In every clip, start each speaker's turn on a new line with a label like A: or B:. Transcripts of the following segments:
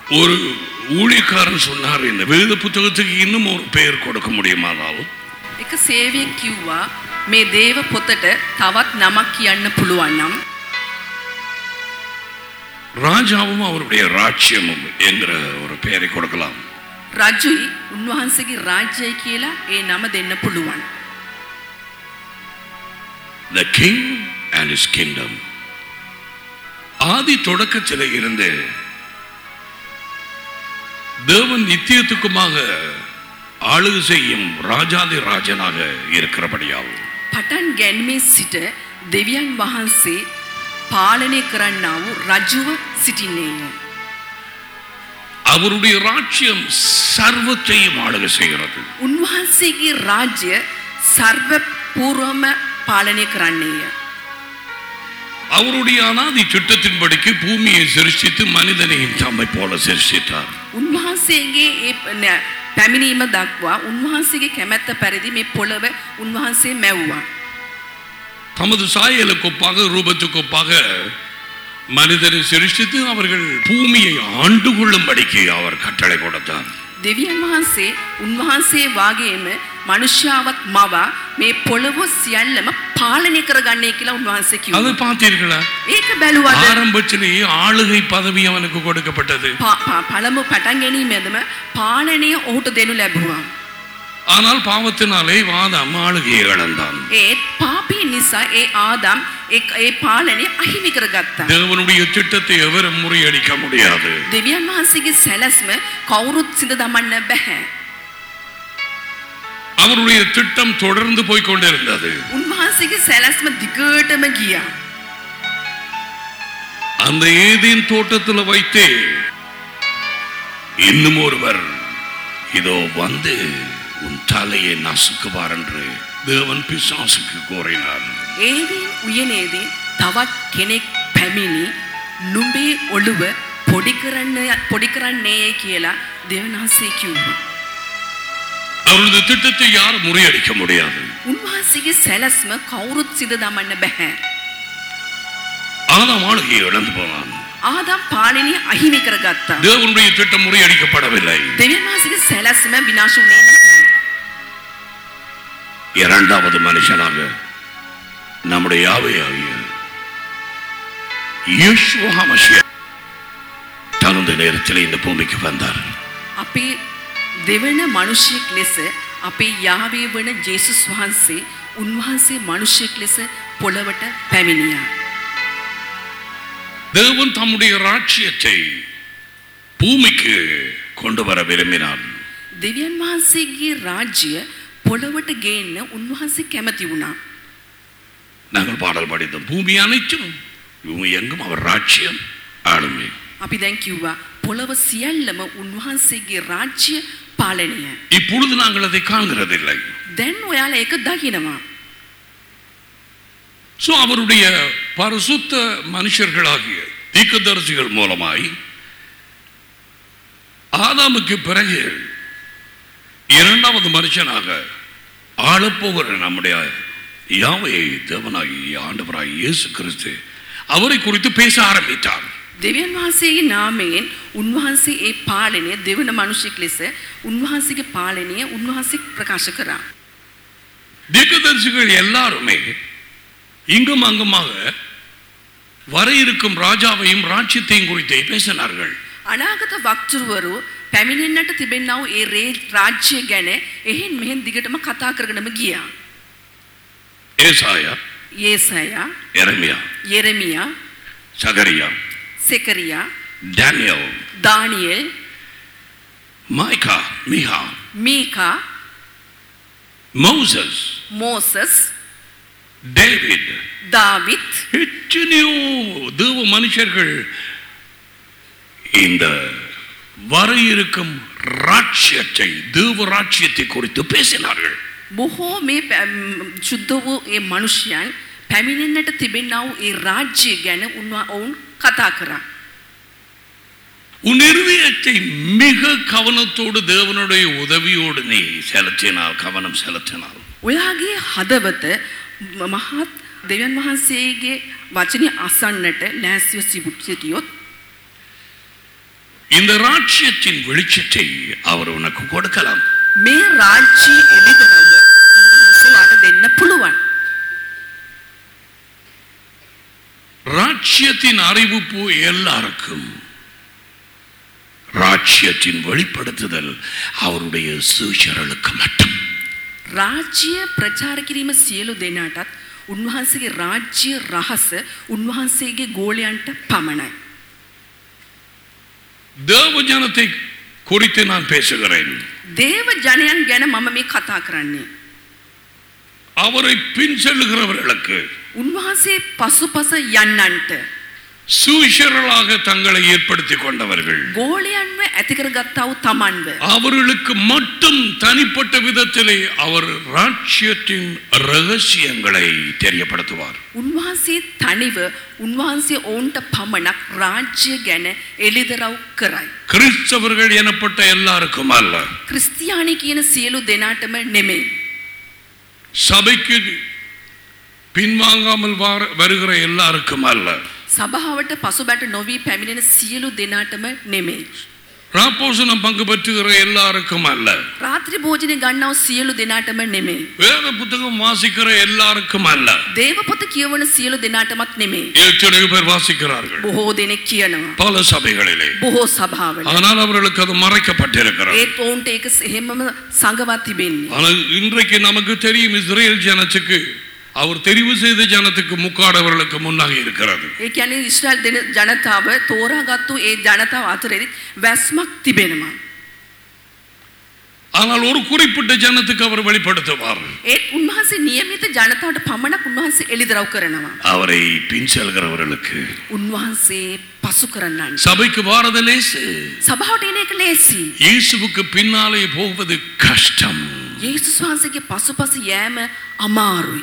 A: ஒரு ஊழியக்காரன் சொன்னார் இந்த வேத புத்தகத்துக்கு இன்னும் ஒரு பெயர் கொடுக்க முடியுமானாலும்
B: එක සේවයෙන් කිව්වා මේ දේව පොතට තවත් නමක් කියන්න පුළුවන් නම්
A: ராஜாவும் அவருடைய ராஜ்யமும் என்கிற ஒரு பெயரை கொடுக்கலாம்
B: රජුයි උන්වහන්සේගේ රාජ්‍යය කියලා ඒ නම දෙන්න පුළුවන්.
A: The king and his kingdom ஆதி தொடக்கத்தில் இருந்து தேவன் நித்தியத்துக்குமாக ஆளுகை செய்யும் ராஜாதி ராஜனாக இருக்கிறபடியாகும்
B: පටන් ගැන්මේ සිට දෙවියන් වහන්සේ පාලනය කරන්නා වූ රජුව සිටින්නේය.
A: அவருடைய ராஜ்யம் சர்வத்தையும் ஆளுகை செய்கிறது
B: උන්වහන්සේගේ රාජ්‍ය සර්ව පූර්වම පාලනය කරන්නේය.
A: அவருடைய அனாதி திட்டத்தின்படிக்கு பூமியை சிருஷ்டித்து மனிதனையும் தம்மை போல சிருஷ்டித்தார்
B: උන්වහන්සේගේ ඒ ප- න- පැමිණීම දක්වා උන්වහන්සේගේ කැමැත්ත පැරදි මේ පොළව උන්වහන්සේ මැව්වා.
A: தமது சாயலுக்கு ஒப்பாக ரூபத்துக்கு ஒப்பாக மனிதனை சிருஷ்டித்து அவர்கள் பூமியை ஆண்டு கொள்ளும்படிக்கு அவர் கட்டளை கொடுத்தார்
B: දෙවියන් වහන්සේ උන්වහන්සේ වාගේම මනුෂ්‍යාවත් මවා මේ පොළොව සියල්ලම පාලනය කරගන්නේ කියලා උන්වහන්සේ
A: அதை
B: කිව්වා.
A: பார்த்தீர்களா
B: ඒක බැලුවද?
A: ஆரம்பத்திலேயே ஆளுகை பதவி அவனுக்கு கொடுக்கப்பட்டது
B: පා- පා- පළමු පටන් ගැනීමේදම පාලනය ඔහුට දෙනු ලැබුවා.
A: ஆனால் பாவத்தினாலே வாதாம் ஆளுகையை இழந்தான்
B: ඒත් පාපී නිසා ඒ ආදම් ඒ- ඒ පාලනය අහිමි කරගත්තා.
A: தேவனுடைய திட்டத்தை எவரும் முறியடிக்க முடியாது
B: දෙවියන් වහන්සේගේ සැලැස්ම කවුරුත් සිඳ දමන්න බැහැ.
A: அவருடைய திட்டம் தொடர்ந்து போய் கொண்டிருந்தது
B: උන්වහන්සේගේ සැලැස්ම දිගටම ගියා.
A: அந்த ஏதேன் தோட்டத்துல வைத்தே இன்னும் ஒருவர் இதோ வந்து உன் தலையை நசுக்குவார் என்று தேவன் பிசாசுக்கு கோரினார்
B: ඒදීන් උයනේදී තවත් කෙනෙක් පැමිණි නුඹේ ඔළුව පොඩි කරන්න පොඩි කරන්නේය කියලා දෙවනාසේ කිව්වා.
A: அவரது திட்டத்தை யாரும் முறியடிக்க முடியாது
B: උන්වහන්සේගේ සැලැස්ම කවුරුත් සිද දමන්න බැහැ.
A: ஆதாம் ஆளுகையை இழந்து போனான்
B: ආදම් පාලනය අහිමි කරගත්තා.
A: தேவனுடைய திட்டம் முறியடிக்கப்படவில்லை
B: දෙවියන් වහන්සේගේ සැලැස්ම විනාශ වුණේ නැහැ.
A: இரண்டாவது மனுஷனாக நம்முடைய யாவையாகிய யேசுவா மசியா தகுந்த நேரத்தில் இந்த பூமிக்கு வந்தார்
B: අපේ දෙවන මනුෂ්‍යයෙක් ලෙස අපේ යාවේ වන ජේසුස් වහන්සේ උන්වහන්සේ මනුෂ්‍යයෙක් ලෙස පොළවට පැමිණියා.
A: தேவன் தம்முடைய ராட்சியத்தை பூமிக்கு கொண்டு வர விரும்பினார்
B: දෙවියන් වහන්සේගේ රාජ්‍ය පොළවට ගේන්න උන්වහන්සේ කැමති වුණා.
A: நாங்கள் பாடல் படித்தோம் பூமி அனைத்தும் பூமி எங்கும் அவர் ராட்சியம் ஆளுமை
B: අපි දැන් කිව්වා පොළව සියල්ලම උන්වහන්සේගේ රාජ්‍ය පාලනය.
A: இப்பொழுது நாங்கள் அதை காண்கிறதில்லை
B: දැන් ඔයාලා ඒක දකිනවා.
A: சோ அவருடைய பரிசுத்த மனுஷர்களாகிய தீர்க்கதரிசிகள் மூலமாய் ஆதாமுக்கு பிறகு இரண்டாவது மனுஷனாக ஆளப்போகிற நம்முடைய யாவை தேவனாகி ஆண்டவராகி இயேசு கிறிஸ்து அவரை குறித்து பேச ஆரம்பித்தார்
B: දෙවියන් වහන්සේගේ නාමයෙන් උන්වහන්සේ ඒ පාලනය දෙවන මනුෂ්‍යෙක් ලෙස උන්වහන්සේගේ පාලනය උන්වහන්සේ ප්‍රකාශ කරා.
A: தீர்க்கதரிசிகள் எல்லாருமே இங்கும் அங்குமாக வர இருக்கும் ராஜாவையும் ராஜ்யத்தையும் குறித்தே பேசினார்கள்
B: අනාගත වක්තුරුවරු පැමිණෙන්නට තිබෙන්නව ඒ රේ රාජ්‍ය ගැන එහෙන් මෙහෙන් දිගටම කතා කරගෙනම ගියා.
A: ஏசாயா
B: යේසයා,
A: எரமியா
B: යෙරමියා,
A: சகரியா
B: සෙකරියා,
A: டேனியல்
B: දානියෙල්,
A: மைக்கா மிகா
B: මීකා,
A: மோசஸ்
B: මෝසස්,
A: டேவிட்
B: දාවිත්
A: எத்தனையோ தேவ மனுஷர்கள் இந்த வர இருக்கும் ராட்சியத்தை தேவ ராட்சியத்தை குறித்து பேசினார்கள்
B: බොහෝ මේ පැම්- ශුද්ධ වූ ඒ මනුෂ්‍යයන් පැමිණෙන්නට තිබෙන්නව ඒ රාජ්‍ය ගැන උන්වා ඔවුන් කතා කරා.
A: உன் இருதயத்தை மிக கவனத்தோடு தேவனுடைய உதவியோடு நீ செலுத்தினால் கவனம் செலுத்தினால்
B: ඔයාගේ හදවත ම- මහත් දෙවන් වහන්සේගේ වචනය අසන්නට ලෑස්සිව සිබුත් සිටියොත්
A: இந்த ராட்சியத்தின் வெளிச்சத்தை அவர் உனக்கு கொடுக்கலாம்
B: මේ රාජ්‍ය එළිදරව්ව උන්වහන්සේ වාට දෙන්න පුළුවන්.
A: ராட்சியத்தின் அறிவிப்பு எல்லாருக்கும் ராட்சியத்தின் வெளிப்படுத்துதல் அவருடைய சூச்சரலுக்கு மட்டும்
B: රාජ්‍ය ප්‍රචාර කිරීම සියලු දෙනාටත් උන්වහන්සේගේ රාජ්‍ය රහස උන්වහන්සේගේ ගෝලයන්ට පමණයි.
A: தேவ ஜனத்தை குறித்து நான் பேசுகிறேன்
B: දේව ජනයන් ගැන මම මේ කතා කරන්නේ.
A: அவரை பின் செல்லுகிறவர்களுக்கு
B: උන්වහන්සේ පසුපස යන්නන්ට
A: சூஷரலாக தங்களை ஏற்படுத்திக் கொண்டவர்கள்
B: ගෝලයන්ව ඇතිකරගත්තාව තමන්ව.
A: அவர்களுக்கு மட்டும் தனிப்பட்ட விதத்திலே அவர் ராட்சியத்தின் ரகசியங்களை தெரியப்படுத்துவார்
B: උන්වහන්සේ තනිව උන්වහන්සේ ඔවුන්ට පමණක් රාජ්‍ය ගැන එළිදරව් කරයි.
A: கிறிஸ்தவர்கள் எனப்பட்ட எல்லாருக்கும் அல்ல
B: ක්‍රිස්තියානි කියන සියලු දෙනාටම නෙමෙයි.
A: சபைக்கு பின்வாங்காமல் வார- வருகிற எல்லாருக்கும் அல்ல
B: සභාවට පසුබැට නොවී පැමිණෙන සියලු දෙනාටම නෙමෙයි.
A: ராப்போசனம் பங்கு பெற்றுகிற எல்லாருக்கும் அல்ல
B: රාත්‍රි භෝජනය ගන්නව සියලු දෙනාටම නෙමෙයි.
A: வேத புத்தகம் வாசிக்கிற எல்லாருக்கும் அல்ல
B: දේවපොත කියවන සියලු දෙනාටමත් නෙමෙයි.
A: எத்தனையோ பேர் வாசிக்கிறார்கள்
B: බොහෝ දෙනෙක් කියනවා.
A: பல சபைகளிலே
B: බොහෝ සභාවල.
A: ஆனால் அவர்களுக்கு அது மறைக்கப்பட்டிருக்கிறது
B: ඒත් ඔවුන්ට ඒක එහෙමම සංගවත් තිබෙන්නේ.
A: ஆனால் இன்றைக்கு நமக்கு தெரியும் இஸ்ரேல் ஜனத்துக்கு அவர் தெரிவு செய்த ஜனத்துக்கு முக்காடவர்களுக்கு முன்னாக இருக்கிறது
B: ඒ කියන්නේ ඉස්රාල් දෙන ජනතාව තෝරාගත්තු ඒ ජනතාව අතරෙදි වැස්මක් තිබෙනවා.
A: ஆனால் ஒரு குறிப்பிட்ட ஜனத்துக்கு அவர் வெளிப்படுத்துவார்
B: ඒත් උන්වහන්සේ නියමිත ජනතාවට පමණක් උන්වහන්සේ එළිදරව් කරනවා.
A: அவரை பின் செல்கிறவர்களுக்கு
B: උන්වහන්සේ පසු කරන්නන්.
A: சபைக்கு வாரது லேசு
B: සභාවට එන එක ලේසි.
A: இயேசுவுக்கு பின்னாலே போவது கஷ்டம்
B: යේසුස් වහන්සේගේ පසුපස යෑම අමාරුයි.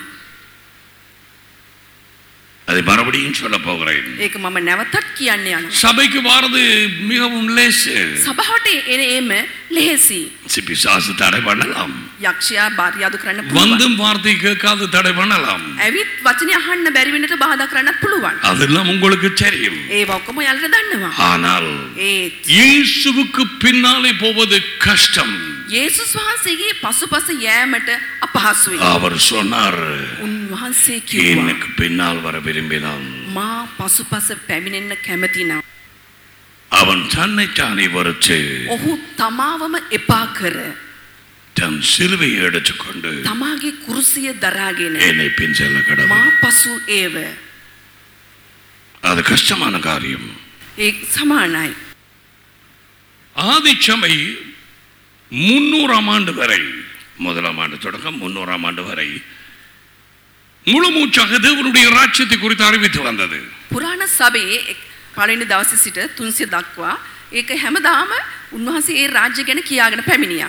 A: அதை மறுபடியும் சொல்ல போகிறேன்
B: ඒක මම නැවතත් කියන්න යනවා.
A: சபைக்கு வாரது மிகவும் லேசு
B: සභාවට එන ඒම ලෙහෙසි.
A: பிசாசு தடை பண்ணலாம்
B: යක්ෂයා බාර්යාදු කරන්න පුළුවන්.
A: வந்தும் வார்த்தை கேட்காது தடை பண்ணலாம்
B: ඇවිත් වචනය අහන්න බැරි වෙන්නට බාධා කරන්නත් පුළුවන්.
A: அதெல்லாம் உங்களுக்கு தெரியும்
B: ඒ ඔක්කොම යාලට දන්නවා.
A: ஆனால்
B: ඒත්
A: இயேசுவுக்கு பின்னாலே போவது கஷ்டம்
B: යේසුස් වහන්සේගේ පසුපස යෑමට අපහසුයි.
A: அவர் சொன்னார்
B: උන්වහන්සේ කිව්වා
A: எனக்கு பின்னால் வர விரும்பினால்
B: මා පසුපස පැමිණෙන්න කැමතිනම්.
A: அவன் தன்னைத்தானே வறுத்து
B: ඔහු තමාවම එපා කර
A: தன் சிலுவையை எடுத்துக்கொண்டு
B: තමාගේ කුරුසිය දරාගෙන
A: என்னை பின் செல்ல
B: මා
A: கடவுள்
B: පසු ඒව
A: அது கஷ்டமான காரியம்
B: ඒ සමානයි.
A: ஆதிச்சபை முன்னூறாம் ஆண்டு வரை முதலாம் ஆண்டு தொடக்கம் முன்னூறாம் ஆண்டு வரை முழு மூச்சாக தேவனுடைய ராஜ்யத்தை குறித்து அறிவித்து வந்தது
B: පුරාණ සබයේ එක්- පළවෙනි දවසේ සිට තුන්සිය දක්වා ඒක හැමදාම උන්වහන්සේ ඒ රාජ්‍ය ගැන කියාගෙන පැමිණියා.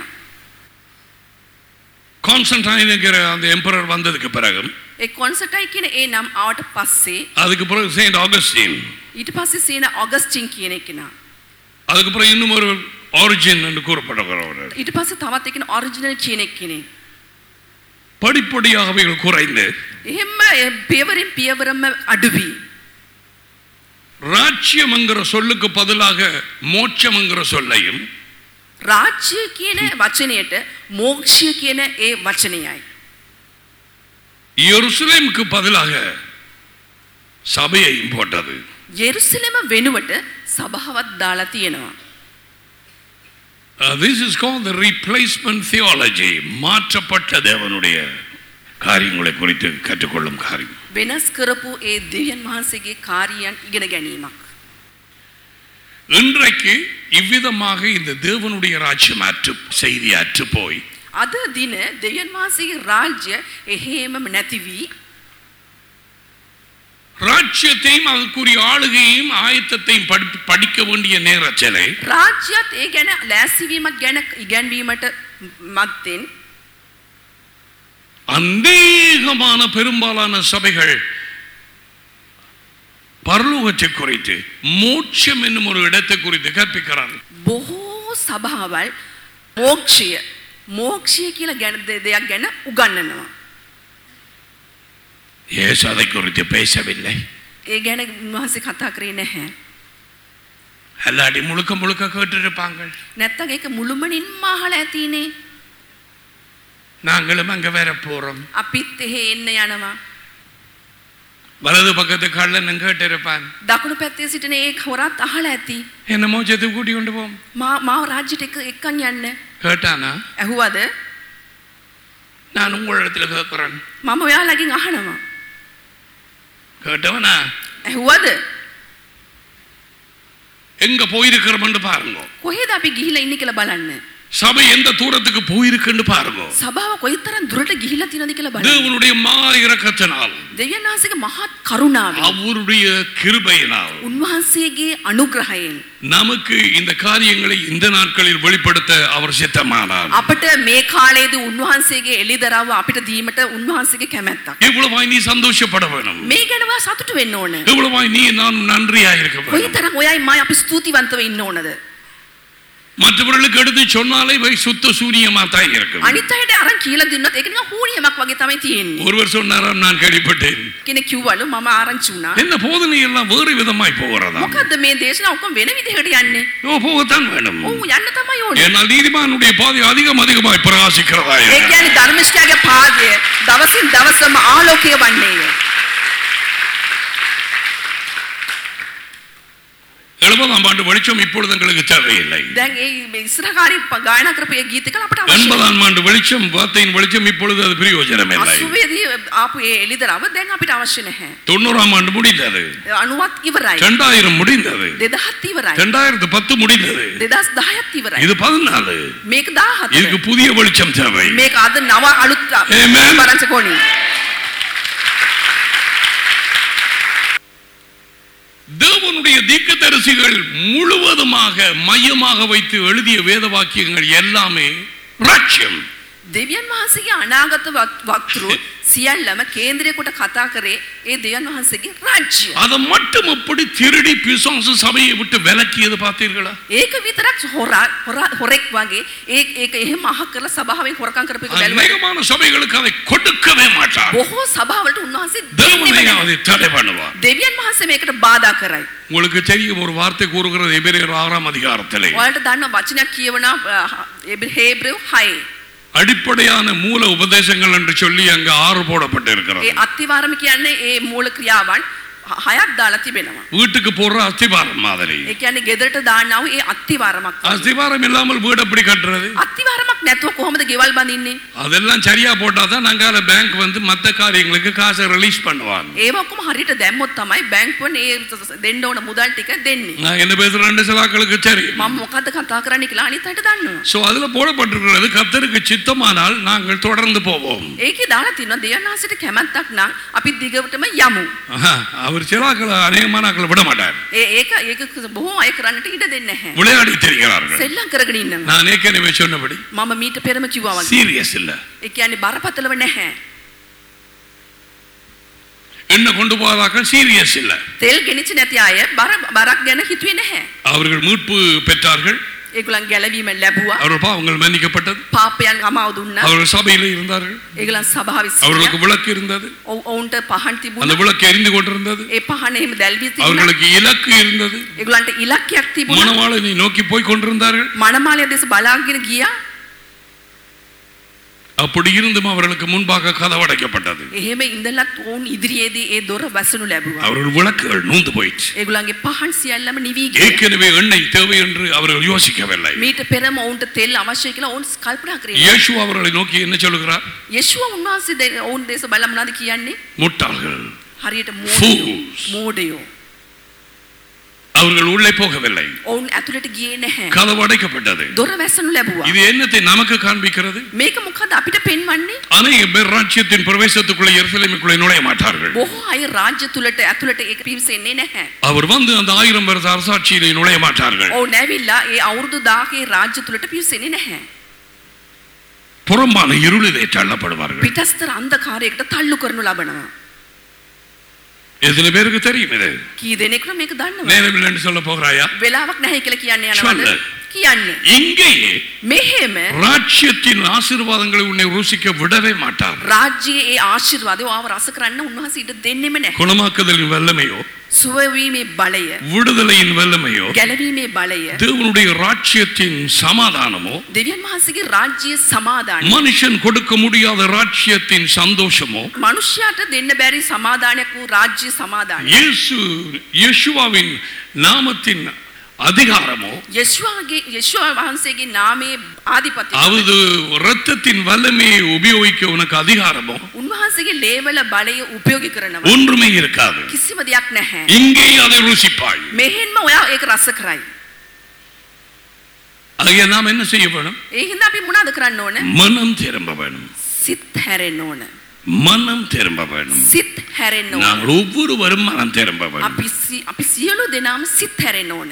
A: கான்ஸ்டன்டைனுங்கிற அந்த எம்பரர் வந்ததுக்கு பிறகு
B: ඒ කොන්සටයි කියන ඒ නම් ආවට පස්සේ
A: அதுக்கு பிறகு செயின்ட் ஆகஸ்டின்
B: ඊට පස්සේ සේන ඔගස්ටින් කියන කෙනා.
A: அதுக்கு பிறகு இன்னும் ஒரு ஆரிஜின் என்று கூறப்படுகிறவர்
B: ඊට පස්සේ තවත් එකන ඔරිජිනල් කියන කෙනෙක්.
A: படிப்படியாக அவைகள் குறைந்து
B: එහෙම ඒ පියවරෙන් පියවරම අඩුවී.
A: ராஜ்யம்ங்கிற சொல்லுக்கு பதிலாக மோட்சம்ங்கிற சொல்லையும்
B: රාජ්‍ය කියන වචනයට මෝක්ෂය කියන ඒ වචනයයි.
A: எருசலேமுக்கு பதிலாக சபையையும் போட்டது
B: යෙරුසලම වෙනුවට සභාවත් දාලා තියෙනවා.
A: Uh, this is called the replacement theology மாற்றப்பட்ட தேவனுடைய காரியங்களை குறித்து கற்றுக்கொள்ளும் காரியம்
B: වෙනස් කරපු ඒ දෙවියන් වහන්සේගේ කාරියන් ඉගෙන ගැනීමක්.
A: இன்றைக்கு இவ்விதமாக இந்த தேவனுடைய ராஜ்யம் அற்று செய்தி அற்று போய்
B: අද දින දෙවියන් වහන්සේගේ රාජ්‍ය එහෙමම නැති වී
A: ராஜ்யத்தையும் அதுக்குரிய ஆளுகையும் ஆயத்தத்தையும் படி- படிக்க வேண்டிய நேரத்திலே
B: රාජ්‍යත් ඒ ගැන ලෑස්තිවීමක් ගැන ඉගැන්වීමට මත්තෙන්
A: அநேகமான பெரும்பாலான சபைகள் பரலோகத்தை குறித்து மோட்சம் என்னும் ஒரு இடத்தை குறித்து கற்பிக்கிறார்கள்
B: බොහෝ සභාවල් මෝක්ෂය මෝක්ෂය කියලා ගැන දෙ- දෙයක් ගැන උගන්නනවා.
A: ஏசு அதை குறித்து பேசவில்லை
B: ඒ ගැන උන්වහන්සේ කතා කරේ නැහැ.
A: அல்லாடி முழுக்க முழுக்க கேட்டிருப்பாங்க
B: නැත්තම් ඒක මුළුමනින්ම අහලා ඇතිනේ.
A: நாங்களும் அங்க வேற போறோம்
B: අපිත් එහෙ එන්න යනවා.
A: வலது பக்கத்து கள்ளனும் கேட்டிருப்பான்
B: දකුණු පැත්තේ සිටින ඒ හොරත් අහලා ඇති.
A: என்னமோ செத்து கூட்டி கொண்டு போம்
B: මා මාව රාජ්‍යයට එක එක්කන් යන්න.
A: கேட்டானா
B: ඇහුවද?
A: நான் உங்களிடத்துல கேட்கிறேன்
B: මම ඔයාලගෙන් අහනවා.
A: கேட்டவனா
B: ඇහුවද?
A: எங்க போயிருக்கிறோம்னு பாருங்க
B: කොහෙද අපි ගිහිලා ඉන්නේ කියලා බලන්න.
A: சபை எந்த தூரத்துக்கு போயிருக்குன்னு பாருங்க
B: සභාව කොයිතරම් දුරට ගිහිලා තියෙනවද කියලා බලන්න.
A: தேவனுடைய மா இரக்கத்தினால்
B: දෙවියන් වහන්සේගේ මහත් කරුණාවෙන්
A: அவருடைய கிருபையினால்
B: උන්වහන්සේගේ අනුග්‍රහයෙන්
A: நமக்கு இந்த காரியங்களை இந்த நாட்களில் வெளிப்படுத்த அவர் சித்தமானார்
B: අපට මේ කාලයේදී උන්වහන්සේගේ එළිදරව් අපිට දීමට උන්වහන්සේගේ කැමැත්තක්.
A: இவ்வளவாய் நீ சந்தோஷப்பட வேணும்
B: මේ ගැන ඔයා සතුටු වෙන්න ඕන.
A: இவ்வளவாய் நீ நான் நன்றியா இருக்க வேணும்
B: කොයිතරම් ඔයයි මයි අපි ස්තුතිවන්තව ඉන්න ඕනද?
A: மற்றவர்களுக்கு எடுத்து சொன்னாலே இவை சுத்த சூரியமா தான் இருக்கும்
B: අනිත් අයට අරන් කියලා දුන්නොත් ඒක නිකන් හූනියමක් වගේ තමයි තියෙන්නේ.
A: ஒருவர் சொன்னாராம் நான் கேள்விப்பட்டேன்
B: කෙනෙක් කිව්වලු මම ආරංචි වුණා.
A: என்ன போதனை எல்லாம் வேறு விதமாய் போகிறதா
B: මොකද්ද මේ දේශනාව ඔක්කොම වෙන විදිහකට යන්නේ?
A: ஓ போகத்தான் வேணும்
B: ඔව් යන්න තමයි ඕනේ.
A: ஏனால் நீதிமானுடைய பாதை அதிகம் அதிகமாய் பிரகாசிக்கிறதா
B: ඒ කියන්නේ ධර්මිෂ්ඨයාගේ පාදය දවසින් දවසම ආලෝකය වන්නේය.
A: எழுபதாம் ஆண்டு வெளிச்சம் இப்பொழுது எங்களுக்கு தேவையில்லை
B: දැන් ඒ ඉස්සරහකාරී ගායනා කරපු ඒ ගීතකල අපට අවශ්‍යයි.
A: எண்பதாம் ஆண்டு வெளிச்சம் வார்த்தையின் வெளிச்சம் இப்பொழுது அது பிரயோஜனம் இல்லை
B: අසුවේදී ආපු ඒ එළිදරව දැන් අපිට අවශ්‍ය නැහැ.
A: தொண்ணூறாம் ஆண்டு முடிந்தது
B: අනුවත් ඉවරයි.
A: ரெண்டாயிரம் முடிந்தது
B: දෙදහත් ඉවරයි.
A: ரெண்டாயிரத்து பத்து முடிந்தது
B: දෙදස් දහයත් ඉවරයි.
A: இது பதினாலு
B: මේක දාහත.
A: இதுக்கு புதிய வெளிச்சம் தேவை
B: මේක අද නව අලුත්
A: Amen.
B: පරංචකෝණී.
A: தேவனுடைய தீர்க்கதரிசிகள் முழுவதுமாக மையமாக வைத்து எழுதிய வேத வாக்கியங்கள் எல்லாமே ராட்சியம்
B: දෙවියන් වහන්සේගේ අනාගත වක්- වක්තෘ සියල්ලම කේන්ද්‍රය කොට කතා කරේ ඒ දෙවියන් වහන්සේගේ රාජ්‍ය.
A: அதை மட்டும் எப்படி திருடி பிசாசு சபையை விட்டு விலக்கியது பார்த்தீர்களா
B: ඒක විතරක් හොරා හොරා- හොරෙක් වගේ ඒ ඒක එහෙම අහ කරලා සභාවෙන් හොරකම් කරපු එක බැලුවා.
A: அநேகமான சபைகளுக்கு அதை கொடுக்கவே மாட்டார்
B: බොහෝ සභාවලට උන්වහන්සේ
A: தேவனே
B: දෙන්නෙම නැහැ.
A: அதை தடை பண்ணுவார்
B: දෙවියන් වහන්සේ මේකට බාධා කරයි.
A: உங்களுக்கு தெரியும் ஒரு வார்த்தை கூறுகிறது எபிரேயர் ஆறாம் அதிகாரத்திலே
B: ඔයාලට දන්න වචනයක් කියවන හේබ්‍රව් 6.
A: அடிப்படையான மூல உபதேசங்கள் என்று சொல்லி அங்க ஆறு போடப்பட்டு
B: ඒ
A: இருக்கிறது
B: අත්තිවාරම කියන්නේ ඒ මූල ක්‍රියාවන් හ- හයක් දාලා තිබෙනවා.
A: வீட்டுக்கு போடுற அஸ்திபாரம் மாதிரி
B: ඒ කියන්නේ ගෙදරට දාන්නව ඒ අත්තිවාරමක්. වගේ.
A: அஸ்திபாரம் இல்லாமல் வீடு எப்படி கட்டுறது
B: අත්තිවාරමක් නැතුව කොහොමද ගෙවල් බඳින්නේ?
A: அதெல்லாம் சரியா போட்டாதான் நாங்கால பேங்க் வந்து மத்த காரியங்களுக்கு காசை ரிலீஸ் பண்ணுவாங்க
B: ඒව ඔක්කොම හරියට දැම්මොත් තමයි බැංකුවෙන් ඒ දෙන්න ඕන මුදල් ටික දෙන්නේ.
A: நான் என்ன பேசுறேன் சில ஆட்களுக்கு சரி
B: මම මොකද්ද කතා කරන්න කියලා අනිත් අයට දන්නවා.
A: சோ அதுல போடப்பட்டிருக்கிறது கத்தருக்கு சித்தமானால் நாங்கள் தொடர்ந்து போவோம்
B: ඒකේ දාලා තියෙනවා දෙවියන් වහන්සේට කැමැත්තක් නම් අපි දිගටම යමු.
A: ஆஹா, அவர் சில ஆட்களை அநேகமான ஆட்களை விட மாட்டார்
B: ඒ ඒක ඒක බොහෝ අය කරන්නට ඉඩ දෙන්නේ නැහැ.
A: விளையாடி தெரிகிறார்கள்
B: සෙල්ලම් කරගෙන ඉන්නවා.
A: நான் ஏற்கனவே சொன்னபடி
B: මම මීට පෙරම කිව්වා වගේ.
A: சீரியஸ் இல்ல
B: ඒ කියන්නේ බරපතලව නැහැ.
A: என்ன கொண்டு போவதாக்கள் சீரியஸ் இல்ல
B: තෙල් ගෙනිච්ච නැති අය බර බරක් ගැන හිතුවේ නැහැ.
A: அவர்கள் மீட்பு பெற்றார்கள்
B: ඒගොල්ලන් ගැලවීම ලැබුවා.
A: அவர்கள் பாவங்கள் மன்னிக்கப்பட்டது
B: පාපයන් අමාව දුන්නා.
A: அவர்கள் சபையில இருந்தார்கள்
B: ඒගොල්ලන් සභාවේ
A: அவர்களுக்கு
B: සිටියා.
A: விளக்கு இருந்தது
B: ඔව්- ඔවුන්ට පහන්
A: அந்த
B: තිබුණා.
A: விளக்கு எரிந்து கொண்டிருந்தது
B: ඒ පහන එහෙම දැල්වී තිබුණා.
A: அவர்களுக்கு இலக்கு இருந்தது
B: ඒගොල්ලන්ට ඉලක්කයක් තිබුණා.
A: மணவாளனை நோக்கி போய் கொண்டிருந்தார்கள்
B: මනමාලය දෙස බලාගෙන ගියා.
A: அப்படி இருந்தும் அவர்களுக்கு முன்பாக கதவடைக்கப்பட்டது
B: එහෙම ඉඳලත් ඔවුන් ඉදිරියේදී ඒ දොර වැසනු ලැබුවා.
A: அவர்கள் விளக்குகள் நூந்து போயிடுச்சு
B: ඒගොල්ලන්ගේ පහන් සියල්ලම නිවී ගියා.
A: ஏற்கனவே எண்ணெய் தேவை என்று அவர்கள் யோசிக்கவில்லை
B: මීට පෙරම ඔවුන්ට තෙල් අවශ්‍ය කියලා ඔවුන් කල්පනා කරේ.
A: இயேசு அவர்களை நோக்கி என்ன சொல்லுகிறார்
B: යේෂුව උන්වහන්සේ දෙ- ඔවුන් දේශ බලලා මොනවද කියන්නේ?
A: முட்டாள்கள்
B: හරියට
A: Fools.
B: මෝඩයෝ.
A: அவர்கள் உள்ளே போகவில்லை
B: ඔවුන් ඇතුළට ගියේ නැහැ.
A: கதவு அடைக்கப்பட்டது
B: දොර වැසනු ලැබුවා.
A: இது என்னத்தை நமக்கு காண்பிக்கிறது
B: මේක මොකද අපිට පෙන්වන්නේ?
A: அநேக பேர் ராஜ்யத்தின் பிரவேசத்துக்குள்ளே எருசலேமுக்குள்ளே நுழைய மாட்டார்கள்
B: බොහෝ අය රාජ්‍ය තුලට ඇතුළට ඒක පිවිසෙන්නේ නැහැ.
A: அவர் வந்து அந்த ஆயிரம் வருஷ அரசாட்சியிலே நுழைய மாட்டார்கள்
B: ඔවුන් ඇවිල්ලා ඒ අවුරුදු 1000 රාජ්‍ය තුලට පිවිසෙන්නේ නැහැ.
A: புறம்பான இருளிலே தள்ளப்படுவார்கள்
B: පිටස්තර අන්ධකාරයකට තල්ලු කරනු ලබනවා.
A: எத்தனை பேருக்கு தெரியும் இது
B: කී දෙනෙකුට මේක දන්නවා?
A: நேரம் இல்லைன்னு சொல்ல போகிறாயா
B: වෙලාවක් නැහැ කියලා කියන්නේ යනවද?
A: சொல்லு.
B: කියන්නේ.
A: இங்கேயே
B: මෙහෙම
A: ராஜ்யத்தின் ஆசீர்வாதங்களை உன்னை ருசிக்க விடவே மாட்டார்
B: රාජ්‍යයේ ඒ ආශිර්වාදය ආව රස කරන්න උන්වහන්සේ ඉඩ දෙන්නෙම නැහැ.
A: குணமாக்குதலின் வல்லமையோ
B: සුවවීමේ බලය
A: விடுதலையின் வல்லமையோ
B: ගැලවීමේ බලය
A: தேவனுடைய ராஜ்யத்தின் சமாதானமோ
B: දෙවියන් වහන්සේගේ රාජ්‍ය සමාදානය
A: மனுஷன் கொடுக்க முடியாத ராஜ்யத்தின் சந்தோஷமோ
B: මනුෂ්‍යයාට දෙන්න බැරි සමාදානයක් වූ රාජ්‍ය සමාදානය
A: இயேசு யேசுவாவின் நாமத்தின் அதிகாரமோ
B: යේෂුවාගේ යේෂුවා වහන්සේගේ නාමයේ ආධිපත්‍ය
A: அவது இரத்தத்தின் வல்லமையை உபயோகிக்க உனக்கு அதிகாரமோ
B: උන්වහන්සේගේ ලේවල බලය උපයෝගී කරනවා
A: ஒன்றுமே இருக்காது
B: කිසිම දෙයක් නැහැ
A: இங்கே அதை ருசிப்பாய்
B: මෙහෙන්ම ඔයා ඒක රස කරයි
A: ஆகிய நாம் என்ன செய்ய வேணும்
B: ඒ හින්දා අපි මොනවද කරන්න ඕන
A: மனம் திரும்ப வேணும்
B: සිත් හැරෙන්න ඕන
A: மனம் திரும்ப வேணும்
B: සිත් හැරෙන්න ඕන
A: நாங்கள் ஒவ்வொருவரும் மனம் திரும்ப வேணும்
B: අපි සි- අපි සියලු දෙනාම සිත් හැරෙන්න ඕන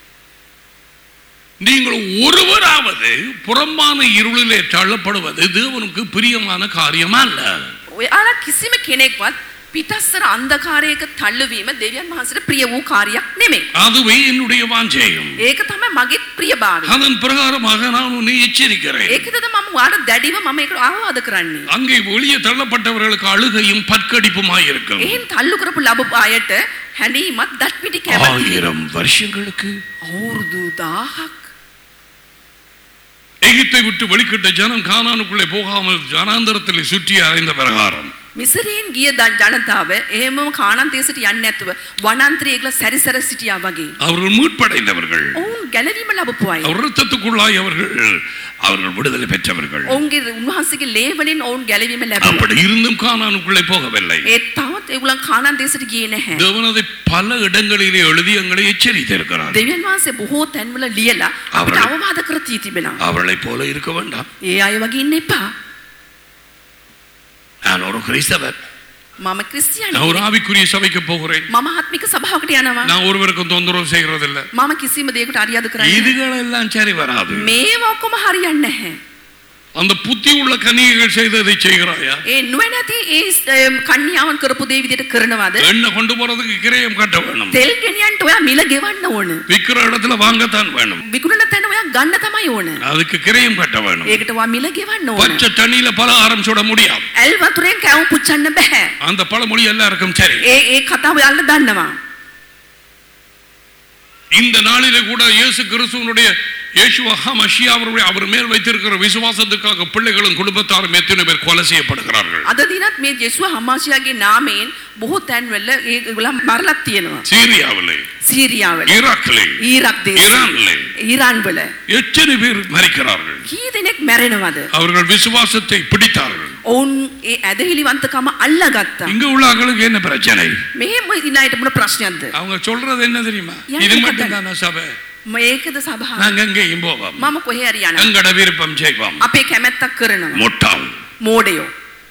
A: நீங்கள் ஒருவராவது புறம்பான இருளிலே தள்ளப்படுவது தேவனுக்கு பிரியமான காரியம் அல்ல
B: ඔයාලා කිසිම කෙනෙක්වත් පිටස්සර අන්ධකාරයක තල්ලුවීම දෙවියන් වහන්සේට ප්‍රිය වූ කාර්යයක් නෙමෙයි.
A: அதுவே என்னுடைய வாஞ்சையும்
B: ඒක තමයි මගේත් ප්‍රියභාවය.
A: அதன் பிரகாரமாக நான் உன்னை எச்சரிக்கிறேன்
B: ඒකද මම ඔයාලට දැඩිව මම ඒකට ආවාද කරන්නේ.
A: அங்கே வெளியே தள்ளப்பட்டவர்களுக்கு அழுகையும் பற்கடிப்புமாயிருக்கும்
B: එහෙන් තල්ලු කරපු ලබපු අයට හැඬීමත් දත්මිටි කැමති.
A: ஆயிரம் வருஷங்களுக்கு
B: අවුරුදු 1000ක්
A: எகிப்தை விட்டு வெளிக்கிட்ட ஜனம் கானானுக்குள்ளே போகாமல் ஜனாந்தரத்தில் சுற்றி அறைந்த பிரகாரம்
B: මිසරයෙන් ගිය ද- ජනතාව එහෙමම කානන් දේශයට යන්නේ නැතුව වනාන්තරයේ ගල සැරිසර සිටියා වගේ.
A: அவர்கள் மீட்படைந்தவர்கள்
B: ඔවුන් ගැලවීම ලබපු අය.
A: அவர் இரத்தத்துக்குள்ளாய் அவர்கள் அவர்கள் விடுதலை பெற்றவர்கள்
B: ඔවුන්ගේ උන්වහන්සේගේ ලේවලින් ඔවුන් ගැලවීම ලැබුවා.
A: அப்படி இருந்தும் கானானுக்குள்ளே போகவில்லை
B: ඒ තවත් ඒගොල්ලන් කානන් දේශයට ගියේ නැහැ.
A: தேவன் அதை பல இடங்களிலே எழுதி எங்களை எச்சரித்திருக்கிறார்
B: දෙවියන් වහන්සේ බොහෝ තැන්වල ලියලා අපිට
A: අවරණ.
B: අවවාද කර තී තිබෙනවා.
A: அவளைப் போல இருக்க வேண்டாம்
B: ඒ අය වගේ ඉන්න එපා.
A: நான் ஒரு கிறிஸ்தவர்
B: මම ක්‍රිස්තියානි.
A: நான் ஒரு ஆவிக்குரிய சபைக்கு போகிறேன்
B: මම ආත්මික සභාවකට යනවා.
A: நான் ஒருவருக்கும் தொந்தரவு செய்கிறதில்ல
B: මම කිසිම දෙයකට අරියාදු කරන්නේ. නැහැ.
A: இதுகள் எல்லாம் சரி வராது
B: මේවා ඔක්කොම හරියන්නේ නැහැ.
A: அந்த புத்தி உள்ள கன்னிகைகள் செய்ததை செய்கிறாயா
B: ඒ නුවණැති ඒ ස්- කන්‍යාවන් කරපු දේ විදිහට කරනවද?
A: எண்ணெய் கொண்டு போறதுக்கு கிரயம் கட்ட வேணும்
B: තෙල් ගෙනියන්න ඔයා මිල ගෙවන්න ඕන.
A: விக்கிற இடத்துல வாங்கத்தான் வேணும்
B: විකුණන තැන ඔයා ගන්න තමයි ඕන.
A: அதுக்கு கிரயம் கட்ட வேணும்
B: ඒකට ඔයා මිල ගෙවන්න ඕන.
A: பச்சை தண்ணியில பலகாரம் சுட முடியாது
B: ඇල් වතුරෙන් කැවුම් පුච්චන්න බෑ.
A: அந்த பழமொழி எல்லாருக்கும் சரி
B: ඒ ඒ කතාව ඔයාලට දන්නවා.
A: இந்த நாளிலே கூட இயேசு கிறிஸ்துவனுடைய இயேசுவா மஷியா அவருடைய அவர் மேல் வைத்திருக்கிற விசுவாசத்துக்காக பிள்ளைகளும் குடும்பத்தாரும் எத்தனை பேர் கொலை செய்யப்படுகிறார்கள்
B: අද දිනත් මේ ජෙසුව හමාසියාගේ නාමයෙන් බොහෝ තැන්වල ඒගොල්ලන් මරලක් තියෙනවා.
A: சீரியாவிலே
B: සීරියාවල,
A: ஈராக்கிலே
B: ඊරක් දේශේ,
A: ஈரான்லே
B: ඊරාන් වල
A: எத்தனை பேர் மறிக்கிறார்கள்
B: කී දෙනෙක් මැරෙනවද?
A: அவர்கள் விசுவாசத்தை பிடித்தார்கள்
B: ඔවුන් ඒ ඇදහිලිවන්තකම අල්ලගත්තා.
A: இங்க உள்ள ஆட்களுக்கு என்ன பிரச்சனை
B: මෙහෙම ඉන්න අයට මොන ප්‍රශ්නයක්ද?
A: அவங்க சொல்றது என்ன தெரியுமா
B: ஏன்
A: இது
B: கேட்டேன்?
A: மட்டும் தானே சபை
B: මේකද සභාව?
A: நாங்க எங்கேயும் போவோம்
B: මම කොහේ හරි යනවා.
A: எங்கட விருப்பம் செய்வோம்
B: අපේ කැමැත්තක් කරනවා.
A: முட்டாள்
B: මෝඩයෝ.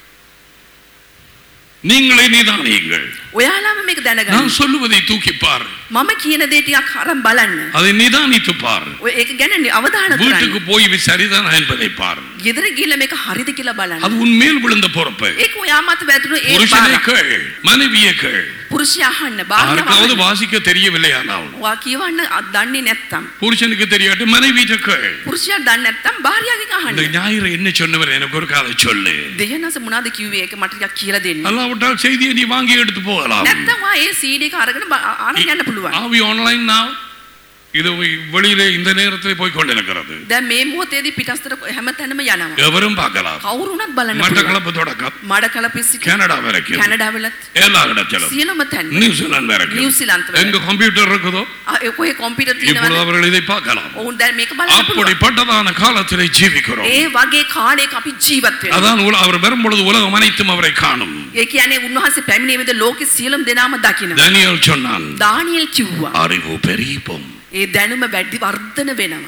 A: நீங்களே நிதானியுங்கள்
B: ඔයාලාම මේක දැනගන්න.
A: நான் சொல்லுவதை தூக்கி பார்
B: මම කියන දේ ටිකක් අරන් බලන්න.
A: அதை நிதானித்து பார்
B: ඔය ඒක ගැන අවධානය
A: வீட்டுக்கு
B: කරන්න.
A: போய் இது சரிதானா என்பதை பார்
B: ගෙදර ගිහලා මේක හරිද කියලා බලන්න.
A: அது உன் மேல் விழுந்த பொறுப்பு
B: ඒක ඔයා මත වැදුණු ඒ
A: புருஷனை
B: බාර.
A: கேள் மனைவியை கேள்
B: පුරුෂයා අහන්න බාහිර
A: யாருக்காவது
B: වහන්න.
A: வாசிக்க தெரியவில்லையானால்
B: ඔයා කියවන්න අ- දන්නේ නැත්තම්.
A: புருஷனுக்கு தெரியாட்டு மனைவியிட்ட கேள்
B: පුරුෂයා දන්නේ නැත්තම් භාර්යාවගෙන්
A: இந்த
B: අහන්න.
A: ஞாயிறு என்ன சொன்னவர் எனக்கு ஒரு காலை சொல்லு
B: දෙයනස මොනවද කිව්වේ ඒක මට ටිකක් කියලා දෙන්න.
A: அல்லாவிட்டால் செய்தியை நீ வாங்கி எடுத்து போகலாம்
B: නැත්තම් ඔයා ඒ CD එක අරගෙන බ- අරන් යන්න පුළුවන්.
A: ஆவி ஆன்லைன் now இது வெளியிலே இந்த நேரத்தில் போய் கொண்டிருக்கிறது
B: දැන් මේ මොහොතේදී පිටස්තර හැම තැනම යනවා.
A: எவரும் பார்க்கலாம்
B: කවුරුණත් බලන්න පුළුවන්.
A: மட்டக்களப்பு தொடக்கம்
B: මඩකල පිස්සි
A: கனடா வரைக்கும்
B: කැනඩාවලත්
A: எல்லா இடத்திலும்
B: සියලුම තැන්.
A: நியூசிலாந்து வரைக்கும்
B: නිව්සිලන්ත
A: எங்க கம்ப்யூட்டர் இருக்குதோ
B: ඔය කොම්පියුටර්
A: இப்பொழுது
B: තියෙනවනේ.
A: அவர்கள் இதை பார்க்கலாம்
B: ඔවුන් දැන් මේක බලන්න පුළුවන්.
A: அப்படிப்பட்டதான காலத்திலே ஜீவிக்கிறோம்
B: ඒ වගේ කාලයක අපි ජීවත් වෙනවා.
A: அதான் உல- அவர் வரும்பொழுது உலகம் அனைத்தும் அவரை காணும்
B: ඒ කියන්නේ උන්වහන්සේ පැමිණේ විට ලෝකෙ සියලුම දෙනාම දකිනවා.
A: தானியேல் சொன்னான்
B: දානියෙල් කිව්වා.
A: அறிவு பெரியப்பம்
B: ඒ දැනුම වැඩි වර්ධන වෙනවා.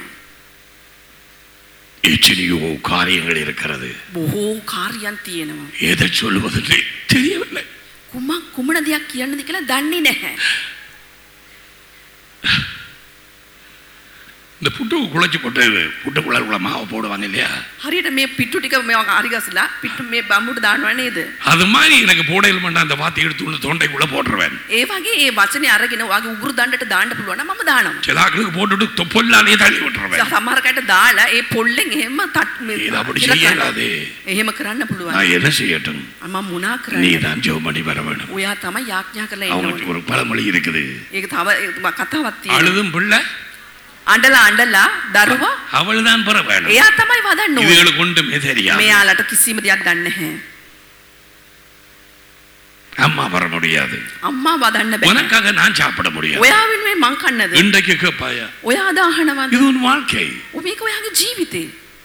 A: எத்தனையோ காரியங்கள் இருக்கிறது
B: බොහෝ කාර්යයන් තියෙනවා.
A: எதை சொல்லுவதில்லை தெரியவில்லை
B: කුමක් කුමන දෙයක් කියන්නද කියලා දන්නේ නැහැ.
A: இந்த புட்டு குழைச்சி போட்டு புட்டுக்குள்ள மாவை போடுவாங்க இல்லையா
B: හරියට මේ පිට්ටු ටික මේ අරිගසලා පිට්ටු මේ බම්බුට දානවා නේද?
A: அது மாதிரி எனக்கு போடையில் மாட்டேன் அந்த வாத்தி எடுத்து ஒன்று தொண்டைக்குள்ள போட்டுருவேன்
B: ඒ වගේ ඒ වචනේ අරගෙන ඔයාගේ උගුරු දණ්ඩට දාන්න පුළුවන් නම් මම දානවා.
A: சில ஆட்களுக்கு போட்டுட்டு தொப்பொல்லாலேயே தள்ளி விட்டுருவேன்
B: සමහර කට දාලා ඒ පොල්ලෙන් එහෙම තට් මේ
A: இது அப்படி
B: කියලා කරනවා.
A: செய்யலாது
B: එහෙම කරන්න පුළුවන්.
A: நான் என்ன செய்யட்டும்
B: මම මොනා
A: நீ
B: කරන්නේ?
A: தான் ஜெபமணி வர வேணும்
B: ඔයා තමයි යාඥා කරලා එන්න
A: அவங்களுக்கு
B: ඕනේ.
A: ஒரு பழமொழி இருக்குது
B: ඒක තව ඒක කතාවක් තියෙනවා.
A: அழுதும் பிள்ளை
B: අඬලා අඬලා දරුවා
A: அவள் தான் பெற வேணும்
B: එයා තමයි වදන්න ඕනේ.
A: இதுகளுக்கு ஒன்றுமே தெரியாது
B: මෙයාලට කිසිම දෙයක් දන්නේ නැහැ.
A: அம்மா வர முடியாது
B: අම්මා වදන්න බෑ.
A: உனக்காக நான் சாப்பிட முடியாது
B: ඔයා වෙනුවෙන් මං කන්නද?
A: இன்றைக்கு கேட்பாயா
B: ඔයා අද අහනවද?
A: இது உன் வாழ்க்கை
B: මේක ඔයාගේ ජීවිතේ.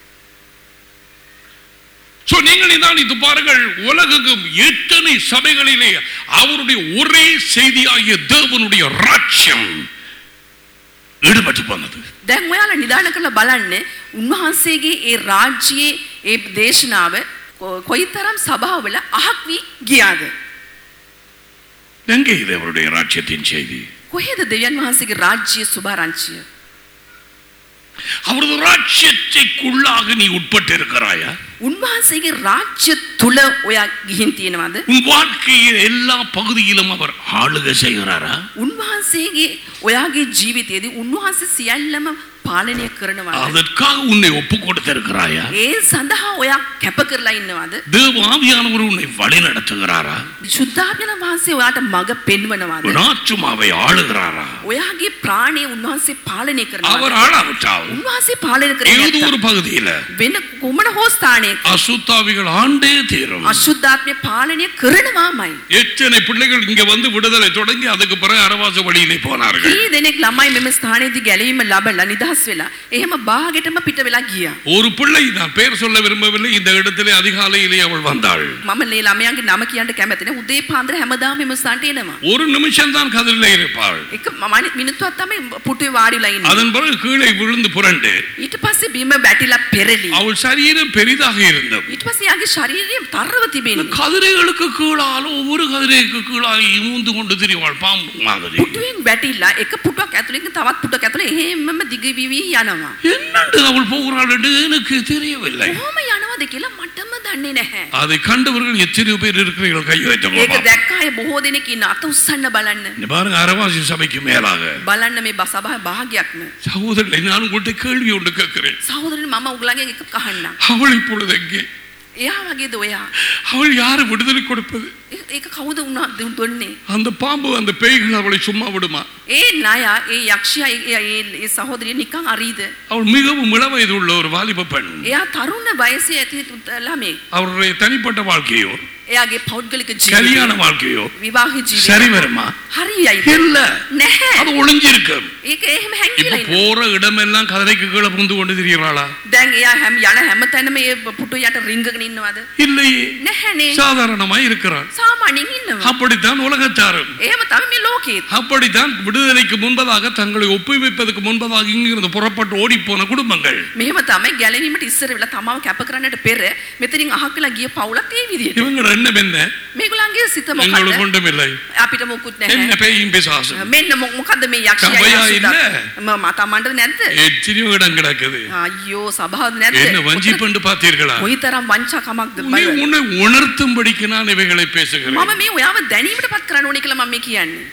A: சோ நீங்கள் நிதானித்து பாருங்கள் உலகெங்கும் எத்தனை சபைகளிலே அவருடைய ஒரே செய்தியாகிய தேவனுடைய ராட்சியம் ஈடுபட்டு போனது
B: දැන් ඔයාලා නිදාන කරලා බලන්න උන්වහන්සේගේ ඒ රාජ්‍යයේ ඒ දේශනාව කො- කොයිතරම් සභාවල අහක් වී ගියාද?
A: எங்கே இது அவருடைய ராட்சியத்தின் செய்தி
B: කොහෙද දෙවියන් වහන්සේගේ රාජ්‍යයේ සුභාරංචිය?
A: அவரது ராட்சியத்தைக்குள்ளாக நீ உட்பட்டு இருக்கிறாயா
B: උන්වහන්සේගේ රාජ්‍ය තුල ඔයා ගිහින් තියෙනවද?
A: உன் வாழ்க்கையின் எல்லா பகுதியிலும் அவர் ஆளுகை செய்கிறாரா
B: උන්වහන්සේගේ ඔයාගේ ජීවිතයේදී උන්වහන්සේ සියල්ලම පාලනය කරනවද?
A: அதற்காக உன்னை ஒப்பு கொடுத்திருக்கிறாயா
B: ඒ සඳහා ඔයා කැප කරලා ඉන්නවද?
A: தேவ ஆவியானவர் உன்னை வழி நடத்துகிறாரா
B: ශුද්ධාත්මන වහන්සේ ඔයාට මඟ පෙන්වනවද?
A: உன் ஆத்துமாவை ஆளுகிறாரா
B: ඔයාගේ ප්‍රාණය උන්වහන්සේ පාලනය
A: அவர்
B: කරනවද?
A: ஆளாவிட்டால்
B: උන්වහන්සේ පාලනය කරන්නේ
A: ஏதோ
B: නැත්නම්
A: ஒரு பகுதியில
B: වෙන කුමන හෝ ස්ථානයක
A: அசுத்தாவிகள் ஆண்டே தீரும்
B: අශුද්ධාත්මය පාලනය කරනවාමයි.
A: எத்தனை பிள்ளைகள் இங்க வந்து விடுதலை தொடங்கி அதுக்கு பிறகு அரவாச வழியிலே போனார்கள்
B: කී දෙනෙක් ළමයි මෙම ස්ථානයේදී ගැලවීම ලබලා නිදහස් වෙලා එහෙම බාගෙටම පිට වෙලා ගියා.
A: ஒரு பிள்ளை நான் பேர் சொல்ல விரும்பவில்லை இந்த இடத்திலே அதிகாலையிலே அவள் வந்தாள்
B: මම මේ ළමයාගේ නම කියන්න කැමති නැහැ. උදේ පාන්දර හැමදාම මෙම ස්ථානට එනවා.
A: ஒரு நிமிஷம் தான் கதிரிலே இருப்பாள்
B: එක මම මිනිත්තුවක් තමයි පුටුවේ වාඩිලා ඉන්නේ.
A: அதன் பிறகு கீழே விழுந்து புரண்டு
B: ඊට පස්සේ බිම බැටිලා පෙරලි.
A: அவள் சரீரம் பெரிதாக இருந்தது
B: ඊට පස්සේ යාගේ ශරීරය තරව
A: இந்த
B: තිබෙන්නේ.
A: கதிரைகளுக்கு கீழால ஒவ்வொரு கதிரைக்கு கீழாக ஊந்து கொண்டு திரிவாள் பாம்பு மாதிரி
B: පුටුවෙන් වැටිලා එක පුටුවක් ඇතුළෙන් තවත් පුටුවක් ඇතුළේ එහෙමම දිග විවි යනවා.
A: என்னண்டு அவள் போகிறாள் என்று எனக்கு தெரியவில்லை
B: කොහොම යනවද කියලා මටම දන්නේ නැහැ.
A: அதை கண்டவர்கள் எத்தனையோ பேர் இருக்கிறீர்கள் கை
B: ඒක
A: வைத்த
B: දැක්ක අය බොහෝ දෙනෙක් ඉන්න අත උස්සන්න බලන්න.
A: இந்த பாருங்க அரவாசி சபைக்கு மேலாக
B: බලන්න මේ බසභා භාගයක්ම.
A: சகோதரர்களை நான் உங்கள்கிட்ட கேள்வி ஒன்று கேட்கிறேன்
B: සහෝදරනි මම උගලගෙන් එක කහන්න.
A: அவள் இப்பொழுது எங்கே
B: එයා වගේද ඔයා?
A: அவள் யாரு விடுதலை கொடுப்பது
B: ඒ- ඒක කවුද උනා දුන්නේ?
A: அந்த பாம்பு அந்த பேய்கள் அவளை சும்மா விடுமா
B: ඒ ණය ඒ යක්ෂයා ඒ ඒ- ඒ සහෝදරිය නිකන් අරීද?
A: அவள் மிகவும் இளவயது உள்ள ஒரு வாலிப பெண்
B: එයා තරුණ වයසේ ඇති ළමෙක්.
A: அவருடைய தனிப்பட்ட வாழ்க்கையோ
B: එයාගේ පෞද්ගලික
A: கல்யாண
B: ජීවිතය
A: வாழ்க்கையோ
B: විවාහ
A: சரி
B: ජීවිතය
A: வருமா
B: හරියයිද?
A: இல்ல
B: නැහැ.
A: அது ஒளிஞ்சிருக்கும்
B: ඒක එහෙම
A: இப்ப
B: හැංගිලා ඉන්න.
A: போற இடமெல்லாம் கதிரைக்கு கீழே புந்து கொண்டு திரியறாளா
B: දැන් එයා හැම යන හැම තැනම ඒ පුටු යට රිංගගෙන ඉන්නවද?
A: இல்லையே
B: නැහැනේ.
A: சாதாரணமாய் இருக்கிறாள்
B: සාමාන්‍යයෙන් ඉන්නවා.
A: அப்படித்தான் உலகத்தாரும்
B: එහෙම තමයි මේ ලෝකෙත්.
A: அப்படித்தான் விடுதலைக்கு முன்பதாக தங்களை ஒப்புவிப்பதற்கு முன்பதாக இங்கிருந்து புறப்பட்டு ஓடி போன குடும்பங்கள்
B: මෙහෙම තමයි ගැලවීමට ඉස්සර වෙලා තමාව කැප කරන්නට පෙර මෙතනින් අහකලා ගිය පවුලක් ඒ විදිහට.
A: இவங்க எண்ணம் என்ன
B: මේගොල්ලන්ගේ සිත
A: எங்களுக்கு
B: මොකක්ද?
A: ஒன்றும் இல்லை
B: අපිට මොකුත්
A: என்ன
B: නැහැ.
A: பேயும் பிசாசு
B: මෙන්න මො- මොකද්ද මේ යක්ෂයා
A: සබයා
B: යක්ෂයා?
A: ඉන්න?
B: මම තමන්ට නැද්ද?
A: எத்தனையோ இடம் கிடக்குது
B: අයියෝ සභාව නැද්ද?
A: என்ன வஞ்சி பண்டு பார்த்தீர்களா
B: කොයිතරම් වංචාකමක්ද
A: நீ
B: බය.
A: உன்னை உணர்த்தும்படிக்கு நான் இவைகளை பேசுகிறேன்
B: මම මේ ඔයාව දැනීමටපත් කරන්න ඕනේ කියලා මම මේ කියන්නේ.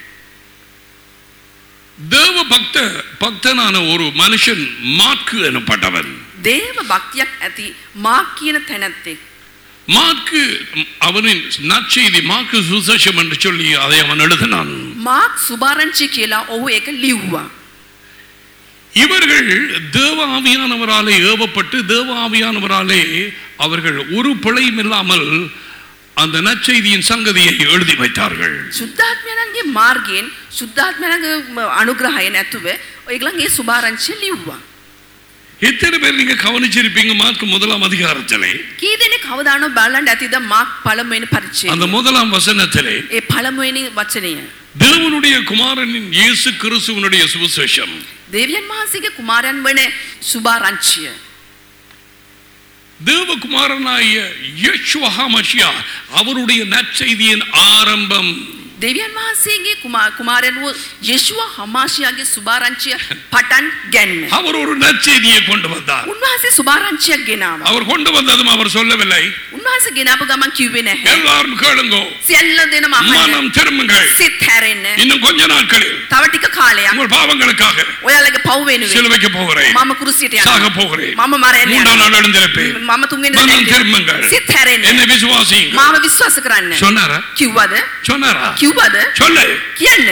A: தேவ பக்த பக்தனான ஒரு மனுஷன் மாற்கு எனப்பட்டவன்
B: දේව භක්තියක් ඇති මාක් කියන තැනැත්තෙක්.
A: மாற்கு அவனின் நற்செய்தி மாற்கு சுசேஷம் என்று சொல்லி அதை அவன் எழுதினான்
B: මාක් සුභාරංචි කියලා ඔහු ඒක ලිව්වා.
A: இவர்கள் தேவ ஆவியானவராலே ஏவப்பட்டு தேவ ஆவியானவராலே அவர்கள் ஒரு பிழையும் இல்லாமல் அந்த நற்செய்தியின் சங்கதியை எழுதி வைத்தார்கள்
B: සුද්ධාත්මයන්ගේ මාර්ගයෙන් සුද්ධාත්මයන්ගේ ම- අනුග්‍රහය නැතුව ඔයගලන් ඒ සුභාරංචිය ලිව්වා.
A: எத்தனை பேர் நீங்க கவனிச்சிருப்பீங்க மார்க் முதலாம் அதிகாரத்திலே
B: කී දෙනෙක් කවදානෝ බලන්න ඇතිද මාක් පළමුවෙනි පරිච්ඡේදය.
A: அந்த முதலாம் வசனத்திலே
B: ඒ පළමුවෙනි වචනය.
A: தேவனுடைய குமாரனின் இயேசு கிறிஸ்துவனுடைய சுவிசேஷம்
B: දේවියන් වහන්සේගේ කුමාරයන් වන සුභාරංචිය.
A: தேவகுமாரனாகிய யெஷுவா மஷியா அவருடைய நற்செய்தியின் ஆரம்பம்
B: දෙවියන් වහන්සේගේ කුමා- කුමාරයන් වූ යේෂුව හමාශයාගේ සුභාරංචිය පටන් ගැන්ම.
A: அவர் ஒரு நற்செய்தியை கொண்டு வந்தார்
B: උන්වහන්සේ සුභාරංචියක් ගෙනාව.
A: அவர் கொண்டு வந்ததும் அவர் சொல்லவில்லை
B: උන්වහන්සේ ගෙනාපු ගමන් කිව්වේ නැහැ.
A: எல்லாரும் கேளுங்கோ
B: සියල්ල දෙනම අහන්න.
A: மனம் திரும்புங்கள்
B: සිත් හැරෙන්න.
A: இன்னும் கொஞ்ச நாட்களில்
B: තව ටික කාලයක්
A: உங்கள் பாவங்களுக்காக
B: ඔයාලගේ පව් වෙනුවෙන්
A: சிலுவைக்கு போகிறேன்
B: මම කුරුසියට
A: சாக
B: යනවා.
A: போகிறேன்
B: මම මරන්න
A: மூன்றாம்
B: යනවා.
A: நாள் எழுந்திருப்பேன்
B: මම තුන්වෙනි
A: மனம்
B: දිනට
A: திரும்புங்கள்
B: සිත් හැරෙන්න.
A: என்னை விசுவாசியுங்கள்
B: මාව විශ්වාස කරන්න.
A: சொன்னாரா
B: කිව්වද?
A: சொன்னாரா
B: කිව්වද?
A: சொல்லு
B: කියන්න.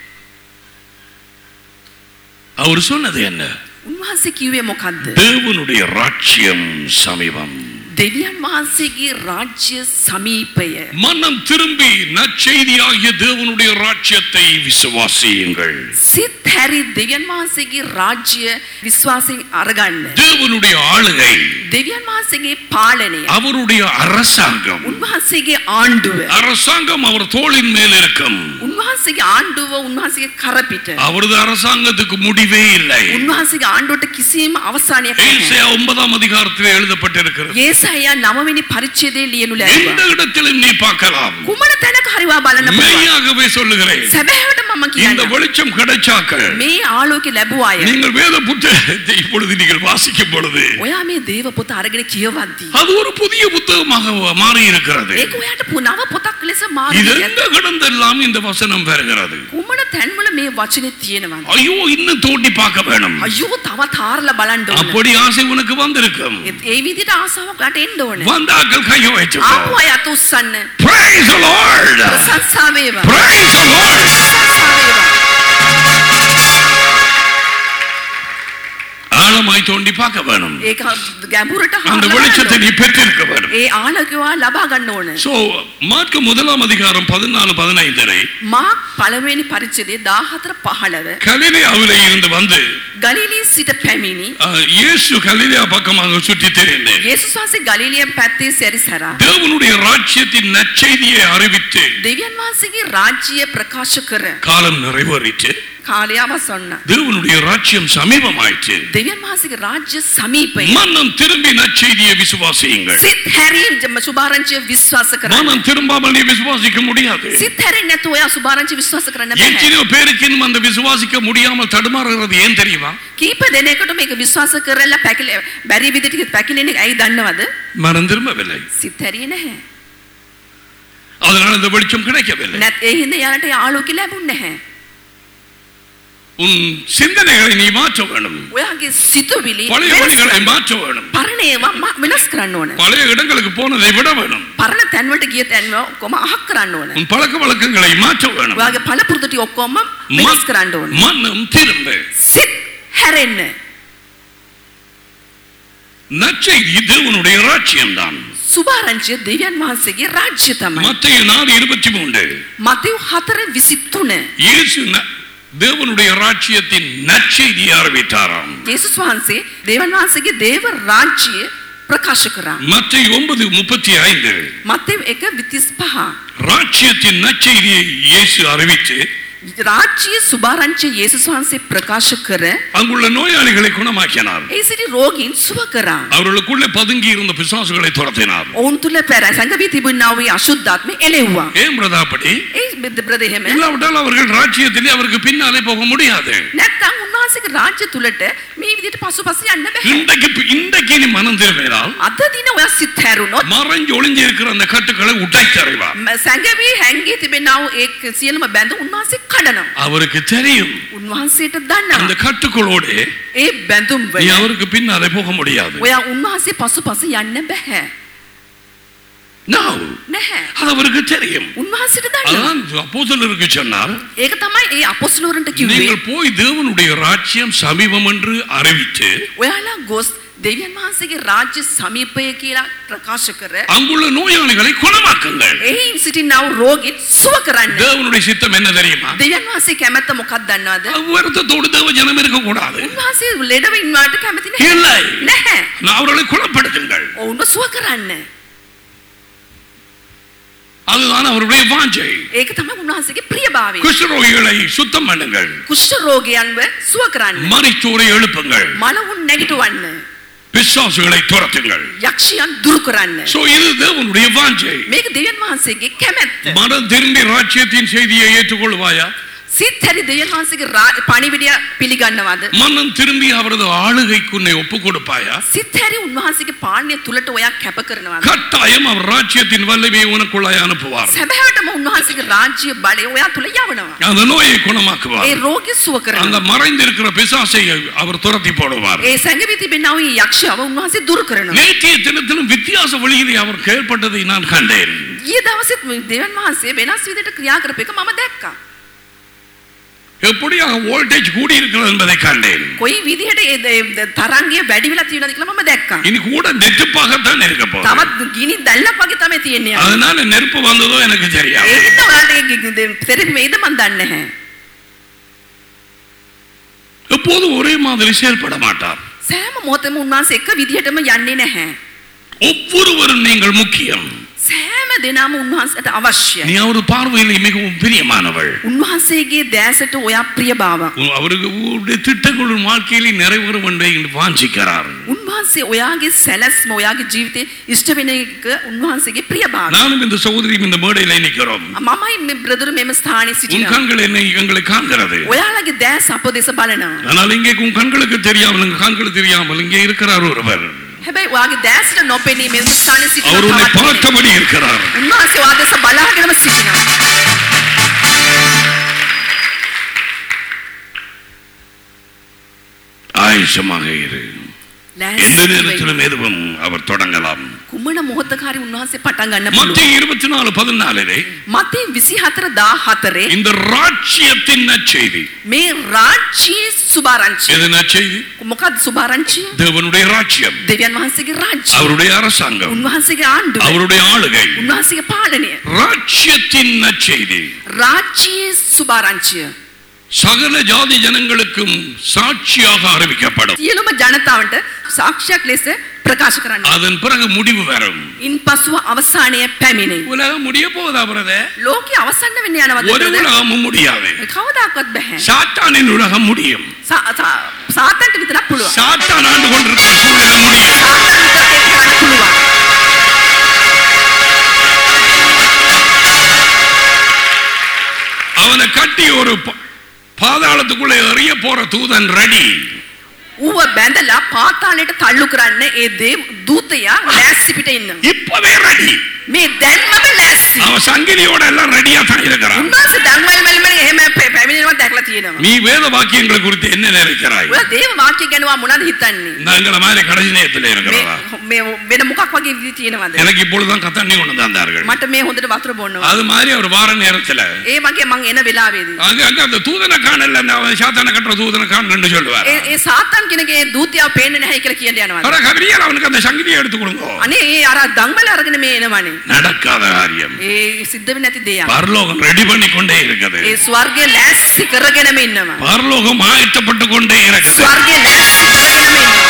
A: அவர் சொன்னது என்ன
B: උන්වහන්සේ කිව්වේ මොකද්ද?
A: தேவனுடைய ராட்சியம் சமீபம்
B: දෙවියන් වහන්සේගේ රාජ්‍ය සමීපය.
A: மனம் திரும்பி நற்செய்தியாகிய தேவனுடைய ராட்சியத்தை விசுவாசியுங்கள்
B: සිත් හැරි දෙවියන් වහන්සේගේ රාජ්‍ය විශ්වාසයෙන් අරගන්න.
A: தேவனுடைய ஆளுகை
B: දෙවියන් වහන්සේගේ පාලනය.
A: அவருடைய அரசாங்கம்
B: උන්වහන්සේගේ ආණ්ඩුව.
A: அரசாங்கம் அவர் தோளின் மேல் இருக்கும்
B: උන්වහන්සේගේ ආණ්ඩුව උන්වහන්සේගේ කරපිට.
A: அவரது அரசாங்கத்துக்கு முடிவே இல்லை
B: උන්වහන්සේගේ ආණ්ඩුවට කිසිම අවසානයක් නැහැ.
A: ஏசாயா ஒன்பதாம் அதிகாரத்தில் எழுதப்பட்டிருக்கிறது
B: ඒසායා නවවෙනි පරිච්ඡේදයේ ලියනු
A: எந்த
B: ලැබුවා.
A: இடத்திலும் நீ பார்க்கலாம்
B: කුමන තැනක හරිවා බලන්න පුළුවන්.
A: மெய்யாகவே சொல்லுகிறேன்
B: සැබෑවට මම
A: இந்த
B: කියන්න.
A: வெளிச்சம் கிடைச்சாக்கள்
B: මේ ආලෝකය ලැබුව අය.
A: நீங்கள் வேத புத்தகத்தை இப்பொழுது நீங்கள் வாசிக்கும் பொழுது
B: ඔයා මේ දේව පොත අරගෙන කියවද්දී.
A: அது ஒரு புதிய புத்தகமாக மாறி இருக்கிறது
B: ඒක ඔයාට පුනව පොතක් ලෙස
A: இது
B: මාරු
A: எந்த கிடந்தெல்லாம் இந்த வசனம் வருகிறது
B: කුමන තැන්වල මේ වචනේ තියෙනවද?
A: ஐயோ இன்னும் தோண்டி பார்க்க வேணும்
B: අයියෝ තවත් හාරලා බලන්න ඕන.
A: அப்படி ஆசை உனக்கு வந்திருக்கும்
B: ඒත් ඒ විදිහට ආසාවක් ගට එන්න ඕන.
A: வந்தாக்கள் கையை வச்சு
B: ආපු අය අත උස්සන්න.
A: Praise the Lord!
B: ප්‍රශංසා වේවා.
A: Praise the Lord!
B: ප්‍රශංසා වේවා.
A: ஆழமாய் தோண்டி பார்க்க வேணும்
B: ඒක ගැඹුරට
A: அந்த
B: හාරලා
A: வெளிச்சத்தை
B: බලන්න
A: நீ
B: ඕන.
A: பெற்றிருக்க வேணும்
B: ඒ ආලෝකය ලබා ගන්න ඕන.
A: சோ மார்க்கு முதலாம் அதிகாரம் பதினாலு பதினைந்தரை
B: මාක් පළවෙනි පරිච්ඡේදයේ 14 15
A: கலிலேயாவிலே இருந்து வந்து
B: ගලිලී සිට පැමිණි
A: அஹ், இயேசு கலிலேயா பக்கமாக சுற்றி திரிந்து
B: යේසුස් වහන්සේ ගලිලිය පැත්තේ සැරිසරා
A: தேவனுடைய ராஜ்யத்தின் நற்செய்தியை அறிவித்து
B: දෙවියන් වහන්සේගේ රාජ්‍ය ප්‍රකාශ කර
A: காலம் நிறைவேறிச்சு
B: කාලය අවසන්න.
A: தேவனுடைய ராஜ்யம் சமீபமாயிற்று
B: දෙවියන් වහන්සේගේ රාජ්‍ය සමීපය.
A: மனம் திரும்பி நற்செய்தியை விசுவாசியுங்கள்
B: සිත් හැරීම සුභාරංචිය විශ්වාස කරන්න.
A: மனம் திரும்பாமல் நீ விசுவாசிக்க முடியாது
B: සිත් හැරෙන්නේ නැතුව ඔයා සුභාරංචි විශ්වාස කරන්න බෑ.
A: எத்தனையோ பேருக்கு இன்னும் அந்த விசுவாசிக்க முடியாமல் தடுமாறுகிறது ஏன் தெரியுமா
B: කීප දෙනෙකුට මේක විශ්වාස කරලා පැකිල බැරි විදිහට පැකිලෙන්නේ ඇයි දන්නවද?
A: மனம் திரும்பவில்லை
B: සිත් හැරියේ නැහැ.
A: அதனால இந்த வெளிச்சம் கிடைக்கவில்லை
B: නැත් ඒ හින්දා යාලට ඒ ආලෝකය ලැබුණ නැහැ.
A: உன் சிந்தனைகளை நீ மாற்ற வேணும்
B: ඔයාගේ සිතුවිලි
A: பழைய
B: වෙනස්
A: வழிகளை
B: කරන්න.
A: மாற்ற வேணும்
B: පරණ ඒවා ම- වෙනස් කරන්න ඕන.
A: பழைய இடங்களுக்கு போனதை விட வேணும்
B: පරණ තැන්වලට ගිය තැන්ව ඔක්කොම අහක් කරන්න ඕන.
A: உன் பழக்க வழக்கங்களை மாற்ற வேணும்
B: ඔයාගේ පළපුරුදු ටික ඔක්කොම
A: ம-
B: වෙනස් කරන්න ඕන.
A: மனம் திரும்ப
B: සිත් හැරෙන්න.
A: நற்செய்தி தேவனுடைய ராஜ்யம் தான்
B: සුභාරංචිය දෙවියන් වහන්සේගේ රාජ්‍ය තමයි.
A: மத்திய நாலு இருபத்தி மூன்று
B: මතෙව් 4:23
A: இயேசு ந- தேவனுடைய ராஜ்யத்தின் நற்செய்தியை அறிவித்தாராம்
B: යේසුස් වහන්සේ දේවන් වහන්සේගේ දේව රාජ්‍ය ප්‍රකාශ කරා.
A: மத்திய ஒன்பது முப்பத்தி ஐந்து
B: මතෙව් 1:25
A: ராஜ்யத்தின் நற்செய்தியை இயேசு அறிவித்து
B: රාජ්‍ය සුභාරංචිය යේසුස් වහන්සේ ප්‍රකාශ කර
A: அங்குள்ள நோயாளிகளை குணமாக்கினார்
B: ඒ සිටි රෝගීන් සුව කරා.
A: அவர்களுக்குள்ளே பதுங்கி இருந்த பிசாசுகளை துரத்தினார்
B: ඔවුන් තුල පෙර සැඟවී තිබුණා වූ අශුද්ධාත්ම එළෙව්වා.
A: ஏன் பிரதாப்படி
B: ඒ බ්‍රදහෙම
A: இல்லாவிட்டால் அவர்கள் ராஜ்யத்திலே அவருக்கு பின்னாலே போக முடியாது
B: නැත්තම් උන්වහන්සේගේ රාජ්‍ය තුලට මේ විදිහට පසුපස යන්න බෑ.
A: இன்றைக்கு இன்றைக்கு நீ மனம் திரும்பினால்
B: අද දින ඔයා සිත් හැරුණොත්
A: மறைஞ்சு ஒளிஞ்சு இருக்கிற அந்த கட்டுக்களை உடைத்தறிவார்
B: ම- සැඟවී හැංගී තිබෙනා වූ ඒ සියලුම බැඳ උන්වහන්සේ කඩනවා.
A: அவருக்கு தெரியும்
B: උන්වහන්සේට
A: அந்த
B: දන්නවා.
A: கட்டுக்களோடு
B: ඒ බැඳුම්
A: நீ
B: වල
A: அவருக்கு பின்னாலே போக முடியாது
B: ඔයා උන්වහන්සේ පසුපස යන්න බෑ.
A: No.
B: නැහැ.
A: அது அவருக்கு தெரியும்
B: උන්වහන්සේට දන්නවා.
A: அதான் அப்போஸ்தலருக்கு சொன்னார்
B: ඒක තමයි ඒ අපොස්තලවරුන්ට කිව්වේ.
A: நீங்கள் போய் தேவனுடைய ராஜ்யம் சமீபம் என்று அறிவித்து
B: ඔයාලා ගොස් දෙවියන් වහන්සේගේ රාජ්‍ය සමීපය කියලා ප්‍රකාශ කර
A: அங்குள்ள நோயாளிகளை குணமாக்குங்கள்
B: එයින් සිටිනා වූ රෝගීන් සුව කරන්න.
A: தேவனுடைய சித்தம் என்ன தெரியுமா
B: දෙවියන් වහන්සේ කැමැත්ත මොකක්ද දන්නවද?
A: வருத்தத்தோடு தேவ ஜனம் இருக்க கூடாது
B: උන්වහන්සේ ලෙඩව ඉන්නවට කැමති නැහැ.
A: இல்லை
B: නැහැ.
A: அவர்களை குணப்படுத்துங்கள்
B: ඔවුන්ව සුව කරන්න.
A: அதுதான் அவருடைய வாஞ்சை
B: ඒක තමයි උන්වහන්සේගේ ප්‍රියභාවය.
A: குஷ்டரோகிகளை சுத்தம் பண்ணுங்கள்
B: කුෂ්ඨ රෝගයන්ව සුව කරන්න.
A: மரிச்சோரை எழுப்புங்கள்
B: මලවුන් නැගිටවන්න.
A: பிசாசுகளை துரத்துங்கள்
B: යක්ෂයන් දුරු කරන්න.
A: சோ இது தேவனுடைய வாஞ்சை
B: මේක දෙවියන් වහන්සේගේ කැමැත්ත.
A: மனம் திரும்பி ராஜ்யத்தின் செய்தியை ஏற்றுக்கொள்வாயா
B: සිත් හැරි දෙවියන් වහන්සේගේ රා- පණිවිඩය පිළිගන්නවද?
A: மனம் திரும்பி அவரது ஆளுகைக்கு உன்னை ஒப்பு கொடுப்பாயா
B: සිත් හැරි උන්වහන්සේගේ පාලනය තුලට ඔයා කැප කරනවද?
A: கட்டாயம் அவர் ராஜ்யத்தின் வல்லமையை உனக்குள்ளாய் அனுப்புவார்
B: සැබෑවටම උන්වහන්සේගේ රාජ්‍ය බලය ඔයා තුල යවනවා.
A: அந்த நோயை குணமாக்குவார்
B: ඒ රෝගී සුව
A: அந்த
B: කරනවා.
A: மறைந்திருக்கிற பிசாசை அவர் துரத்தி போடுவார்
B: ඒ සැඟවි තිබෙනා වූ යක්ෂයව උන්වහන්සේ දුරු කරනවා.
A: நேற்றைய தினத்திலும் வித்தியாச வழியிலே அவர் செயல்பட்டதை நான் கண்டேன்
B: ඊයේ දවසෙත් දෙවියන් වහන්සේ වෙනස් විදිහට ක්‍රියා කරපු එක මම දැක්කා.
A: எப்படியாக வோல்டேஜ் கூடி இருக்கிறது என்பதை கண்டேன்
B: කොයි විදිහට ඒ ද- ද- තරංගය වැඩි වෙලා තියෙනවද කියලා මම දැක්කා.
A: இனி கூட நெருப்பாகத்தான் இருக்க போகுது
B: තවත් ගිනි දැල්ලක් වගේ තමයි තියෙන්නේ.
A: அதனால நெருப்பு வந்ததோ எனக்கு தெரியாது
B: ඒකිට ඔයාලට ඒ ගි- ගි- තෙරෙන්නේ වේද මන් දන්නේ නැහැ.
A: எப்போதும் ஒரே மாதிரி செயல்பட மாட்டார்
B: සෑම මොහොතෙම උන්වහන්සේ එක විදිහටම යන්නේ නැහැ.
A: ஒவ்வொருவரும் நீங்கள் முக்கியம்
B: සෑම දෙනාම උන්වහන්සේට අවශ්‍යයි.
A: நீ அவர் பார்வையில் மிகவும் பிரியமானவள்
B: උන්වහන්සේගේ දැසට ඔයා ප්‍රියභාවක්.
A: உ- அவருக்கு உங்களுடைய திட்டங்களும் வாழ்க்கையிலே நிறைவேறும் என்பதை வாஞ்சிக்கிறார்
B: උන්වහන්සේ ඔයාගේ සැලැස්ම ඔයාගේ ජීවිතේ ඉෂ්ට වෙන එක උන්වහන්සේගේ ප්‍රියභාවය.
A: நானும் இந்த சகோதரியும் இந்த மேடையில் நிற்கிறோம்
B: මමයි මේ බ්‍රදරු මෙම ස්ථානයේ
A: உன்
B: සිටිනවා.
A: கண்கள் என்னை எங்களை காண்கிறது
B: ඔයාලගේ දැස් අප දෙස බලනවා.
A: ஆனால் இங்கே உன் கண்களுக்கு தெரியாமல் உங்க கண்களுக்கு தெரியாமல் இங்கே இருக்கிறார் ஒருவர்
B: හැබැයි ඔයාගේ දැස්ට නොපෙනී මෙම ස්ථානයේ සිටින
A: அவர் உன்னை
B: තවත් කෙනෙක්.
A: பார்த்தபடி இருக்கிறார்
B: උන්වහන්සේ ඔයා දෙස බලාගෙනම සිටිනවා.
A: ஆயுஷமாக இரு எந்த
B: ලෑස්ති වෙයි.
A: நேரத்திலும் எதுவும் அவர் தொடங்கலாம்
B: කුමන මොහොතකාරී උන්වහන්සේ පටන් ගන්න පුළුවන්.
A: மத்திய இருபத்தி நாலு பதினாலிலே
B: මතේ 24 14
A: இந்த ராஜ்யத்தின் நற்செய்தி
B: මේ රාජ්‍යයේ සුභාරංචිය.
A: எது நற்செய்தி
B: මොකක්ද සුභාරංචිය?
A: தேவனுடைய ராஜ்யம்
B: දෙවියන් වහන්සේගේ රාජ්‍යය.
A: அவருடைய அரசாங்கம்
B: උන්වහන්සේගේ ආණ්ඩුව.
A: அவருடைய ஆளுகை
B: උන්වහන්සේගේ පාලනය.
A: ராஜ்யத்தின் நற்செய்தி
B: රාජ්‍යයේ සුභාරංචිය.
A: சகல ஜாதி ஜனங்களுக்கும் சாட்சியாக அறிவிக்கப்படும்
B: සියලුම ජනතාවට සාක්ෂියක් ලෙස ප්‍රකාශ කරන්න.
A: அதன் பிறகு முடிவு வரும்
B: ඉන් පසුව අවසානය පැමිණේ.
A: உலகம் முடிய போகுதா பிரதே
B: ලෝකෙ අවසන්න වෙන්න යනවද?
A: ஒரு
B: brother?
A: உலகமும் முடியாது
B: කවදාකවත් බැහැ.
A: சாத்தானின் உலகம் முடியும்
B: සා- සා- සාතන්ට විතරක් පුළුවන්.
A: சாத்தான் ஆண்டு கொண்டிருக்கிற சூழ்நிலை முடியும்
B: සාතන් විතරක් ඒක කරන්න පුළුවන්.
A: அவனை கட்டி ஒரு ப- பாதாளத்துக்குள்ள எறிய போற தூதன் ரெடி
B: ඌව බැඳලා පාතාලයට තල්ලු කරන්න ඒ දේව දූතයා ලෑස්ති පිට ඉන්නවා.
A: இப்பவே ரெடி
B: මේ දැන්මම ලෑස්ති.
A: அவன் சங்கிலியோட எல்லாம் ரெடியா தான் இருக்கிறான்
B: උන්වහන්සේ ධම්මල් මල්මලි එහෙම පැ- පැමිණෙනවා දැකලා තියෙනවා.
A: நீ வேத வாக்கியங்களை குறித்து என்ன நினைக்கிறாய்
B: ඔයා දේව වාක්‍ය ගැන ඔයා මොනවද හිතන්නේ?
A: நாங்கள மாதிரி கடைசி நேரத்தில்
B: මේ
A: இருக்கிறதா
B: මේ වෙන මොකක් වගේ විදි තියෙනවද?
A: எனக்கு இப்பொழுதுதான் கத்தண்ணி கொண்டு தந்தார்கள்
B: මට මේ හොඳට වතුර බොන්නවා.
A: அது மாதிரி அவர் வார நேரத்துல
B: ඒ වගේ මං එන වෙලාවේදී
A: அங்க அங்க அந்த தூதனை காணல அவன் சாத்தான கட்டுற தூதனை காணலன்னு சொல்லுவார்
B: ඒ ඒ සාතන් කෙනගේ දූතයාව පේන්නේ නැහැ කියලා කියන්න යනවා.
A: ஆனா கதிரியால் அவனுக்கு அந்த சங்கிலியை எடுத்து கொடுங்க
B: අනේ ඒ අර දඟමල අරගෙන මේ එනවනේ.
A: நடக்காத காரியம்
B: ඒ සිද්ධ වෙන්නේ නැති දෙයක්.
A: பரலோகம் ரெடி பண்ணி கொண்டே இருக்குது
B: ඒ ස්වර්ගය ලෑස්ති කරගෙනම ඉන්නවා.
A: பரலோகம் ஆயத்தப்பட்டு கொண்டே இருக்குது
B: ස්වර්ගය ලෑස්ති කරගෙනම ඉන්නවා.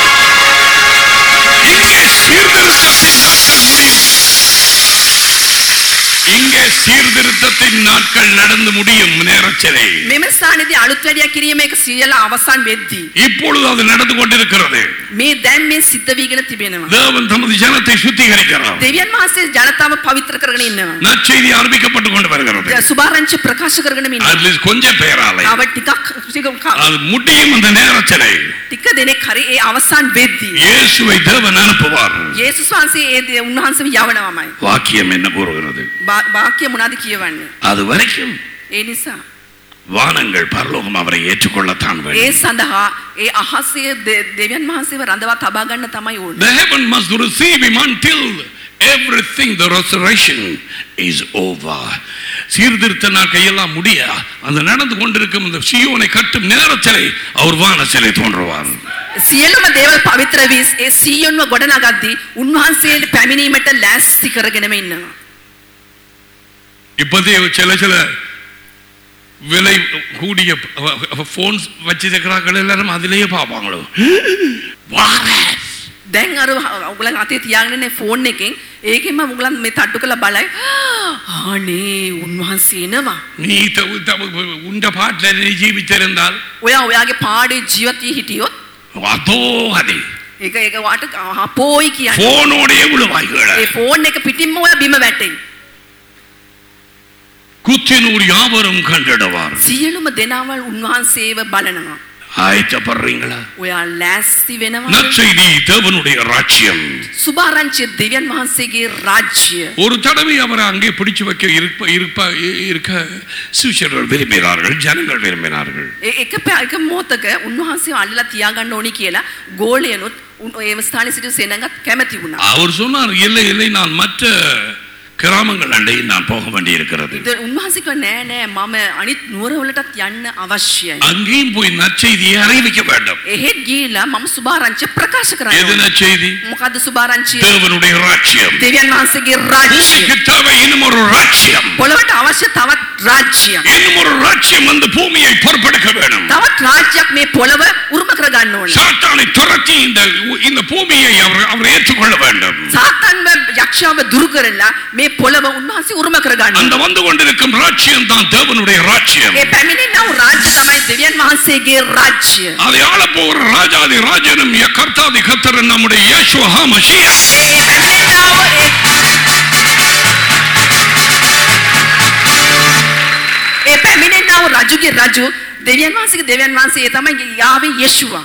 A: இங்கே சீர்திருத்தத்தின் நாட்கள் முடியும் இங்கே சீர்திருத்தத்தின் நாட்கள் நடந்து முடியும் நேரத்திலே
B: මෙම ස්ථානයේදී අලුත් වැඩියක් කිරීම එක සියල්ල අවසන් වෙද්දී
A: இப்பொழுது அது நடந்து கொண்டிருக்கிறது
B: මේ දැන් මේ සිද්ධ වීගෙන තිබෙනවා.
A: தேவன் தமது ஜனத்தை சுத்திகரிக்கிறார்
B: දෙවියන් වහන්සේ ජනතාව පවිත්‍ර කරගෙන ඉන්නවා.
A: நற்செய்தி ஆரம்பிக்கப்பட்டு கொண்டு வருகிறது
B: සුභාරංචි ප්‍රකාශ කරගෙන ඉන්නවා.
A: அட்லீஸ்ட் கொஞ்சம் பேராலை
B: තව ටිකක් ටික ක-
A: அது முடியும் அந்த நேரத்திலே
B: ටික දෙනෙක් හරි ඒ අවසන් වෙද්දී
A: இயேசுவை தேவன் அனுப்புவார்
B: යේසුස් වහන්සේ ඒ දේ- උන්වහන්සේව යවනවාමයි.
A: வாக்கியம் என்ன கூறுகிறது
B: වා- වාක්‍ය මොනවද කියවන්නේ?
A: அது வரைக்கும்
B: ඒ නිසා
A: வானங்கள் பரலோகம் அவரை ஏற்றுக்கொள்ளத்தான்
B: ඒ
A: வேண்டும்
B: සඳහා ඒ අහසේ දෙ- දෙවියන් වහන්සේව රඳවා තබා ගන්න තමයි ඕනේ.
A: The heaven must receive him until everything the resurrection is over. சீர்திருத்த நாட்கையெல்லாம் முடிய அந்த நடந்து கொண்டிருக்கும் இந்த சியோனை கட்டும் நேரத்திலே அவர் வானத்திலே தோன்றுவார்
B: සියලුම දේවල් පවිත්‍ර වී ඒ සීයොන්ව ගොඩනගද්දී උන්වහන්සේ පැමිණීමට ලෑස්ති කරගෙනම ඉන්නවා.
A: இப்பதே சில சில விலை கூடிய போன்ஸ் வச்சிருக்கிறார்கள் எல்லாரும் அதிலேயே பார்ப்பாங்களோ வாரேன்.
B: දැන් අර ඔගලන් අතේ තියාගෙන ඉන්නේ ෆෝන් එකෙන් ඒකෙන්ම ඔගලන් මේ තට්ටු කරලා බලයි අනේ උන්වහන්සේ එනවා.
A: நீ த- த- உண்ட பாட்டில் நீ ஜீவித்திருந்தால்
B: ඔයා ඔයාගේ පාඩේ ජීවත් වී හිටියොත්
A: அதோ அதை
B: ඒක ඒක වාට පෝයි කියන්න
A: போனோடே விழுவாய்கள்
B: ඒ ෆෝන් එක පිටින්ම ඔය බිම වැටෙයි
A: குத்தினூர் யாவரும் கண்டிடுவார்
B: සියලුම දෙනාවල් උන්වහන්සේව බලනවා
A: ஆயத்தப்படுறீங்களா
B: ඔයා ලෑස්ති වෙනවා
A: நற்செய்தி தேவனுடைய ராஜ்யம்
B: සුභාරංචිය දෙවියන් වහන්සේගේ රාජ්‍ය
A: ஒரு தடவை அவரை அங்கே பிடிச்சு வைக்க இருப்ப இருப்ப இருக்க சூஷர்கள் விரும்பினார்கள் ஜனங்கள் விரும்பினார்கள்
B: ඒ එක පෑ- එක මොහොතක උන්වහන්සේ අල්ලලා තියාගන්න ඕනි කියලා ගෝලයනුත් උන්- ඒ ස්ථානයේ සිටි සෙනඟත් කැමති වුණා.
A: அவர் சொன்னார் இல்லை இல்லை நான் மற்ற கிராமங்கள் அண்டையில் நான் போக வேண்டி இருக்கிறது
B: ඉතින් උන්වහන්සේ කිව්වා නෑ නෑ මම අනිත් නුවරවලටත් යන්න අවශ්‍යයි.
A: அங்கேயும் போய் நற்செய்தியை அறிவிக்க வேண்டும்
B: එහෙත් ගිහිලා මම සුභාරංචිය ප්‍රකාශ
A: எது
B: කරන්න ඕනේ.
A: நற்செய்தி
B: මොකද්ද සුභාරංචිය?
A: தேவனுடைய ராஜ்யம்
B: දෙවියන් වහන්සේගේ රාජ්‍ය.
A: பூமிக்கு தேவை இன்னும் ஒரு ராஜ்யம்
B: පොළවට අවශ්‍ය තවත් රාජ්‍යයක්.
A: இன்னும் ஒரு ராஜ்யம் வந்து பூமியை பொறுப்பெடுக்க வேண்டும்
B: තවත් රාජ්‍යයක් මේ පොළව උරුම කරගන්න ඕනේ.
A: சாத்தானை துரத்தி இந்த இந்த பூமியை அவர் அவர் ஏற்றுக்கொள்ள வேண்டும்
B: සාතන්ව යක්ෂාව දුරු කරලා මේ පොළව උන්වහන්සේ උරුම කරගන්න.
A: அந்த வந்து கொண்டிருக்கும் ராஜ்யம் தான் தேவனுடைய ராஜ்யம்
B: ඒ පැමිණෙනා වූ රාජ්‍ය තමයි දෙවියන් වහන්සේගේ රාජ්‍ය.
A: அதை ஆள போகிற ராஜாதி ராஜனும் ய கர்த்தாதி கர்த்தரும் நம்முடைய இயேசுவ ஹாமசியா
B: ඒ පැමිණෙනා වූ ඒ ඒ පැමිණෙනා වූ රජුගේ රජු දෙවියන් වහන්සේගේ දෙවියන් වහන්සේ ඒ තමයි යාවේ යේෂුවා.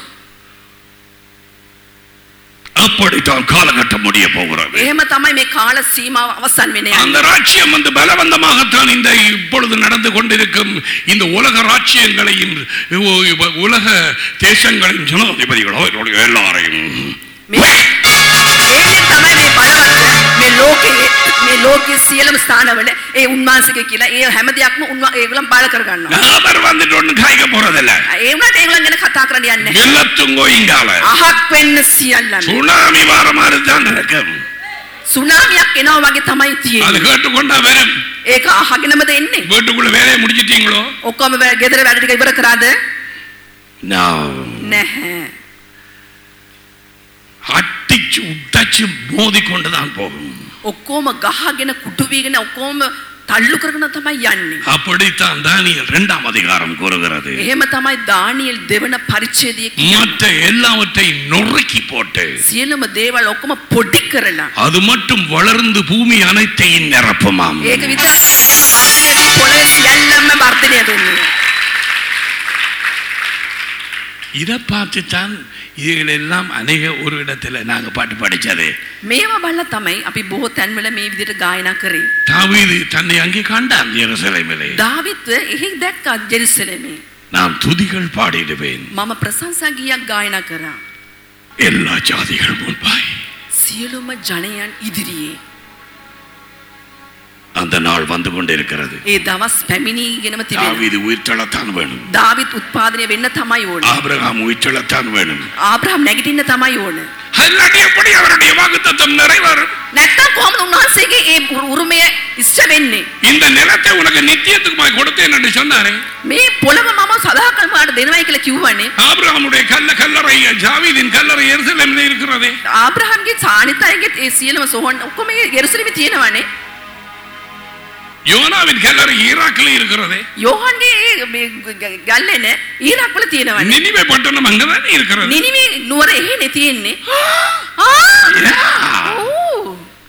A: அப்படித்தான் காலகட்டம் முடிய போகிறது
B: එහෙම තමයි මේ කාල සීමාව අවසන් වෙන්නේ.
A: அந்த ராஜ்யம் வந்து பலவந்தமாகத்தான் இந்த இப்பொழுது நடந்து கொண்டிருக்கும் இந்த உலக ராஜ்யங்களையும் உ- உலக தேசங்களையும் ஜனாதிபதிகளோ எல்லாரையும்
B: මේ ඒකෙන් තමයි මේ බලවත් මේ ලෝකයේ මේ ලෝකයේ සියලුම ස්ථානවල ඒ උන්වහන්සේගේ කියලා ඒ හැම දෙයක්ම උන්ව ඒගොල්ලන් බාල කරගන්නවා.
A: அவர் வந்துட்டு ஒன்றும் காய்க்க போறதில்ல
B: ඒ වුණාට ඒගොල්ලන් ගැන කතා කරන්න යන්නේ නැහැ.
A: எல்லாத்துங்கோ இங்கால
B: අහක් වෙන්න සියල්ලම.
A: சுனாமி வார மாதிரி தான் நடக்கும்
B: සුනාමියක් එනවා වගේ තමයි
A: அது
B: තියෙන්නේ.
A: கேட்டுக்கொண்டா வரும்
B: ඒක අහගෙනමද එන්නේ?
A: வீட்டுக்குள்ள வேலையை முடிச்சிட்டீங்களோ
B: ඔක්කොම වැ- ගෙදර වැඩ ටික ඉවර කරාද?
A: நான்
B: නැහැ.
A: அட்டிச்சு உட்டச்சு மோதி கொண்டுதான் போகும்
B: ඔක්කොම ගහගෙන කුටු වීගෙන ඔක්කොම තල්ලු කරගෙන තමයි යන්නේ.
A: அப்படித்தான் தானியல் இரண்டாம் அதிகாரம் கூறுகிறது
B: එහෙම තමයි දානියෙල් දෙවන පරිච්ඡේදයේ කියන්නේ.
A: மற்ற எல்லாவற்றையும் நொறுக்கி போட்டு
B: සියලුම දේවල් ඔක්කොම පොඩි කරලා
A: அது மட்டும் வளர்ந்து பூமி அனைத்தையும் நிரப்புமாம்
B: ඒක විතර වර්ධනය වෙයි, පොළවේ සියල්ලම වර්ධනය වෙන්නේ.
A: இதை பார்த்துத்தான் இதுகள் எல்லாம் அநேக ஒரு இடத்துல நாங்க பாட்டு படிச்சது
B: මේවා බලලා තමයි අපි බොහෝ තැන්වල මේ විදිහට ගායනා කරේ.
A: தாவீது தன்னை அங்கே கண்டான் எருசலேமிலே
B: දාවිත්ව එහි දැක්කා ජෙරුසලමේ.
A: நான் துதிகள் பாடிடுவேன்
B: මම ප්‍රශංසා ගීයක් ගායනා කරා.
A: எல்லா ஜாதிகள் முன்பாய்
B: සියලුම ජනයන් ඉදිරියේ
A: அந்த நாள் வந்து கொண்டிருக்கிறது
B: ඒ දවස් පැමිණීගෙනම තිබෙනවා.
A: தாவீது உயிர்த்தெழத்தான் வேணும்
B: දාවිත් උත්පාදනය වෙන්න තමයි ඕන.
A: ஆபிரகாம் உயிர்த்தெழத்தான் வேணும்
B: ආබ්‍රහම් නැගිටින්න තමයි ඕන.
A: அல்லாட்டி எப்படி அவருடைய வாக்குத்தத்தம் நிறைவேறும்
B: නැත්තම් කොහොමද උන්වහන්සේගේ ඒ උරු- උරුමය ඉෂ්ට වෙන්නේ?
A: இந்த நிலத்தை உனக்கு நித்தியத்துக்குமாய் கொடுத்தேன் என்று சொன்னாரே
B: මේ පොළව මම සදාකල්ම ඔයාලට දෙනවයි කියලා කිව්වනේ.
A: ஆபிரகாமுடைய கல்ல கல்லறை ஜாவீதின் கல்லறை எருசலேமில் இருக்கிறதே
B: ආබ්‍රහම්ගේ සානිතයගේ ඒ සියලුම සොහොන් ඔක්කොම යෙරුසලමේ තියෙනවනේ.
A: யோனாவின் கல்லறை ஈராக்கில் இருக்கிறதே
B: යෝහන්ගේ ඒ මේ ග- ගල්ලෙන ඊරක් වල තියෙනවනේ.
A: நினிவே பட்டணம் அங்கதானே இருக்கிறது
B: නිනිවේ නුවර එහෙනේ තියෙන්නේ.
A: Yeah.
B: ඕ.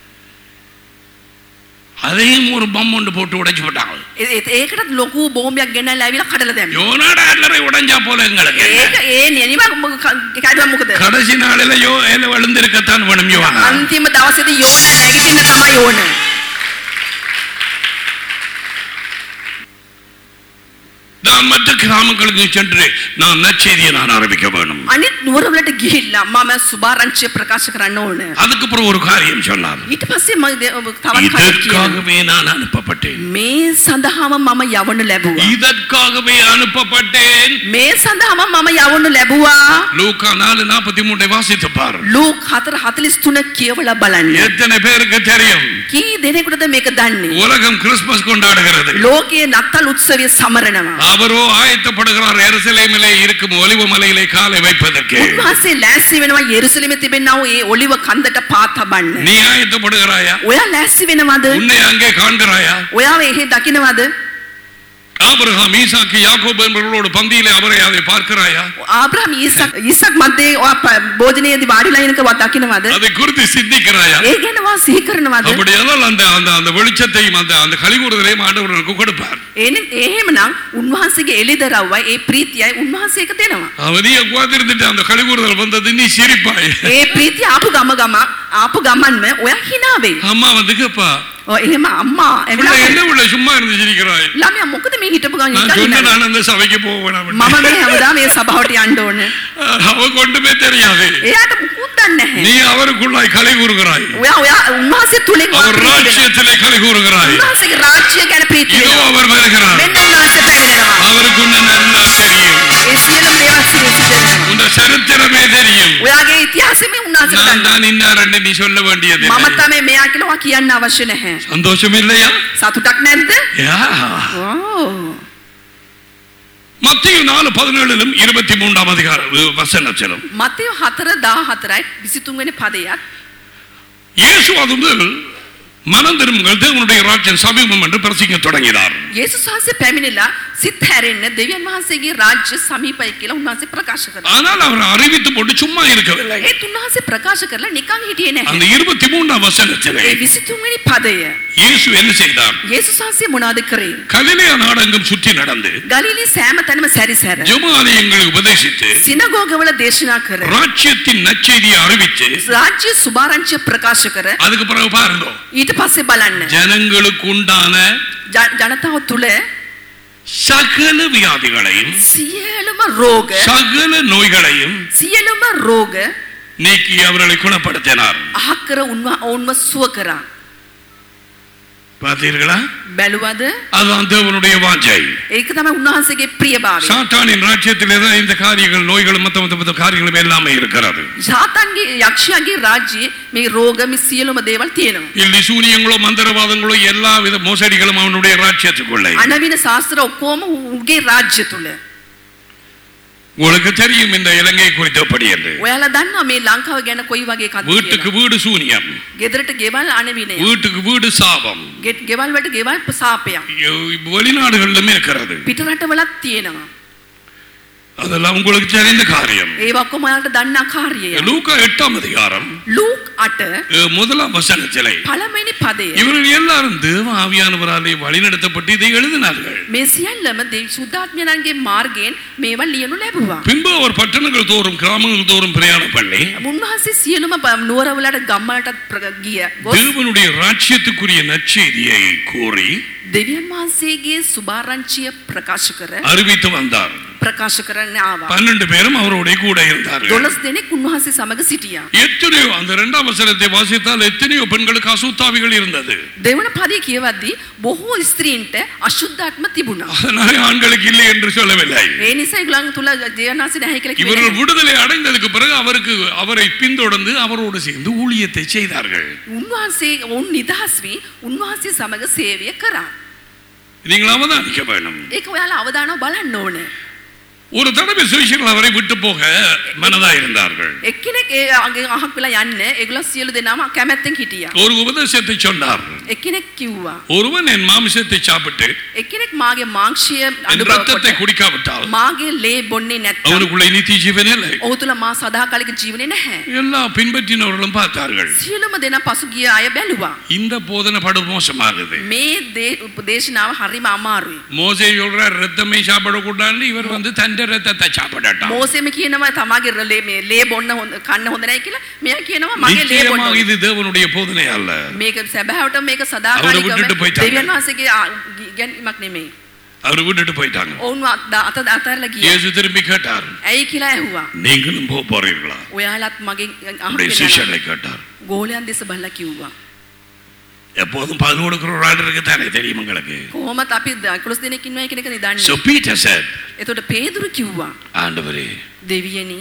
A: அதையும் ஒரு பம் ஒன்று போட்டு உடைச்சு போட்டாங்க
B: ඒ- ඒ- ඒකටත් ලොකු බෝම්බයක් ගෙනල්ලා ඇවිල්ලා කඩලා දැම්මා.
A: யோனாட கல்லறை உடைஞ்சா போல எங்களுக்கு
B: ඒක ඒ නිනිව කැඩුවා මොකද?
A: கடைசி நாளில யோ ஏல விழுந்திருக்கத்தான் வேணும் யோனா
B: අන්තිම දවසේදී යෝනා නැගිටින්න තමයි ඕන.
A: நான் மற்ற கிராமங்களுக்கு சென்று நான் நற்செய்தியை நான் ஆரம்பிக்க வேணும்
B: අනිත් නුවරවලට ගිහිල්ලා මම සුභාරංචිය ප්‍රකාශ කරන්න ඕන.
A: அதுக்கப்புறம் ஒரு காரியம் சொன்னார்
B: ඊට පස්සේ මම දේ- ඔබ තවත් කතාවක් කියනවා.
A: இதற்காகவே நான் அனுப்பப்பட்டேன்
B: මේ සඳහාම මම යවනු ලැබුවා.
A: இதற்காகவே அனுப்பப்பட்டேன்
B: මේ සඳහාම මම යවනු ලැබුවා.
A: லூக்கா நாலு நாற்பத்தி மூன்றை வாசித்து பார்
B: ලූක් 4:43 කියවලා බලන්න.
A: எத்தனை பேருக்கு தெரியும்
B: කී දෙනෙකුටද මේක දන්නේ?
A: உலகம் கிறிஸ்துமஸ் கொண்டாடுகிறது
B: ලෝකයේ නත්තල් උත්සවය සමරනවා.
A: அவரோ ஆயத்தப்படுகிறார் எருசலேமிலே இருக்கும் ஒலிவ மலையிலே காலை வைப்பதற்கு
B: උන්වහන්සේ ලෑස්ති වෙනවා යෙරුසලමේ තිබෙනා වූ ඒ ඔලිව කන්දට පා තබන්න.
A: நீ ஆயத்தப்படுகிறாயா
B: ඔයා ලෑස්ති වෙනවද?
A: உன்னை அங்கே காண்கிறாயா
B: ඔයාව එහෙ දකින්නවද?
A: ஆபிரகாம் ஈசாக்கு யாக்கோபு என்பவர்களோடு பந்தியிலே அவரை அதை பார்க்கிறாயா
B: ආබ්‍රහම් ඊසක් ඊසක් මැද්දේ ඔයා ප- භෝජනයේදී වාඩිලා ඉනක වා දකින්නවද?
A: அதை குறித்து சிந்திக்கிறாயா
B: ඒ ගැන වා සිහි කරනවද?
A: அப்படியானால் அந்த அந்த அந்த வெளிச்சத்தையும் அந்த அந்த கழிவுறுதலையும் ஆண்டவர் எனக்கு கொடுப்பார்
B: එනම් එහෙමනම් උන්වහන්සේගේ එළිදරව්වයි ඒ ප්‍රීතියයි උන්වහන්සේ එක දෙනවා.
A: அவதிய உட்கார்ந்திருந்துட்டு அந்த கழிவுறுதல் வந்தது நீ சிரிப்பாய்
B: ඒ ප්‍රීතිය ආපු ගම ගම ආපු ගමන්ම ඔයා hina වෙයි.
A: அம்மா வந்து கேப்பா
B: ඔය එහෙම අම්මා
A: பிள்ளை
B: එවෙලා
A: என்ன உள்ள சும்மா இருந்து சிரிக்கிறாய்
B: ළමයා මොකද මේ හිටපු ගමන්
A: நான்
B: නිකන්
A: சொன்ன
B: ඉන්නද?
A: நான் அந்த சபைக்கு போக வேணாம்
B: මම මේ හැමදාම මේ සභාවට යන්න ඕනේ.
A: அவ கொண்டுமே தெரியாது
B: එයාට මුකුත් දන්නේ නැහැ.
A: நீ அவருக்குள்ளாய் கலை கூறுகிறாய்
B: ඔයා ඔයා උන්වහන්සේ තුලින්
A: அவர்
B: ඔයා ප්‍රීතිය දෙනවා.
A: ராஜ்யத்திலே கலை கூறுகிறாய்
B: උන්වහන්සේගේ රාජ්‍ය ගැන ප්‍රීතිය
A: இதோ
B: දෙනවා.
A: அவர் வருகிறார்
B: මෙන්න උන්වහන්සේ පැමිණෙනවා.
A: அவருக்கு உன்னை நல்லா தெரியும்
B: ඒ සියලු දේවල් සිදුවෙනවා.
A: உன் சரித்திரமே தெரியும்
B: ඔයාගේ ඉතිහාසෙම උන්වහන්සේ
A: நான்
B: දන්නවා.
A: தான் இன்னாரென்று நீ சொல்ல வேண்டியது
B: මම තමයි මෙයා කියලා ඔයා කියන්න අවශ්‍ය නැහැ.
A: சந்தோஷம் இல்லையா
B: සතුටක් නැද්ද?
A: யா.
B: ඕ.
A: மத்திய நாலு பதினேழிலும் இருபத்தி மூன்றாம் அதிகார வசனத்திலும்
B: මතය 4 14යි 23 වෙනි පදයත්
A: இயேசு அது முதல் மனம் திரும்புங்கள் தேவனுடைய ராஜ்யம் சமீபம் என்று பிரசிக்க தொடங்கினார்
B: යේසුස් වහන්සේ පැමිණිලා සිත් හැරෙන්න දෙවියන් වහන්සේගේ රාජ්‍ය සමීපයි කියලා උන්වහන්සේ ප්‍රකාශ කරා.
A: ஆனால் அவர் அறிவித்து போட்டு சும்மா இருக்கவில்லை
B: ඒත් උන්වහන්සේ ප්‍රකාශ කරලා නිකන් හිටියේ
A: அந்த
B: නැහැ.
A: இருபத்தி மூன்றாம் வசனத்திலே
B: ඒ 23 වෙනි පදය
A: இயேசு என்ன செய்தார்
B: යේසුස් වහන්සේ මොනවද කරේ?
A: கலிலேய நாடெங்கும் சுற்றி நடந்து
B: ගලිලි සෑම තැනම සැරිසැර
A: ஜமாலயங்களை உபதேசித்து
B: සිනගෝගවල දේශනා කර
A: ராஜ்யத்தின் நற்செய்தியை அறிவித்து
B: රාජ්‍ය සුභාරංචිය ප්‍රකාශ කර
A: அதுக்கு பிறகு பாருங்க
B: ඊට පස්සේ බලන්න
A: ஜனங்களுக்கு உண்டான
B: ජ- ජනතාව තුළ
A: சகல வியாதிகளையும்
B: සියලුම රෝග
A: சகல நோய்களையும்
B: සියලුම රෝග
A: நீக்கி அவர்களை குணப்படுத்தினார்
B: අහක්කර උන්ව ඔවුන්ව සුව කරා.
A: பார்த்தீர்களா
B: බැලුවද
A: அதுதான் தேவனுடைய வாஞ்சை
B: ඒක තමයි උන්වහන්සේගේ ප්‍රියභාවය.
A: சாத்தானின் ராஜ்யத்திலே தான் இந்த காரியங்கள் நோய்கள் மத்த மத்த மத்த காரியங்களும் எல்லாமே இருக்கிறது
B: ශාතන්ගේ යක්ෂයාගේ රාජ්‍යයේ මේ රෝග මේ සියලුම දේවල් තියෙනවා.
A: இல்லை சூனியங்களோ மந்திரவாதங்களோ எல்லா வித மோசடிகளும் அவனுடைய ராஜ்யத்துக்குள்ளே
B: අනවින ශාස්ත්‍ර ඔක්කොම උගේ රාජ්‍ය තුල.
A: உங்களுக்கு தெரியும் இந்த இலங்கை குறித்தபடி என்று
B: ඔයාලා දන්නවා මේ ලංකාව ගැන කොයි වගේ කතාවක්ද
A: வீட்டுக்கு
B: කියලා.
A: வீடு சூனியம்
B: ගෙදරට ගෙවල් අනවිනය.
A: வீட்டுக்கு வீடு சாபம்
B: ගෙ- ගෙවල් වලට ගෙවල් සාපයක්.
A: வெளிநாடுகளிலுமே இருக்கிறது
B: පිටරටවලත් තියෙනවා.
A: அதெல்லாம் உங்களுக்கு தெரிந்த காரியம்
B: ඒව ඔක්කොම ඔයාලට දන්නා කාර්යය.
A: லூக்கா எட்டாம் அதிகாரம்
B: ලූක් 8
A: அஹ், முதலாம் வசனத்திலே
B: පළවෙනි පදය.
A: இவர்கள் எல்லாரும் தேவ ஆவியானவராலே வழிநடத்தப்பட்டு இதை எழுதினார்கள்
B: මේ සියල්ලම දෙව් සුද්ධාත්මයන්ගේ මාර්ගයෙන් මේවා ලියනු ලැබුවා.
A: பின்பு அவர் பட்டணங்கள் தோறும் கிராமங்கள் தோறும் பிரயாணம் பண்ணி
B: උන්වහන්සේ සියලුම ප- නුවරවලට ගම්වලටත් ප්‍ර- ගිය. ගොස්
A: தேவனுடைய ராஜ்யத்துக்குரிய நற்செய்தியை கூறி
B: දෙවියන් වහන්සේගේ සුභාරංචිය ප්‍රකාශ කර
A: அறிவித்து வந்தார்
B: ප්‍රකාශ කරන්න ආවා.
A: பன்னெண்டு பேரும் அவருடைய கூட இருந்தார்கள்
B: දොළොස් දෙනෙක් උන්වහන්සේ සමග සිටියා.
A: எத்தனையோ அந்த இரண்டாம் வசனத்தை வாசித்தால் எத்தனையோ பெண்களுக்கு அசுத்தாவிகள் இருந்தது
B: දෙවන පදය කියවද්දී බොහෝ ස්ත්‍රීන්ට අශුද්ධාත්ම තිබුණා.
A: அதனாலே ஆண்களுக்கு இல்லை என்று சொல்லவில்லை
B: ඒ නිසා ඒගොල්ලන් තුල දේවනාසි නැහැ කියලා කිව්වේ
A: இவர்கள்
B: නැහැ.
A: விடுதலை அடைந்ததுக்கு பிறகு அவருக்கு அவரை பின்தொடர்ந்து அவரோடு சேர்ந்து ஊழியத்தை செய்தார்கள்
B: උන්වහන්සේ ඔවුන් නිදහස් වී උන්වහන්සේ සමග සේවය කරා.
A: நீங்கள் அவதானிக்க வேணும்
B: ඒක ඔයාලා අවදානව බලන්න ඕනේ.
A: ஒரு தடவை சுவிசேஷர்கள் அவரை விட்டு போக மனதா இருந்தார்கள்
B: එක්කෙනෙක් ඒ අගේ අහක් වෙලා යන්න ඒගොල්ලෝ සියලු දෙනාම කැමැත්තෙන් හිටියා.
A: ஒரு உபதேசத்தை சொன்னார்
B: එක්කෙනෙක් කිව්වා.
A: ஒருவன் என் மாமிசத்தை சாப்பிட்டு
B: එක්කෙනෙක් මාගේ මාංශය
A: என்
B: අනුභව
A: ரத்தத்தை
B: කොට
A: குடிக்காவிட்டால்
B: මාගේ ලේ බොන්නේ නැත්නම්
A: அவனுக்குள்ள நித்திய ஜீவன் இல்லை
B: ඔහු තුල මා සදාකාලික ජීවනේ නැහැ.
A: எல்லா பின்பற்றினவர்களும் பார்த்தார்கள்
B: සියලුම දෙනා පසුගිය අය බැලුවා.
A: இந்த போதனை படு மோசமாகுது
B: මේ දේ- උපදේශනාව හරිම අමාරුයි.
A: மோசே சொல்றார் ரத்தமே சாப்பிடக்கூடாது இவர் வந்து தண்ட ரத்தத்தை சாப்பிடட்டான்
B: මෝසෙම කියනවා තමාගේ ලේ මේ ලේ බොන්න හොඳ කන්න හොඳ නැහැ කියලා. මෙයා කියනවා මගේ ලේ බොන්න.
A: நிச்சயமாக
B: ඕනේ.
A: இது தேவனுடைய போதனை அல்ல
B: මේක සැබෑවට මේක
A: அவரை
B: සදාකාලිකව
A: விட்டுட்டு போயிட்டாங்க.
B: දෙවියන් වහන්සේගේ ආ- ඉගැන්වීමක් නෙමෙයි.
A: அவர் விட்டுட்டு போயிட்டாங்க
B: ඔවුන් අත අත අතහැරලා ගියා.
A: இயேசு திரும்பி கேட்டார்
B: ඇයි කියලා ඇහුවා.
A: நீங்களும் போக போறீர்களா
B: ඔයාලත් මගෙන්
A: அவருடைய
B: අහන්න
A: சிஷ்யர்களை கேட்டார்
B: ගෝලයන් දෙස බලලා කිව්වා.
A: எப்போதும் பதில் கொடுக்கிற ஒரு ஆள் இருக்கு தானே தெரியும் உங்களுக்கு
B: කොහොමත් අපි 11 දෙනෙක් ඉන්නවා කියන එක නේ
A: So
B: දන්නේ.
A: Peter said,
B: එතකොට පේදුරු කිව්වා
A: ஆண்டவரே
B: දෙවියනි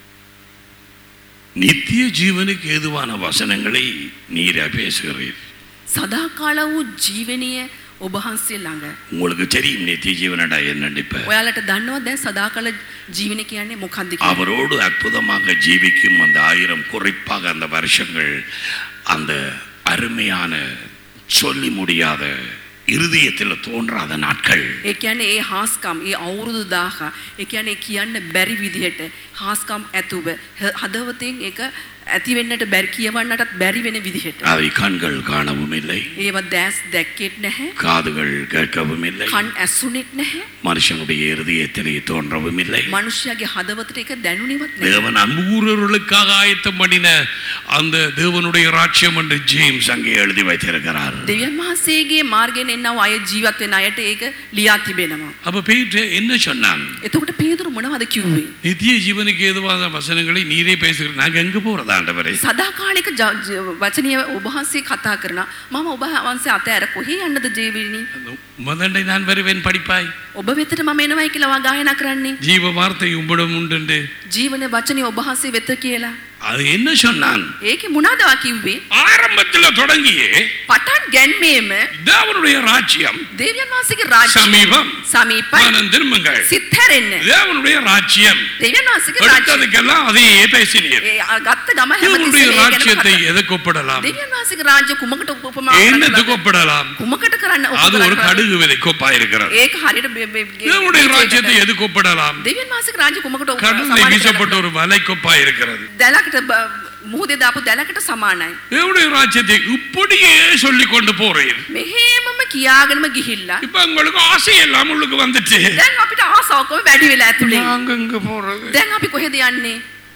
A: நித்திய ஜீவனுக்கு ஏதுவான வசனங்களை நீரே பேசுகிறீர்
B: සදාකාල වූ ජීවනය ඔබ වහන්සේ ළඟ.
A: உங்களுக்கு தெரியும் நித்திய ஜீவனடா என்னன்னு இப்ப
B: ඔයාලට දන්නවා දැන් සදාකාල ජීවන කියන්නේ මොකක්ද කියලා.
A: அவரோடு அற்புதமாக ஜீவிக்கும் அந்த ஆயிரம் குறிப்பாக அந்த வருஷங்கள் அந்த அருமையான சொல்லி முடியாத இருதயத்தில் தோன்றாத நாட்கள்
B: ඒ කියන්නේ ඒ හාස්කම් ඒ අවුරුදු 1000 ඒ කියන්නේ කියන්න බැරි විදිහට හාස්කම් ඇතුව හ- හදවතින් ඒක ඇති වෙන්නට බැරි කියවන්නටත් බැරි වෙන විදිහට
A: அதை கண்கள் காணவும் இல்லை
B: ඒව දැස් දැක්කෙත් නැහැ
A: காதுகள் கேட்கவும் இல்லை
B: කන් ඇසුනෙත් නැහැ
A: மனுஷனுடைய இருதயத்திலே தோன்றவும் இல்லை
B: මනුෂ්‍යයාගේ හදවතට ඒක දැනුණෙවත් නැහැ
A: தேவன் அன்பூரர்களுக்காக ஆயத்தம் பண்ணின அந்த தேவனுடைய ராட்சியம் என்று ஜேம்ஸ் அங்கே எழுதி வைத்திருக்கிறார்
B: දෙවියන් වහන්සේගේ මාර්ගයෙන් එන්නව අය ජීවත් වෙන අයට ඒක ලියා තිබෙනවා
A: அப்ப பேட்டு என்ன சொன்னான்
B: එතකොට පේදුරු මොනවද කිව්වේ
A: நித்திய ஜீவனுக்கு ஏதுவான வசனங்களை நீரே பேசுகிறேன் நாங்க எங்க போறது ஆண்டவரே
B: සදාකාලික ජ- ජ- වචනය ඔබහන්සේ කතා කරන මම ඔබ වහන්සේ අතෑර කොහේ යන්නද ජීවිනි
A: மதண்டை நான் வருவேன் படிப்பாய்
B: ඔබ වෙතට මම එනවයි කියලා වා ගායනා කරන්නේ
A: ஜீவ வார்த்தை உம்மிடம் உண்டு
B: ජීවන වචනය ඔබහන්සේ වෙත කියලා
A: அது என்ன சொன்னான்
B: ඒකේ මොනවදවා කිව්වේ
A: ஆரம்பத்தில் தொடங்கியே
B: පටන් ගැන්මේම
A: தேவனுடைய ராஜ்யம்
B: දෙවියන් වහන්සේගේ ராஜ்‍ය
A: சமீபம்
B: සමීපයි
A: மனம் திரும்புங்கள்
B: සිත් හැරෙන්න
A: தேவனுடைய ராஜ்யம்
B: දෙවියන් වහන්සේගේ ராஜ்‍ය
A: எடுத்ததுக்கெல்லாம் அதையே பேசினீர்
B: ඒ අ- ගත්ත ගම
A: தேவனுடைய
B: හැමතිස්සෙම ඒ ගැනම
A: ராஜ்யத்தை
B: කතා-
A: எதற்கு ஒப்பிடலாம்
B: දෙවියන් වහන්සේගේ රාජ්‍ය කුමකට උපමා
A: என்னத்துக்கு
B: කරන්නද?
A: ஒப்பிடலாம்
B: කුමකට කරන්න
A: அது ஒரு
B: උපකරණ
A: கடுகு விதை கோப்பா இருக்கிறது
B: ඒක හරියට බෙ- බෙ- ගේ-
A: தேவனுடைய
B: ගේ-
A: ராஜ்யத்தை எதுக்கு ஒப்பிடலாம்
B: දෙවියන් වහන්සේගේ රාජ්‍ය කුමකට උප-
A: கடலில்
B: සමාන
A: வீசப்பட்ட
B: කරන්නද?
A: ஒரு வலை கோப்பா இருக்கிறது
B: දැලකට බ- මුහුදේ දාපු දැලකට සමානයි
A: தேவனுடைய ராஜ்யத்தை இப்படியே சொல்லி கொண்டு போறீர்
B: මෙහෙමම කියාගෙනම ගිහිල්ලා
A: இப்ப உங்களுக்கு ஆசை எல்லாம் உள்ளுக்கு வந்துட்டு
B: දැන් අපිට ආසාවකම වැඩි වෙලා ඇතුලේ
A: நாங்க எங்க போறது
B: දැන් අපි කොහෙද යන්නේ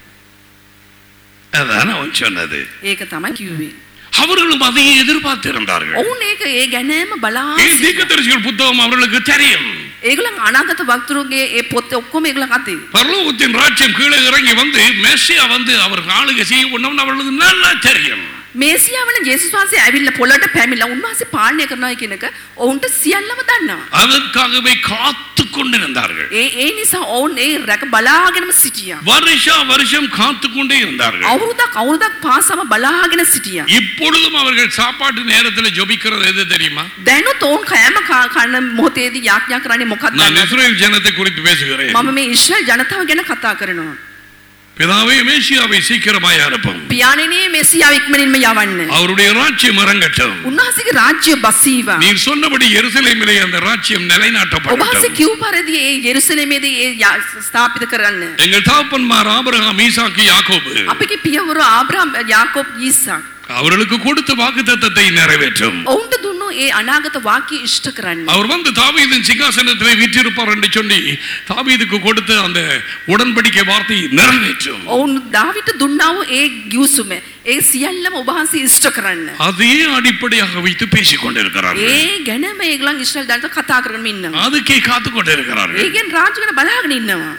A: அதான் அவன் சொன்னது
B: ඒක තමයි කිව්වේ
A: அவர்களும் அதையே எதிர்பார்த்திருந்தார்கள்
B: ඔවුන් ඒක ඒ ගැනම බලා
A: ஏன் தீர்க்கதரிசிகள் புத்தகம் அவர்களுக்கு தெரியும்
B: ඒගොල්ලන් අනාගත වක්තරුගේ ඒ පොත් ඔක්කොම ඒගොල්ලන් අතේ
A: பரலோகத்தின் ராஜ்யம் கீழே இறங்கி வந்து மெஸ்ஸியா வந்து அவர் ஆளுகை செய்ய ஒண்ணும் அவர்களுக்கு நல்லா தெரியும்
B: මේසියා වන ජේසුස් වහන්සේ ඇවිල්ලා පොළට පැමිණලා උන්වහන්සේ පාලනය කරනවා කියන එක ඔවුන්ට සියල්ලම දන්නවා.
A: அதற்காகவே காத்து கொண்டிருந்தார்கள்
B: ඒ ඒ නිසා ඔවුන් ඒ රැක බලාගෙනම සිටියා.
A: வருஷா வருஷம் காத்து கொண்டே இருந்தார்கள்
B: අවුරුදක් අවුරුදක් පාසම බලාගෙන සිටියා.
A: இப்பொழுதும் அவர்கள் சாப்பாட்டு நேரத்தில் ஜெபிக்கிறது எது தெரியுமா
B: දැනුත් ඔවුන් කෑම කා- කන මොහොතේදී යාඥා කරන්නේ මොකක්ද?
A: நான்
B: දන්නවද?
A: இஸ்ரேல் ஜனத்தை குறித்து பேசுகிறேன்
B: මම මේ ඊශ්‍රායල් ජනතාව ගැන කතා කරනවා.
A: பிதாவே மேசியாவை சீக்கிரமாய் அனுப்பும்
B: පියාණෙනි මෙසියාව ඉක්මනින්ම යවන්න.
A: அவருடைய ராஜ்யம் இறங்கட்டும்
B: උන්වහන්සේගේ රාජ්‍ය බසීවා.
A: நீர் சொன்னபடி எருசலேமிலே அந்த ராஜ்யம்
B: ඔබ
A: நிலைநாட்டப்படட்டும்
B: කිව් පරිදි ඒ යෙරුසලමේදී ඒ යා- ස්ථාපිත කරන්න.
A: எங்கள் தாப்பன்மார் ஆபிரகாம் ஈசாக்கு யாக்கோபு
B: අපගේ පියවරු ආබ්‍රහම් යාකෝබ් ඊසාක්
A: அவர்களுக்கு கொடுத்த வாக்குத்தத்தத்தை நிறைவேற்றும்
B: ඔවුන්ට දුන්නු ඒ අනාගත වාක්‍ය ඉෂ්ට කරන්න.
A: அவர் வந்து தாவீதின் சிங்காசனத்திலே வீற்றிருப்பார் என்று சொல்லி தாவீதுக்கு கொடுத்த அந்த உடன்படிக்கை வார்த்தையை நிறைவேற்றும்
B: ඔවුන් දාවිට දුන්නාව ඒ ගියවසුම ඒ සියල්ලම ඔබහන්සේ ඉෂ්ට කරන්න.
A: அதே அடிப்படையாக வைத்து பேசிக் கொண்டிருக்கிறார்கள்
B: ඒ ගැනම ඒගලන් ඉස්්‍රල් දන්ට කතා කරන ඉන්නවා.
A: அதுக்கே காத்து கொண்டிருக்கிறார்கள்
B: ඒගෙන් රාජගන බලාගෙන ඉන්නවා.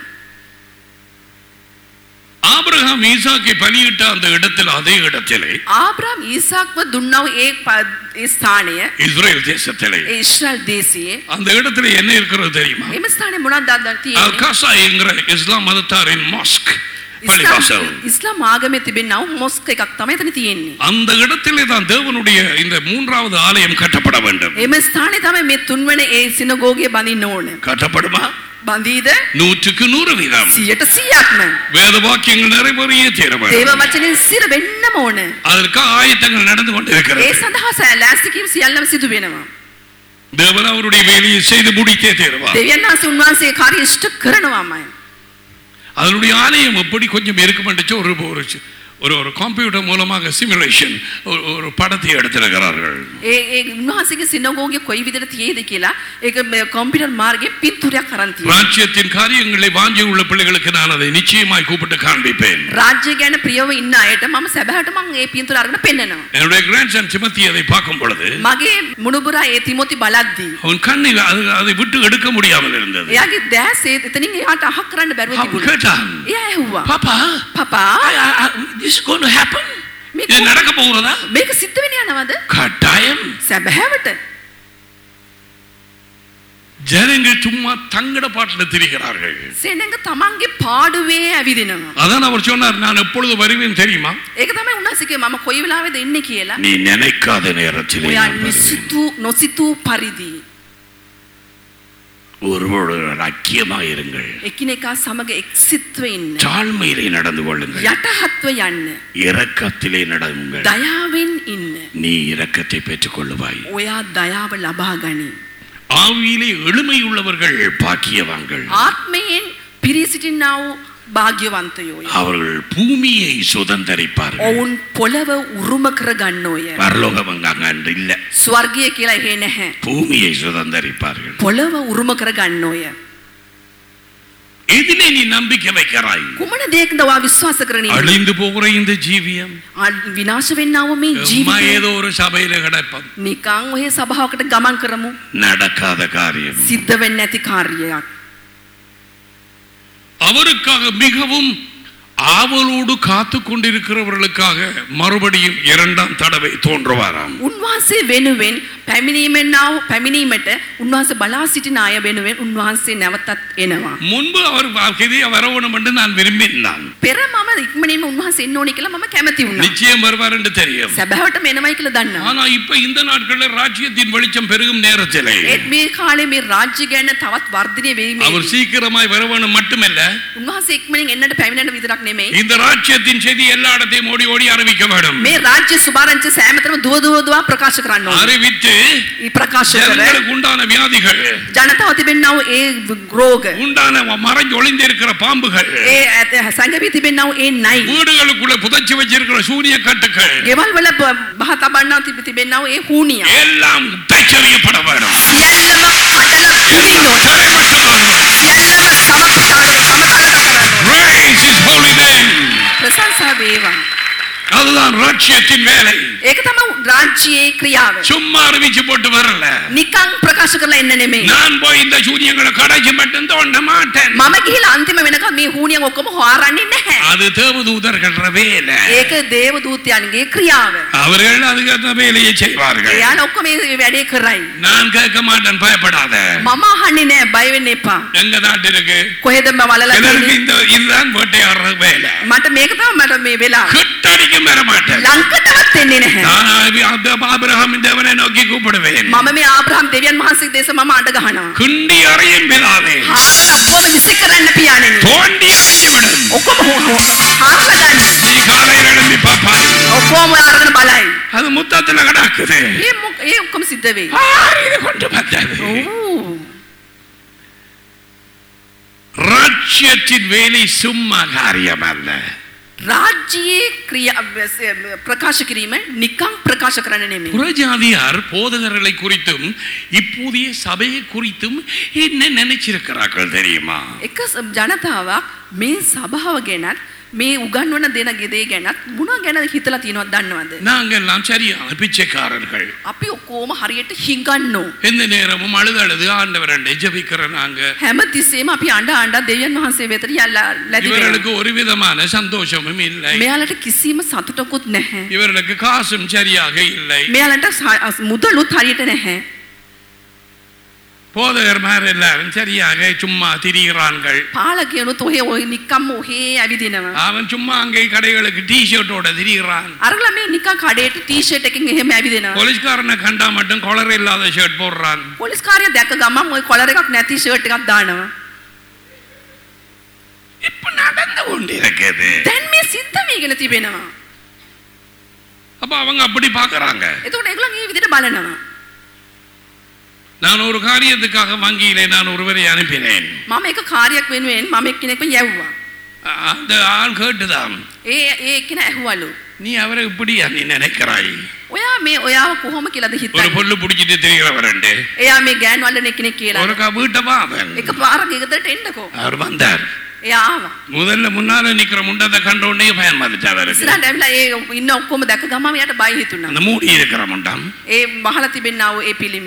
A: ஆபிரகாம் ஈசாக்கை பலியிட்ட அந்த இடத்தில் அதே இடத்திலே
B: ආබ්‍රම් ඊසාක්ව දුන්නව ඒ ප- ඒ ස්ථානය
A: இஸ்ரேல் தேசத்திலே
B: ඒ ඉශ්‍රල් දේශයේ
A: அந்த இடத்துல என்ன இருக்கிறது தெரியுமா
B: එම ස්ථානය මොනක් දදන්
A: அல் காசா என்கிற இஸ்லாம் மதத்தாரின் மாஸ்க்
B: ඉස්ලාම්
A: பள்ளிவாசல்
B: ඉස්ලාම් ආගමේ තිබෙන්නව මොස්ක එකක් තමයි එතන තියෙන්නේ.
A: அந்த இடத்திலே தான் தேவனுடைய இந்த மூன்றாவது ஆலயம் கட்டப்பட வேண்டும்
B: එම ස්ථානය තමයි මේ තුන්වන ඒ සිනගෝගය බඳින්න ඕන.
A: கட்டப்படுமா
B: බඳීද
A: நூற்றுக்கு நூறு வீதம்
B: සියට සියයක්ම.
A: வேத வாக்கியங்கள் நிறைவேறியே தீர
B: දේව
A: வேண்டும்
B: වචනෙන් සිර වෙන්නම ඕන.
A: அதற்காக ஆயத்தங்கள் நடந்து
B: ඒ
A: கொண்டிருக்கிறது
B: සඳහා සෑ ලෑස්තිකීම් සියල්ලම සිදු වෙනවා.
A: தேவன் அவருடைய வேலையை செய்து முடித்தே தீருவார்
B: දෙවියන් වහන්සේ උන්වහන්සේ කාර්ය ඉෂ්ට කරනවාමයි.
A: அதனுடைய ஆலயம் எப்படி கொஞ்சம் இருக்குமென்றுச்சு ஒரு ஒரு ஒரு ஒரு கம்ப்யூட்டர் மூலமாக சிமுலேஷன் ஒரு படத்தை எடுத்திருக்கிறார்கள்
B: ඒ ඒ උන්වහන්සේගේ සිනගෝගය කොයි විදිහට තියෙයිද කියලා ඒක කම්පියුටර් මාර්ගයෙන් පින්තූරයක් කරන් තියෙනවා.
A: ராஜ்யத்தின் காரியங்களை வாஞ்சி உள்ள பிள்ளைகளுக்கு நான் அதை நிச்சயமாய் கூப்பிட்டு காண்பிப்பேன்
B: රාජ්‍ය ගැන ප්‍රියව ඉන්න අයට මම සැබෑට මම ඒ පින්තූර අරගෙන පෙන්නනවා.
A: என்னுடைய கிராண்ட்சன் சிமத்தி அதை பார்க்கும் பொழுது
B: මගේ මුණුබුරා ඒ තිමොති බලද්දී
A: அவன் கண்ணில் அது அதை விட்டு எடுக்க முடியாமல் இருந்தது
B: එයාගේ දැස් ඒ එතනින් එහාට අහක් කරන්න බැරුව
A: அவன்
B: තිබුණා.
A: கேட்டான்
B: එයා ඇහුවා.
A: பாப்பா
B: පපා
A: this is going to happen
B: මේ
A: இது நடக்க போகிறதா
B: මේක සිද්ධ වෙන යනවද?
A: கட்டாயம்
B: සැබෑවට.
A: ஜனங்கள் சும்மா தங்கட பாட்டில் திரிகிறார்கள்
B: සෙනඟ තමන්ගේ පාඩුවේ ඇවිදිනවා.
A: அதான் அவர் சொன்னார் நான் எப்பொழுது வருவேன் தெரியுமா
B: ඒක තමයි උන්වහන්සේ මම කොයි වෙලාවෙද එන්නේ කියලා.
A: நீ நினைக்காத நேரத்தில்
B: ඔයා නිසිතු නොසිතූ පරිදි
A: ஒருவரோடு ஐக்கியமாக இருங்கள்
B: එකිනෙකා සමග එක්සිත්ව ඉන්න.
A: தாழ்மையிலே நடந்து கொள்ளுங்கள்
B: යටහත්ව යන්න.
A: இரக்கத்திலே நடங்கள்
B: දයාවෙන් ඉන්න.
A: நீ இரக்கத்தை பெற்றுக் கொள்ளுவாய்
B: ඔයා දයාව ලබා ගනි.
A: ஆவியிலே எளிமையுள்ளவர்கள் பாக்கியவான்கள்
B: ආත්මයෙන් පිරිසිටින්නා වූ භාග්‍යවන්තයෝය.
A: அவர்கள் பூமியை சுதந்தரிப்பார்கள்
B: ඔවුන් පොළව උරුම කර ගන්නෝය.
A: பரலோகம் அங்க இல்ல
B: ස්වර්ගය කියලා එහෙ නැහැ.
A: பூமியை சுதந்தரிப்பார்கள்
B: පොළව උරුම කර ගන්නෝය.
A: எதிலே நீ நம்பிக்கை வைக்கிறாய்
B: කුමන දෙයක්ද ඔයා විශ්වාස කරන්නේ?
A: அழிந்து போகிற இந்த ஜீவியம்
B: විනාශ වෙන්නාව මේ
A: சும்மா
B: ජීවිතය
A: ஏதோ ஒரு சபையில கிடப்பம்
B: නිකං ඔය සභාවකට ගමන් කරමු.
A: நடக்காத காரியம்
B: සිද්ධ වෙන්නේ නැති කාර්යයක්.
A: அவருக்காக மிகவும் ஆவலோடு காத்து கொண்டிருக்கிறவர்களுக்காக மறுபடியும் இரண்டாம் தடவை தோன்றுவாராம்
B: උන්වහන්සේ වෙනුවෙන් පැමිණීමෙන්නාව පැමිණීමට උන්වහන්සේ බලා සිටින අය වෙනුවෙන් උන්වහන්සේ නැවතත් එනවා.
A: முன்பு அவர் வாழ்க்கையை வரவணும் என்று நான் விரும்பினான்
B: පෙර මම ඉක්මනින්ම උන්වහන්සේ එන්න ඕනේ කියලා මම කැමති වුණා.
A: நிச்சயம் வருவார் என்று தெரியும்
B: සැබෑවටම එනවයි කියලා දන්නවා.
A: ஆனா இப்ப இந்த நாட்களில் ராஜ்யத்தின் வெளிச்சம் பெருகும் நேரத்திலே
B: ඒත් මේ කාලේ මේ රාජ්‍ය ගැන තවත් වර්ධනය වෙීමේ
A: அவர் சீக்கிரமாய் வரவணும் மட்டுமல்ல
B: උන්වහන්සේ ඉක්මනින් එන්නට පැමිණෙන විතරක් නෙමෙයි.
A: இந்த ராஜ்யத்தின் செய்தி எல்லா இடத்தையும் ஓடி ஓடி அறிவிக்க வேண்டும்
B: මේ රාජ්‍ය සුභාරංචි සෑමතරම දුව දුව දුව ප්‍රකාශ කරන්න ඕනේ.
A: அறிவித்து
B: ඒ ප්‍රකාශ කර
A: ஜனங்களுக்கு உண்டான வியாதிகள்
B: ජනතාව තිබෙන්නා වූ ඒ රෝග
A: உண்டான மறைஞ்சு ஒளிந்திருக்கிற பாம்புகள்
B: ඒ ඇත සංගවී තිබෙන්නා වූ ඒ නයි
A: வீடுகளுக்குள்ள புதைச்சு வச்சிருக்கிற சூரிய கட்டுகள்
B: ගෙවල් වල බ- බහ තබන්නා තිබ තිබෙන්නා වූ ඒ හූනිය
A: எல்லாம் தச்சரியப்பட வேண்டும்
B: සියල්ලම කඩලා පිළිනොත් සියල්ලම සමස්කාරය සමතල කරනවා
A: Praise his holy name.
B: ප්‍රශංසා වේවා
A: அதுதான் ராஜ்யத்தின் வேலை
B: ඒක තමයි රාජ්‍යයේ ක්‍රියාව
A: சும்மா அறிவிச்சு போட்டு வரல
B: නිකං ප්‍රකාශ කරලා එන්න නෙමෙයි
A: நான் போய் இந்த சூரியங்களை கடைசி மட்டும் தோண்ட மாட்டேன்
B: මම ගිහිලා අන්තිම වෙනකම් මේ හූනියන් ඔක්කොම හොරන්නේ නැහැ
A: அது தேவதூதர்கள் வேலை
B: ඒක දේව දූතයන්ගේ ක්‍රියාව
A: அவர்கள் அதுக்கு அந்த வேலையை செய்வார்கள்
B: එයාලා ඔක්කොම මේ වැඩේ කරයි
A: நான் கேட்க மாட்டேன் பயப்படாத
B: මම අහන්නේ නෑ බය වෙන්න එපා
A: எங்க நாட்டிற்கு
B: කොහෙද මම වලලා
A: எனக்கு
B: තියෙන්නේ
A: இந்த இதுதான் வேட்டையாடுற வேலை
B: මට මේක තමයි මට මේ වෙලා
A: கிட்டடிக்கும் வர மாட்டேன்
B: ලංකටවත් එන්නේ නැහැ
A: நான் ஆபி- ஆபி- ஆபிரகாம் தேவனை நோக்கி கூப்பிடுவேன்
B: මම මේ ආබ්‍රහම් දෙවියන් වහන්සේ දේශ මම අඬ ගහනවා
A: குண்டி அறையும் பிதாவே
B: හාරලා ඔක්කොම විසි කරන්න පියාණෙනි
A: தோண்டி அறையும்
B: ඔක්කොම හො- හො- හාරලා ගන්න
A: நீ காலையில் எழும்பி பாப்பாய்
B: ඔක්කොම ඔය අරගෙන බලයි
A: அது முத்தத்துல கிடக்குது
B: ඒ මොක- ඒ ඔක්කොම සිද්ධ වෙයි
A: ஆர் இது கொண்டு வந்தது
B: ඔව්.
A: ராஜ்யத்தின் வேலை சும்மா காரியம் அல்ல
B: රාජ්‍යයේ ක්‍රියා ප්‍රකාශ කිරීම නිකං ප්‍රකාශ කරන්න නෙමෙයි
A: புறஜாதியார் போதகர்களை குறித்தும் இப்போதைய சபையை குறித்தும் என்ன நினைச்சிருக்கிறார்கள் தெரியுமா
B: එක ස- ජනතාවක් මේ සභාව ගැනත් මේ උගන්වන දෙන ගෙදේ ගැනත් මොන ගැන හිතලා තියෙනවද දන්නවද
A: நாங்கள் எல்லாம் சரியான பிச்சைக்காரர்கள்
B: අපි ඔක්කොම හරියට හිඟන්නෝ
A: எந்த நேரமும் அழுது அழுது ஆண்டவரண்டை ஜெபிக்கிற நாங்க
B: හැම තිස්සේම අපි අඬ අඬ දෙවියන් වහන්සේ වෙතට යල්ලා ලැබි
A: இவர்களுக்கு ஒரு விதமான சந்தோஷமும் இல்லை
B: මෙයාලට කිසිම සතුටකුත් නැහැ
A: இவர்களுக்கு காசும் சரியாக இல்லை
B: මෙයාලට ස- මුදලුත් හරියට නැහැ
A: போதகர்மார் எல்லாரும் சரியாக சும்மா திரிகிறார்கள்
B: පාලකයනුත් ඔහෙ ඔය නිකම් ඔහේ ඇවිදිනවා
A: அவன் சும்மா அங்கே கடைகளுக்கு டி ஷர்ட்டோட திரிகிறான்
B: අරගල මේ නිකන් කඩේට ටීෂර්ට් එකකින් එහෙම ඇවිදිනවා
A: போலீஸ்காரனை கண்டா மட்டும் கொளர் இல்லாத ஷர்ட் போடுறான்
B: පොලිස් කාර්යය දැක ගමන් ඔය කොලර් එකක් නැති ෂර්ට් එකක් දානවා
A: இப்ப நடந்து கொண்டிருக்குது
B: දැන් මේ සිද්ධ වීගෙන තිබෙනවා
A: அப்ப அவங்க அப்படி பாக்குறாங்க
B: එතකොට ඒගොල්ලන් මේ විදිහට බලනවා
A: நான் ஒரு காரியத்துக்காக வங்கியிலே நான் ஒருவரை அனுப்பினேன்
B: මම එක කාර්යයක් වෙනුවෙන් මම එක්කෙනෙක්ව යැව්වා
A: அ- அந்த ஆள் கேட்டுதான்
B: ඒ ඒ එක්කෙන ඇහුවලු
A: நீ அவரை இப்படியா நீ நினைக்கிறாய்
B: ඔයා මේ ඔයාව කොහොම කියලාද
A: ஒரு
B: හිතන්නේ
A: பொண்ணு பிடிச்சிட்டு திரிகிறவரண்டு
B: එයා මේ ගෑන් වල එක්කෙනෙක් කියලා
A: ஒரு வீட்டை வா அவன்
B: එක පාරක් ගෙදරට එන්නකෝ
A: அவர் வந்தார்
B: එයා ආවා
A: முதல்ல முன்னால நிக்கிற முண்டத்தை கண்ட உடனே பயம் வந்துச்சு அவருக்கு
B: ඉස්සරහට ඇවිල්ලා ඒ ඉන්න ඔක්කොම දැක ගමම එයාට බය හිතුණා
A: அந்த மூடி இருக்கிற முண்டம்
B: ඒ මහලා තිබෙනා වූ ඒ පිළිම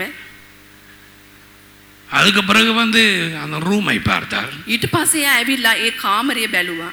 A: அதுக்கு பிறகு வந்து அந்த ரூமை பார்த்தார்
B: ඊට පස්සේ එයා ඇවිල්ලා ඒ කාමරය බැලුවා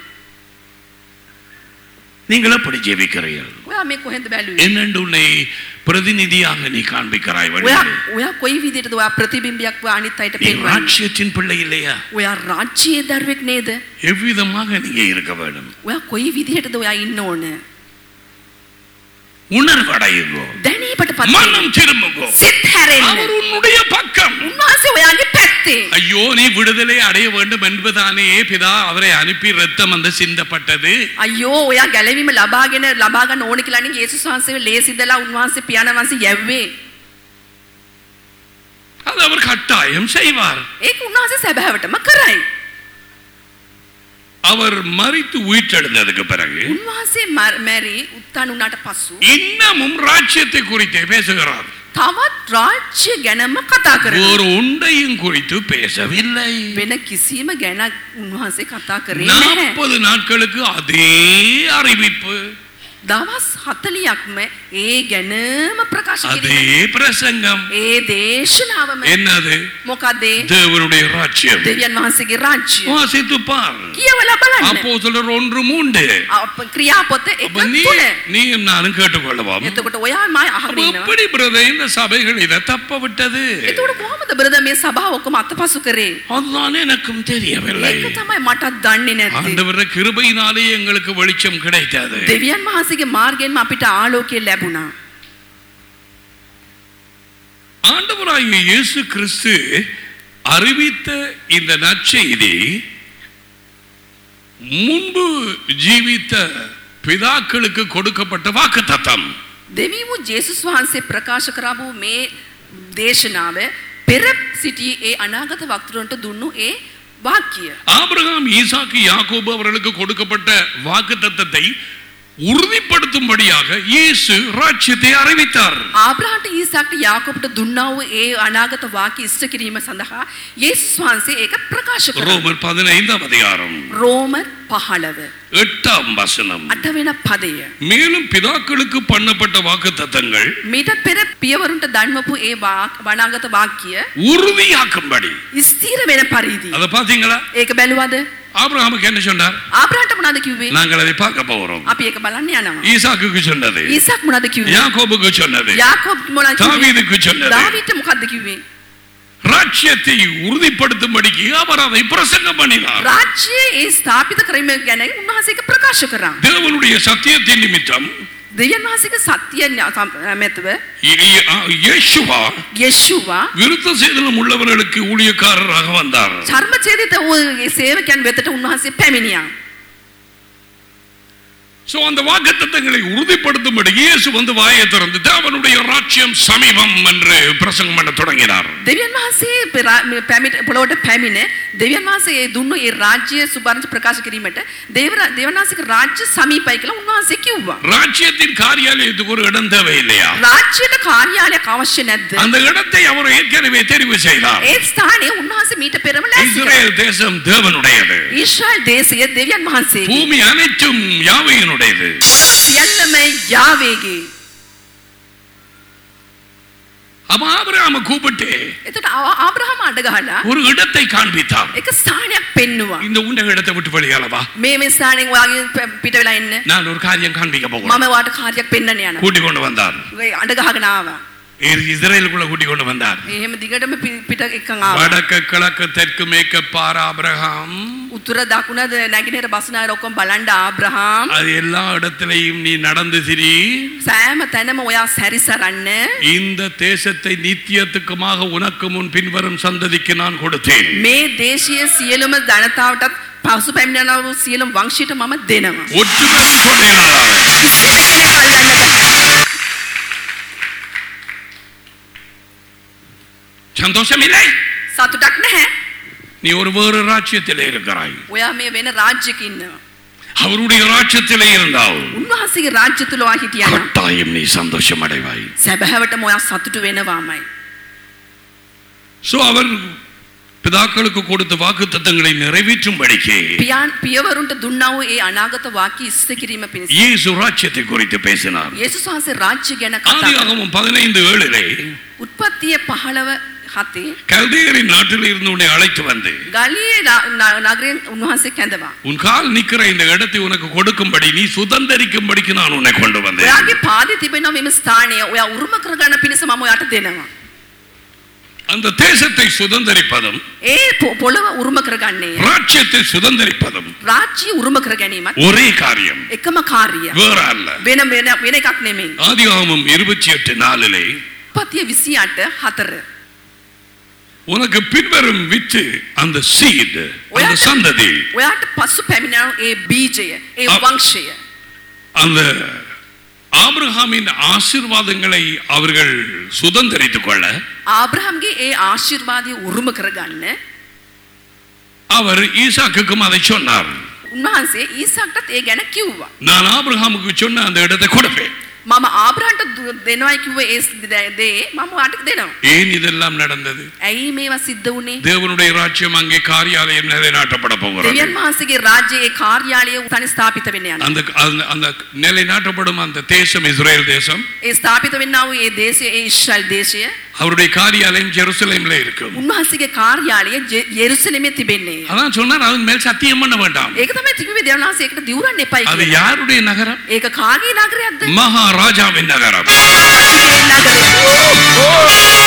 A: நீங்கள் எப்படி ஜெபிக்கிறீர்கள்
B: ඔයා මේ කොහෙන්ද බැලුවේ
A: என்னென்று உன்னை பிரதிநிதியாக நீ காண்பிக்கிறாய்
B: ඔයා
A: வழியிலே.
B: ඔයා කොයි විදිහටද ඔයා ප්‍රතිබිම්බයක් ඔයා අනිත් අයට
A: நீ
B: පෙන්වන්නේ
A: ராட்சியத்தின் பிள்ளை இல்லையா
B: ඔයා රාජ්‍යයේ දරුවෙක් නේද
A: எவ்விதமாக நீங்க இருக்க வேண்டும்
B: ඔයා කොයි විදිහටද ඔයා ඉන්න ඕන
A: உணர்வடையுங்கோ
B: දැනීමට පත්
A: மனம் திரும்புங்கோ
B: සිත් හැරෙන්න.
A: அவர் உன்னுடைய பக்கம்
B: උන්වහන්සේ ඔයාගේ පැත්තේ.
A: ஐயோ நீ விடுதலை அடைய வேண்டும் என்பதானே பிதா அவரை அனுப்பி ரத்தம் அந்த சிந்தப்பட்டது
B: අයියෝ ඔයා ගැලවීම ලබාගෙන ලබා ගන්න ඕන කියලා නේ යේසුස් වහන්සේ ලේසිදලා උන්වහන්සේ පියාණන් වහන්සේ යැව්වේ.
A: அது அவர் கட்டாயம் செய்வார்
B: ඒක උන්වහන්සේ සැබෑවටම කරයි.
A: அவர் மறித்து உயிர்த்தெழுந்ததுக்கு பிறகு
B: උන්වහන්සේ මර- මැරි උත්තාන උනාට පසු
A: இன்னமும் ராஜ்யத்தை குறித்தே பேசுகிறார்
B: තවත් රාජ්‍ය ගැනම කතා කරනවා.
A: ஒரு உண்டையும் குறித்து பேசவில்லை
B: වෙන කිසිම ගැන උන්වහන්සේ කතා කරේ නැහැ.
A: நாற்பது நாட்களுக்கு அதே அறிவிப்பு
B: දවස් 40ක්ම ඒ ගැනම ප්‍රකාශ
A: அதே
B: කිරීම.
A: பிரசங்கம்
B: ඒ දේශනාවම
A: என்னது
B: මොකද ඒ
A: தேவனுடைய ராஜ்யம்
B: දෙවියන් වහන්සේගේ රාජ්‍ය.
A: வாசித்து பார்
B: කියවලා බලන්න.
A: அப்போ சிலர் ஒன்று மூன்று
B: අප ක්‍රියාපොත
A: அப்ப
B: එක
A: நீ
B: තුන.
A: நீயும் நானும் கேட்டுக்கொள்ளவாம்
B: එතකොට ඔයා මම
A: அப்ப
B: අහගෙන ඉන්නවා.
A: எப்படி பிரதர் இந்த சபைகள் இதை தப்ப விட்டது
B: එතකොට කොහොමද බ්‍රදර් මේ සභාව ඔක්කොම අතපසු කරේ?
A: அதுதான் எனக்கும் தெரியவில்லை
B: ඒක තමයි මටත් දන්නේ නැත්තේ.
A: ஆண்டவர கிருபையினாலே எங்களுக்கு வெளிச்சம் கிடைத்தது
B: දෙවියන් වහන්සේගේ මාර්ගයෙන්ම අපිට ආලෝකය ලැබුණා.
A: ஆண்டவராகிய இயேசு கிறிஸ்து அறிவித்த இந்த நற்செய்தி முன்பு ஜீவித்த பிதாக்களுக்கு கொடுக்கப்பட்ட வாக்குத்தத்தம்
B: දෙවි වූ ජේසුස් වහන්සේ ප්‍රකාශ කරපු මේ දේශනාව පෙර සිටි ඒ අනාගත වක්තරුන්ට දුන්නු ඒ වාක්‍ය.
A: ஆபிரகாம் ஈசாக்கு யாக்கோபு அவர்களுக்கு கொடுக்கப்பட்ட வாக்குத்தத்தத்தை உறுதிப்படுத்தும்படியாக இயேசு ராஜ்யத்தை அறிவித்தார்
B: ආබ්‍රහට ඊසාක්ට යාකොබට දුන්නා වූ ඒ අනාගත වාක්‍ය ඉෂ්ට කිරීම සඳහා යේසුස් වහන්සේ ඒක ප්‍රකාශ කරා.
A: ரோமர் பதினைந்தாம் அதிகாரம்
B: රෝම 15
A: எட்டாம் வசனம்
B: අටවෙන පදය.
A: மேலும் பிதாக்களுக்கு பண்ணப்பட்ட வாக்குத்தத்தங்கள்
B: මීට පෙර පියවරුන්ට දන්වපු ඒ වා- වනාගත වාක්‍ය
A: உறுதியாக்கும்படி
B: ස්ථීර වෙන පරිදි.
A: அதை பாத்தீங்களா
B: ඒක බැලුවද?
A: ஆபிரகாமுக்கு என்ன சொன்னார்
B: ආබ්‍රහට මොනවද කිව්වේ?
A: நாங்கள் அதை பார்க்க போகிறோம்
B: අපි ඒක බලන්න යනවා.
A: ஈசாக்குக்கு சொன்னது
B: ඊසාක් මොනවද කිව්වේ?
A: யாக்கோபுக்கு சொன்னது
B: යාකොබ් මොනවද කිව්වේ?
A: தாவீதுக்கு சொன்னது
B: දාවිට මොකද්ද කිව්වේ?
A: ராஜ்யத்தை உறுதிப்படுத்தும்படிக்கு அவர் அதை பிரசங்கம் பண்ணினார்
B: රාජ්‍යයේ ඒ ස්ථාපිත කිරීම ගැන උන්වහන්සේ ඒක ප්‍රකාශ කරා.
A: தேவனுடைய சத்தியத்தின் நிமித்தம்
B: දෙවියන් වහන්සේගේ සත්‍ය ඥා- සම්- මෙතව
A: இ- இ- ஆ, இயேசுவா
B: යේෂුවා
A: விருத்த சேதனம் உள்ளவர்களுக்கு ஊழியக்காரராக வந்தார்
B: චර්ම ඡේදිත වූ ඒ සේවකයන් වෙතට උන්වහන්සේ පැමිණියා.
A: சோ அந்த வாக்குத்தத்தங்களை உறுதிப்படுத்தும்படி இயேசு வந்து வாயை திறந்து தேவனுடைய ராஜ்யம் சமீபம் என்று பிரசங்கம் பண்ண தொடங்கினார்
B: දෙවියන් වහන්සේ පෙරා- මේ පැමිණ පොළොවට පැමිණ දෙවියන් වහන්සේ ඒ දුන්නු ඒ රාජ්‍ය සුභාරංච ප්‍රකාශ කිරීමට දේව දෙවියන් වහන්සේගේ රාජ්‍ය සමීපයි කියලා උන්වහන්සේ කිව්වා.
A: ராஜ்யத்தின் காரியாலயத்துக்கு ஒரு இடம் தேவை இல்லையா
B: රාජ්‍යයට කාර්යාලයක් අවශ්‍ය නැද්ද?
A: அந்த இடத்தை அவர் ஏற்கனவே தெரிவு செய்தார்
B: ඒ ස්ථානයේ උන්වහන්සේ මීට පෙරම ලෑස්ති කළා.
A: இஸ்ரேல் தேசம் தேவனுடையது
B: ඊශ්‍රායල් දේශය දෙවියන් වහන්සේගේ
A: பூமி அனைத்தும் யாவையினுடையது
B: සියල්ලම යාවේගේ.
A: அப்ப ஆபிரகாம கூப்பிட்டு
B: එතකොට ආ- ආබ්‍රහම අඩ ගහලා
A: ஒரு இடத்தை காண்பித்தார்
B: එක ස්ථානයක් පෙන්නවා.
A: இந்த உண்ட இடத்தை விட்டு வெளியாலவா
B: මේ මේ ස්ථානයෙන් ඔයාගේ ප- පිට වෙලා එන්න.
A: நான் ஒரு காரியம் காண்பிக்க போகிறேன்
B: මම වාට කාර්යයක් පෙන්වන්න යනවා.
A: கூட்டி கொண்டு வந்தார்
B: අඩ ගහගෙන ආවා.
A: இ- இஸ்ரேலுக்குள்ள கூட்டி கொண்டு வந்தார்
B: එහෙම දිගටම පි- පිට එකන් ආවා.
A: வடக்கு கிழக்கு தெற்கு மேற்கு பார் ஆபிரகாம்
B: උතුර දකුණද නැගෙනහිර බස්නායර ඔක්කොම බලන්න ආබ්‍රහාම්
A: அது எல்லா இடத்திலையும் நீ நடந்து திரி
B: සෑම තැනම ඔයා සැරිසරන්න
A: இந்த தேசத்தை நித்தியத்துக்குமாக உனக்கு முன் பின்வரும் சந்ததிக்கு நான் கொடுத்தேன்
B: මේ දේශීය සියලුම ජනතාවටත් පසු පැමිණෙනා වූ සියලුම වංශයට මම දෙනවා.
A: ஒற்றுமைக்கு சொன்னேன் சந்தோஷம் இல்லை
B: සතුටක් නැහැ.
A: நீ ஒரு வேறு ராஜ்யத்திலே இருக்கிறாய்
B: ඔයා මේ වෙන රාජ්‍යක ඉන්නවා.
A: அவருடைய ராஜ்யத்திலே இருந்தால்
B: උන්වහන්සේගේ රාජ්‍ය තුල ඔයා හිටියා නම්
A: கட்டாயம் நீ சந்தோஷம் அடைவாய்
B: සැබෑවටම ඔයා සතුටු වෙනවාමයි.
A: சோ அவர் பிதாக்களுக்கு கொடுத்த வாக்கு தத்தங்களை நிறைவேற்றும்படிக்கு
B: පියාන් පියවරුන්ට දුන්නා වූ ඒ අනාගත වාක්‍ය ඉස්ස කිරීම පිණිස
A: இயேசு ராஜ்யத்தை குறித்து பேசினார்
B: යේසුස් වහන්සේ රාජ්‍ය ගැන කතා කළා.
A: ஆதியாகமம் பதினைந்து ஏழிலே
B: උත්පත්තිය 15 හතේ
A: கல்தேயரின் நாட்டில் இருந்து உன்னை அழைத்து வந்து
B: ගලියේ න- න- නගරයෙන් උන්වහන්සේ කැඳවා.
A: உன் கால் நிக்கிற இந்த இடத்தை உனக்கு கொடுக்கும்படி நீ சுதந்தரிக்கும்படிக்கு நான் உன்னை கொண்டு வந்தேன்
B: ඔයාගේ පාදේ තිබෙනවා මෙම ස්ථානය. ඔයා උරුම කරගන්න පිණිස මම ඔයාට දෙනවා.
A: அந்த தேசத்தை சுதந்தரிப்பதும்
B: ඒ පො- පොළව උරුම කරගන්නේ
A: ராஜ்யத்தை சுதந்தரிப்பதும்
B: රාජ්‍ය උරුම කර ගැනීමත්
A: ஒரே காரியம்
B: එකම කාර්ය
A: வேற அல்ல
B: වෙන වෙන වෙන එකක් නෙමෙයි
A: ஆதியாகமம் இருபத்தி எட்டு நாளிலே
B: පතිය විසි අට හතර
A: உனக்கு பின்வரும் வித்து அந்த சீட் அந்த சந்ததி
B: ඔයාට පසු පැමිණව ඒ බීජය ඒ
A: අ-
B: වංශය
A: அந்த ஆபிரகாமின் ஆசீர்வாதங்களை அவர்கள் சுதந்தரித்துக் கொள்ள
B: ආබ්‍රහම්ගේ ඒ ආශිර්වාදය උරුම කරගන්න
A: அவர் ஈசாக்குக்கும் அதை சொன்னார்
B: උන්වහන්සේ ඊසක්ටත් ඒ ගැන කිව්වා
A: நான் ஆபிரகாமுக்கு சொன்ன அந்த இடத்தை கொடுப்பேன்
B: මම ආබ්‍රහන්ට දු- දෙනවයි කිව්ව ඒ ස්- දේ දේ මම වාට දෙනවා
A: ஏன் இதெல்லாம் நடந்தது
B: ඇයි මේවා සිද්ධ වුණේ
A: தேவனுடைய ராஜ்யம் அங்கே காரியாலயம் நிலைநாட்டப்பட போகிறது
B: දෙවියන් වහන්සේගේ රාජ්‍යයේ කාර්යාලය උතන ස්ථාපිත වෙන්න යනවා
A: அந்த அந்த- அந்த நிலைநாட்டப்படும் அந்த தேசம் இஸ்ரேல் தேசம்
B: ඒ ස්ථාපිත වෙන්නා වූ ඒ දේශය ඒ ඉස්රායල් දේශය
A: அவருடைய காரியாலயம் ஜெருசலேம்ல இருக்கும்
B: උන්වහන්සේගේ කාර්යාලය ජෙ- යෙරුසලමේ තිබෙන්නේ
A: அதான் சொன்னார் அதன் மேல் சத்தியம் பண்ண வேண்டாம்
B: ඒක තමයි තිබුවේ දෙවියන් වහන්සේ ඒකට දිවුරන්න එපයි
A: அது
B: කියලා.
A: யாருடைய நகரம்
B: ඒක කාගේ නගරයක්ද
A: மகாராஜாவின் நகரம்
B: රාජ්‍යයේ නගරය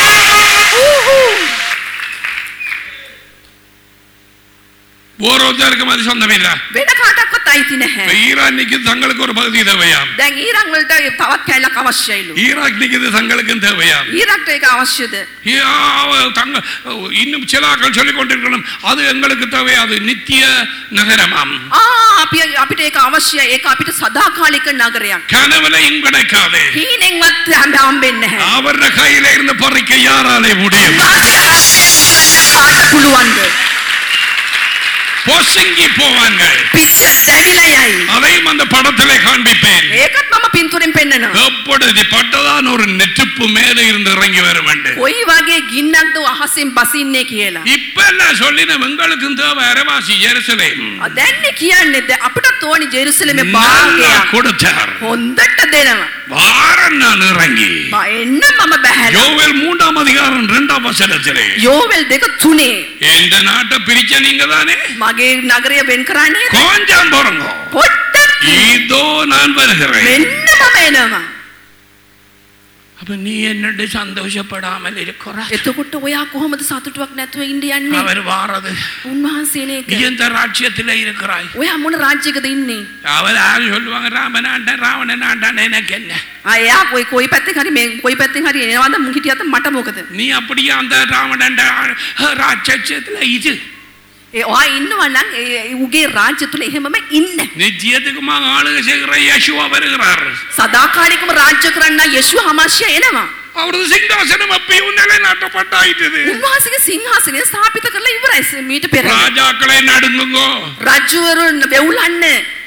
A: ஓரோருத்தருக்கும் அது சொந்தம் இல்ல
B: වෙන කාටවත් අයිති නැහැ
A: ஈரான் நிக்குது தங்களுக்கு ஒரு பகுதி தேவையாம்
B: දැන් ඊරන් වලට තවත් කැලක් අවශ්‍යයිලු
A: ஈராக் நிக்குது தங்களுக்கும் தேவையாம்
B: ඊරක්ට ඒක අවශ්‍යද
A: ஏ, ஆ, தங்க இன்னும் சிலாக்கள் சொல்லிக் கொண்டிருக்கணும் அது எங்களுக்கு தேவை அது நித்திய நகரமாம்
B: ආ අපි අපිට ඒක අවශ්‍යයි ඒක අපිට සදාකාලික නගරයක්
A: கனவுலையும் கிடைக்காது
B: හීනෙන්වත් හම්බෙන්නේ නැහැ
A: அவர கையில இருந்து பறிக்க யாராலே முடியும்
B: කාට පුළුවන්ද
A: பொசுங்கி போவாங்க
B: පිච්ච දැවිලා යයි
A: அதையும் அந்த படத்திலே காண்பிப்பேன்
B: ඒකත් මම පින්තුරෙන් පෙන්නනවා
A: எப்பொழுது பட்டதான் ஒரு நெருப்பு மேலே இருந்து இறங்கி வர வேண்டும்
B: කොයි වගේ ගින්නක්ද අහසෙන් බසින්නේ කියලා
A: இப்ப நான் சொல்லின எங்களுக்கும் தேவை அரவாசி எருசலேம்
B: ආ, දැන්නේ කියන්නේ දැන් අපිට ඕනි ජෙරුසලමේ
A: நல்லா
B: භාගයක්
A: கொடுத்தார்
B: හොඳට දෙනවා
A: வாரம் நான் இறங்கி
B: මම එන්න මම බහැලා
A: யோவேல் மூன்றாம் அதிகாரம் இரண்டாம் வசனத்திலே
B: යෝවල් දෙක තුනේ
A: இந்த நாட்டை பிரிச்ச நீங்க தானே
B: මගේ නගරය වෙන් කරන්නේ
A: கொஞ்சம் போறங்க
B: පොට්ටක්
A: இதோ நான் வருகிறேன்
B: මෙන්න මම එනවා
A: அப்ப நீ என்னட்டு சந்தோஷப்படாமல் இருக்கிற
B: එතකොට ඔයා කොහොමද සතුටුවක් නැතුව ඉන්න යන්නේ
A: அவர் வாரது
B: උන්වහන්සේනේ
A: நீ
B: එක
A: எந்த ராஜ்யத்திலே இருக்கிறாய்
B: ඔයා මොන රාජ්‍යකද ඉන්නේ
A: அவர் யாரு சொல்லுவாங்க ராமனாண்ட ராவணனாண்டான் எனக்கு என்ன
B: ආ, එයා කොයි කොයි පැත්තෙන් හරි මේ කොයි පැත්තෙන් හරි එනවාද මු හිටියත් මට මොකද
A: நீ அப்படியே அந்த ராவணண்ட ராட்சத்துல இது
B: ඒ ඔයා ඉන්නවා නම් ඒ ඒ උගේ රාජ්‍ය තුල එහෙමම ඉන්න
A: நித்தியத்துக்குமாக ஆளுகை செய்கிற யசுவா வருகிறார்
B: සදාකාලිකම රාජ්‍ය කරන්න යේසුව හමාශය එනවා
A: அவரது சிங்காசனம் அப்பயும் நிலைநாட்டப்பட்டாயிட்டது
B: උන්වහන්සේගේ සිංහාසනය ස්ථාපිත කරලා ඉවරයි මීට පෙර
A: ராஜாக்களை நடுங்குங்கோ
B: රජ්ජුවරු වෙවුලන්න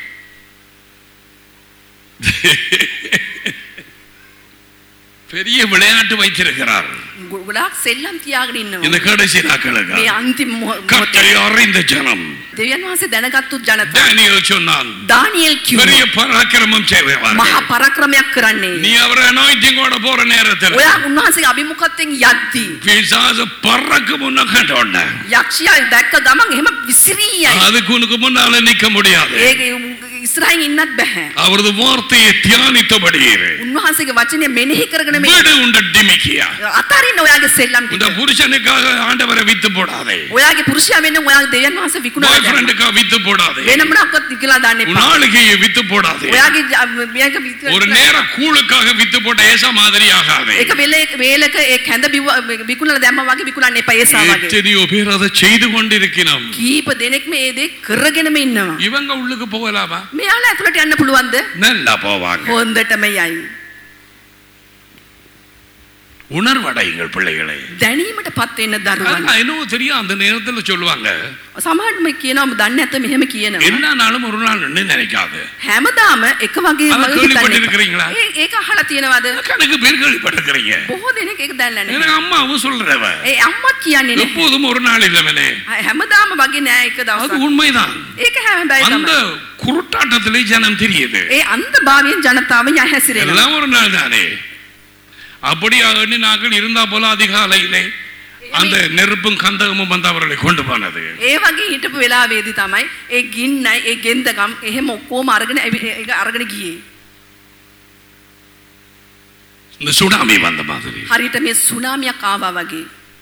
A: பெரிய விளையாட்டு வைத்திருக்கிறார்
B: ගොඩක් සෙල්ලම් තියාගෙන
A: இந்த
B: ඉන්නවා
A: கடைசி நாட்களுக்கு
B: මේ අන්තිම මොහ- මොහොතේ
A: கட்டை அறிந்த ஜனம்
B: දෙවියන් වහන්සේ දැනගත්තු ජනතාව
A: டேனியல் சொன்னான்
B: දානියෙල්
A: பெரிய
B: කිව්වා
A: பராக்கிரமம் செய்வார்
B: මහා පරක්‍රමයක් කරන්නේ
A: நீ அவரை அனாயிட்டிங்கோட போற நேரத்தில்
B: ඔයා උන්වහන්සේගේ අභිමුඛයෙන් යද්දී
A: பிசாசு பறக்கு முன்ன கண்டோண்ட
B: යක්ෂයා දැක්ක ගමන් එහෙම විසිරියයි
A: அதுக்கு உனக்கு முன்னால நிக்க முடியாது
B: ඒක ඉස්රායින් ඉන්නත් බෑ
A: அவரது வார்த்தையை தியானித்தபடி இரு.
B: උන්වහන්සේගේ වචනය මෙනෙහි කරගෙන මේ
A: வீடு உண்ட டிமிக்கியா
B: අතාරින්න ඔයාගේ සෙල්ලම්
A: இந்த
B: ටික
A: புருஷனுக்காக ஆண்டவரை வித்து போடாதே
B: ඔයාගේ පුරුෂයා වෙන්න ඔයාගේ දෙවියන් වහන්සේ
A: பாய்
B: විකුණලා දැම්මා.
A: ஃப்ரெண்டுக்காக வித்து போடாதே
B: වෙන මොනක්වත් විකලා දාන්න එපා
A: நாளைக்கு வித்து போடாதே
B: ඔයාගේ ජ- මේක වික-
A: ஒரு நேர கூழுக்காக வித்து போட்ட ஏசா மாதிரி ஆகாதே
B: ඒක වෙලේ වේලක ඒ කැඳ බිව්ව- විකුණලා දැම්ම වගේ විකුණන්න එපා ඒසා වගේ
A: எத்தனையோ பேர் அதை செய்து கொண்டிருக்கிறோம்
B: කීප දෙනෙක්ම ඒ දේ කරගෙනම ඉන්නවා
A: இவங்க உள்ளுக்கு போகலாமா
B: මෙයාලා ඇතුළට යන්න පුළුවන්ද
A: நல்லா போவாங்க
B: හොන්දටම යයි
A: உணர்வடையுங்கள் பிள்ளைகளை
B: දැනීමට පත් වෙන්න දරුවන්
A: ஆனா, என்னவோ தெரியும் அந்த நேரத்துல சொல்லுவாங்க
B: සමහරටම කියනවා දන්නේ නැත මෙහෙම කියනවා
A: எல்லா நாளும் ஒரு நாள் நினைக்காது
B: හැමදාම එක වගේ
A: අද
B: වගේ
A: கேள்விப்பட்டிருக்கிறீங்களா?
B: හිතන්නේ. ඒ- ඒක අහලා තියෙනවද
A: கணக்கு பேர் கேள்விப்பட்டிருக்கிறீங்க
B: බොහෝ දෙනෙක් ඒක දැනලා නැහැ
A: எனக்கு அம்மாவும் சொல்றவ
B: ඒ අම්මත් කියන්නේ නැහැ
A: எப்போதும் ஒரு நாள் இல்லவனே
B: හැමදාම වගේ නෑ එක
A: அது
B: දවසක්
A: உண்மைதான்
B: ඒක හැමදාම
A: அந்த குருட்டாட்டத்திலே ஜனம் தெரியுது
B: ඒ අන්ත භාවයෙන් ජනතාව ය හැසිරෙනවා
A: எல்லாம் ஒரு நாள் தானே அப்படி எண்ணி நாட்கள் இருந்தா போல அதிகாலையிலே அந்த நெருப்பும் கந்தகமும் வந்து அவர்களை கொண்டு போனது
B: ඒ වගේ හිටපු වෙලාවේදී තමයි ඒ ගින්නයි ඒ ගෙන්දගම් එහෙම ඔක්කොම අරගෙන ඇවි- ඒක අරගෙන ගියේ
A: இந்த சுனாமி வந்த மாதிரி
B: හරියට මේ සුනාමියක් ආවා වගේ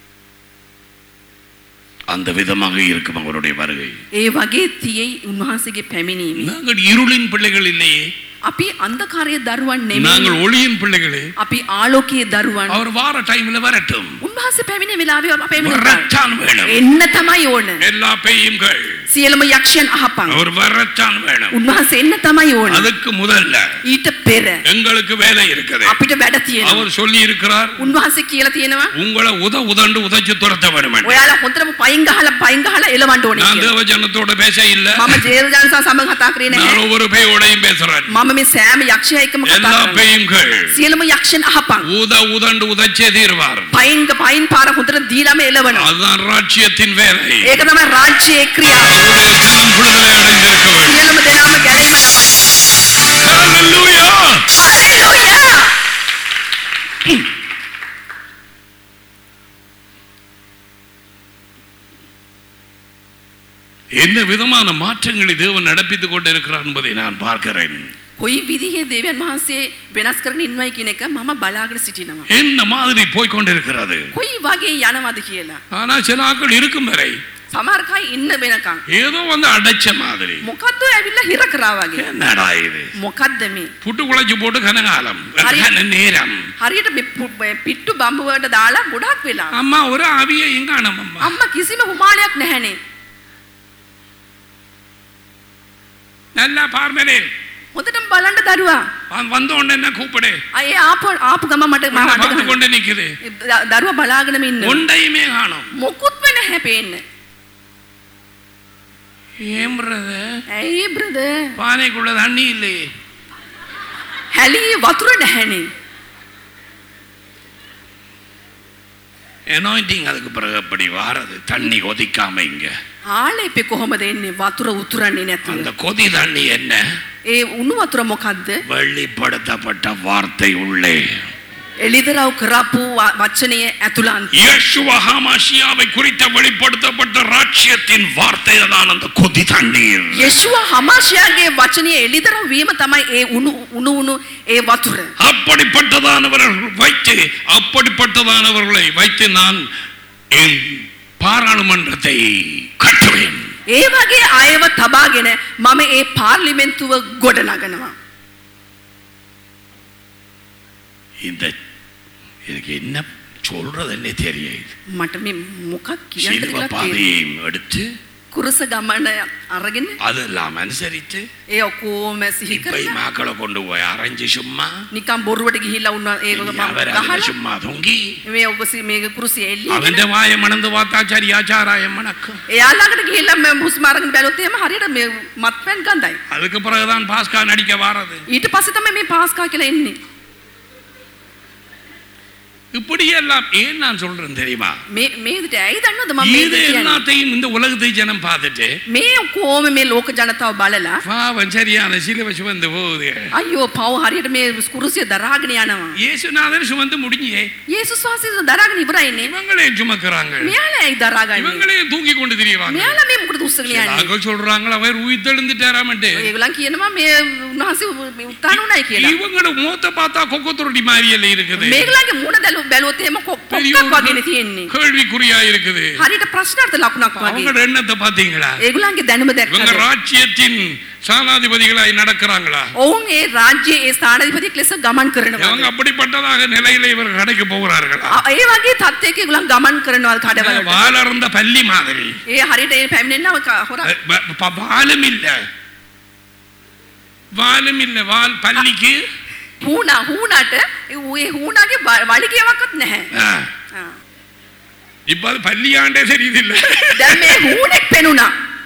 A: அந்த விதமாக இருக்கும் அவருடைய வருகை
B: ඒ වගේ තියෙයි උන්වහන්සේගේ පැමිණීම.
A: நாங்கள் இருளின் பிள்ளைகள் இல்லையே
B: අපි අන්ධකාරයේ දරුවන්
A: நாங்கள்
B: නෙමෙයි.
A: ஒளியின் பிள்ளைகளே
B: අපි ආලෝකයේ දරුවන්.
A: அவர் வார டைம்ல வரட்டும்
B: උන්වහන්සේ පැමිණෙන වෙලාවේ අපේ
A: வரத்தான் வேணும்
B: එන්න තමයි ඕන.
A: எல்லா பெய்யுங்கள்
B: සියලුම යක්ෂයන් අහපන්.
A: அவர் வரத்தான் வேணும்
B: උන්වහන්සේ එන්න තමයි ඕන.
A: அதுக்கு முதல்ல
B: ඊට පෙර
A: எங்களுக்கு வேலை இருக்குது
B: අපිට වැඩ තියෙනවා.
A: அவர் சொல்லி இருக்கிறார்
B: උන්වහන්සේ කියලා තියෙනවා
A: உங்களை உத உதண்டு உதைச்சு துரத்த வேணும்
B: ඔයාලා හොඳටම පයින් ගහලා පයින් ගහලා එලවන්න ඕනේ
A: நான்
B: කියලා.
A: தேவ ஜனத்தோட பேச இல்ல
B: මම ජේරුජාන්සා සමග කතා කරේ
A: நான்
B: නැහැ.
A: ஒவ்வொரு பேயோடையும் பேசுறேன்
B: මම මේ සෑම යක්ෂයා එක්කම කතා
A: எல்லா
B: කරනවා.
A: பேயுங்கள்
B: සියලුම යක්ෂයන් අහපන්.
A: ஊத உதண்டு உதைச்சே தீர்வார்
B: පයින් පයින් පාර හොඳට දීලාම එලවනවා.
A: அதுதான் ராஜ்யத்தின் வேலை
B: ඒක තමයි රාජ්‍යයේ ක්‍රියාව.
A: உலகம் விடுதலை அடைந்திருக்க வேண்டும்
B: සියලුම දෙනාම ගැනීම.
A: Hallelujah!
B: හalleluya!
A: என்ன விதமான மாற்றங்களை தேவன் நடப்பித்துக் கொண்டிருக்கிறார் என்பதை நான் பார்க்கிறேன்
B: කොයි විදිහේ දේවයන් වහන්සේ වෙනස් කරගෙන ඉන්නවයි කියන එක මම බලාගෙන සිටිනවා.
A: என்ன மாதிரி போய் கொண்டிருக்கிறது
B: කොයි වගේ යනවද කියලා.
A: ஆனா சில ஆட்கள் இருக்கும் வரை
B: සමහර කයි ඉන්න වෙනකන්.
A: ஏதோ வந்து அடைச்ச மாதிரி
B: මොකද්ද ඇවිල්ලා හිර කරා වගේ.
A: என்னடா இது
B: මොකද්ද මේ?
A: புட்டு குழஞ்சு போட்டு கனகாலம்
B: හරි.
A: கன நேரம்
B: හරියට මේ පු- මේ පිට්ටු බම්බු වලට දාලා ගොඩක් වෙලා.
A: அம்மா ஒரு அவிய இங்கானம் அம்மா
B: අම්මා කිසිම හුමාලයක් නැහැනේ.
A: நல்லா பார்மலே
B: හොඳටම බලන්න දරුවා.
A: வந்த உடனே என்ன கூப்பிடு
B: අය ආපු ආපු ගම මට මම
A: உன்னை
B: අඬ
A: பார்த்து
B: ගහනවා.
A: கொண்டு நிக்குது
B: ද- දරුවා බලාගෙනම ඉන්න.
A: ஒண்டையுமே காணும்
B: මොකුත්ම නැහැ පේන්න.
A: ஏன் பிரதர்
B: ඇයි බ්‍රදර්?
A: பானைக்குள்ள தண்ணி இல்லையே
B: හැලී වතුර නැහැනේ.
A: அனாயிண்டிங் அதுக்கு பிறகு அப்படி வாரது தண்ணி கொதிக்காம இங்க
B: ආලේපේ කොහොමද එන්නේ වතුර උතුරන්නේ නැතුව?
A: அந்த கொதி தண்ணி என்ன
B: ඒ උණු වතුර මොකද්ද?
A: வெளிப்படுத்தப்பட்ட வார்த்தை உள்ளே
B: එළිදරව් කරපු ව- වචනයේ ඇතුළන්ත.
A: இயேசுவ ஹாமாஷியாவை குறித்த வெளிப்படுத்தப்பட்ட ராஜ்யத்தின் வார்த்தை தான் அந்த கொதி தண்ணீர்
B: යේසුව හමාශයාගේ වචනයේ එළිදරව් වීම තමයි ඒ උණු උණු උණු ඒ වතුර.
A: அப்படிப்பட்டதானவர்கள் வைத்து அப்படிப்பட்டதானவர்களை வைத்து நான் என் பாராளுமன்றத்தை கட்டுவேன்
B: ඒ වගේ අයව තබාගෙන මම ඒ පාර්ලිමෙන්තුව ගොඩනගනවා.
A: இந்த எனக்கு என்ன சொல்றதுன்னே தெரியாது
B: මට මේ මොකක් කියන්නද
A: சிலுவ
B: කියලා තේරෙන්නේ
A: பாதையையும் எடுத்து
B: කුරුස ගමන අරගෙන
A: அதெல்லாம் அனுசரித்து
B: ඒ ඔක්කොම සිහි
A: இப்ப
B: කරලා
A: மாக்களை கொண்டு போய் அரைஞ்சு சும்மா
B: නිකම් බොරුවට ගිහිල්ලා උන්න ඒක මම
A: அவர் அதுல
B: ගහලා
A: சும்மா தொங்கி
B: මේ ඔබ සි- මේක කුරුසිය එල්ලීගෙන
A: அவன் வாய மணந்து பார்த்தா சரி ஆச்சாராயம் வணக்கம்
B: එයාලකට ගිහිල්ලා මම හුස්ම අරගෙන බැලුවොත් එහෙම හරියට මේ මත්පැන් ගඳයි.
A: அதுக்கு பிறகுதான் பாஸ்கா நடிக்க வாரது
B: ඊට පස්සේ තමයි මේ පාස්කා කියලා එන්නේ.
A: இப்படி எல்லாம் ஏன் நான் சொல்றேன் தெரியுமா
B: මේ මේ විදිහට ඇයි දන්නවද මම මේ
A: இது
B: විදිහට කියන්නේ?
A: எல்லாத்தையும் இந்த உலகத்தை ஜனம் பார்த்துட்டு
B: මේ කොහොම මේ ලෝක ජනතාව බලලා
A: பாவம் சரியான சிலுவை சுமந்து போகுது
B: අයියෝ පව් හරියට මේ කුරුසිය දරාගෙන යනවා.
A: இயேசுநாதன் சுமந்து முடிஞ்சே
B: යේසුස් වහන්සේ දරාගෙන ඉවරයිනේ.
A: இவங்களே சுமக்கிறாங்க
B: මෙයාලා ඇයි දරාගන්නේ?
A: இவங்களே தூக்கி கொண்டு திரியவாங்க
B: මෙයාලා මේ මොකටද උස්සගෙන යන්නේ?
A: நாங்கள் சொல்றாங்களா அவர் உயிர்த்தெழுந்துட்டாராமட்டு
B: ඒගොල්ලන් කියනවා මේ උන්වහන්සේ උත්තාන උනායි කියලා.
A: இவங்களோட மூத்த பார்த்தா கொக்கத்துருடி மாதிரியல்ல இருக்குது
B: මේගොල්ලන්ගේ මුණ දැලු බැලුවොත් එහෙම කො-
A: பெரிய
B: කොක්කක්
A: ஒரு
B: වගේනේ තියෙන්නේ.
A: கேள்விக்குறியா இருக்குது
B: හරියට ප්‍රශ්නාර්ථ ලකුණක් වගේ.
A: அவங்களோட எண்ணத்தை பாத்தீங்களா
B: ඒගොල්ලන්ගේ දැනුම
A: இவங்க
B: දැක්කද?
A: ராஜ்யத்தின் சானாதிபதிகளாய் நடக்கிறாங்களா
B: ඔවුන් ඒ රාජ්‍යයේ ඒ ස්ථානාධිපතියෙක් ලෙස ගමන්
A: அவங்க
B: කරනවා.
A: அப்படிப்பட்டதாக நிலையில இவர்கள் கடைக்கு போகிறார்களா
B: ඒ වගේ තත්ත්වයක ඒගොල්ලන් ගමන් කරනවා කඩවලට.
A: வாழறந்த பள்ளி மாதிரி
B: ඒ හරියට ඒ පැමිණෙන්නව හොර
A: அஹ், வ- ப- வாலும் இல்ல வாலும் இல்ல வால் பள்ளிக்கு
B: හූනා හූනාට ඒ හූනාගේ ව- වලිගයක්වත් නැහැ.
A: அஹ்,
B: ආ.
A: இப்ப அது பள்ளியாண்டே தெரியுதில்ல
B: දැන් මේ හූනෙක් පෙනුණා.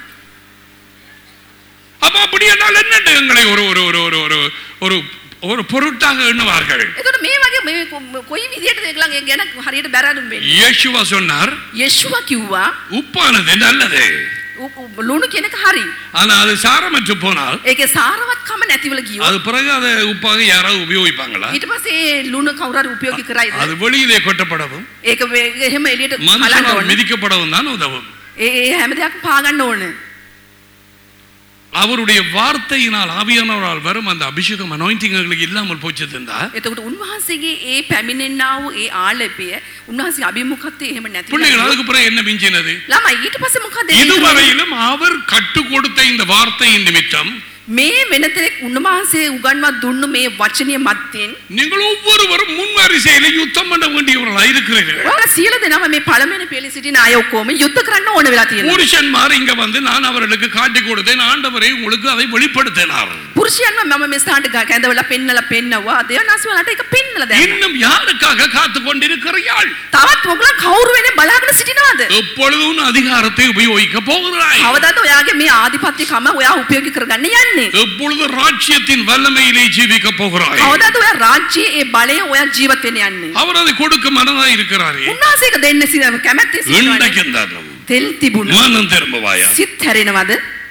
A: அப்ப அப்படி என்றால் என்ன எங்களை ஒரு ஒரு ஒரு ஒரு ஒரு ஒரு ஒரு பொருட்டாக எண்ணுவார்கள்
B: එතකොට මේ වගේ මේ කො- කොයි විදිහටද ඒගොල්ලන් ඒ ගැන හරියට බැරදුම් වෙන්නේ?
A: இயேசுவா சொன்னார்
B: යේසුවා කිව්වා
A: உப்பானது நல்லது
B: උ- උ- ලුණු කෙනෙක් හරි.
A: ஆனா அது சாரமற்று போனால்
B: ඒකේ සාරවත්කම නැතිවල ගියොත්
A: அது பிறகு அதை உப்பாக யாராவது உபயோகிப்பாங்களா
B: ඊට පස්සේ ඒ ලුණු කවුරු හරි උපයෝගී කරයිද?
A: அது வெளியிலே கொட்டப்படவும்
B: ඒක වේ- එහෙම එළියට හලන්න
A: மனுஷனால்
B: ඕන.
A: மிதிக்கப்படவும் தான் உதவும்
B: ඒ ඒ හැම දෙයක්ම පාගන්න ඕන.
A: அவருடைய வார்த்தையினால் ஆவியானவரால் வரும் அந்த அபிஷேகம் அனாயிண்டிங் எங்களுக்கு இல்லாமல் போச்சு இருந்தா
B: එතකොට උන්වහන්සේගේ ඒ පැමිණෙන්නා වූ ඒ ආලපය උන්වහන්සේ අභිමුඛත්වය එහෙම නැති
A: பிள்ளைகள் அதுக்கு பிறகு என்ன மிஞ்சினது
B: ළමයි ඊට පස්සේ මොකද ඒ කරන්නේ?
A: இதுவரையிலும் அவர் கற்றுக் கொடுத்த இந்த வார்த்தையின் நிமித்தம்
B: මේ වෙනතෙක් උන්වහන්සේ උගන්වා දුන්නු මේ වචනය මත්තෙන්
A: நீங்கள் ஒவ்வொருவரும் முன் வரிசையில யுத்தம் பண்ண வேண்டியவர்களாக இருக்கிறீர்கள்
B: ඔයාලා සියලු දෙනාම මේ පළවෙනි පෙළේ සිටින අය ඔක්කොම යුද්ධ කරන්න ඕන වෙලා තියෙනවා.
A: புருஷன்மார் இங்க வந்து நான் அவர்களுக்கு காட்டி கொடுத்தேன் ஆண்டவரை உங்களுக்கு அதை வெளிப்படுத்தினார்
B: පුරුෂයන්ව මම මේ ස්ථානට ගා- කැඳවලා පෙන්නලා පෙන්නවා. දේවනාස් වලට ඒක පෙන්නලා දැම්මා.
A: இன்னும் யாருக்காக காத்து கொண்டிருக்கிறாள்
B: තවත් ඔයගොල්ලෝ කවුරු වෙන්නේ බලාගෙන සිටිනවද?
A: எப்பொழுதும் அதிகாரத்தை உபயோகிக்க போகிறாய்
B: කවදාද ඔයාගේ මේ ආධිපත්‍ය කම ඔයා උපයෝගී කරගන්න යන්නේ?
A: எப்பொழுது ராஜ்யத்தின் வல்லமையிலே ஜீவிக்க போகிறாய்
B: කවදාද ඔයා රාජ්‍යයේ ඒ බලය ඔයා ජීවත් වෙන්න යන්නේ?
A: அவர் அதை கொடுக்க மனதா இருக்கிறாரே
B: උන්වහන්සේ ඒක දෙන්න සිර කැමැත්තෙන් සිටිනවනේ.
A: இன்றைக்கு இருந்தாலும்
B: තෙල් තිබුණා.
A: மனம் திரும்பவாயா
B: සිත් හැරෙනවද?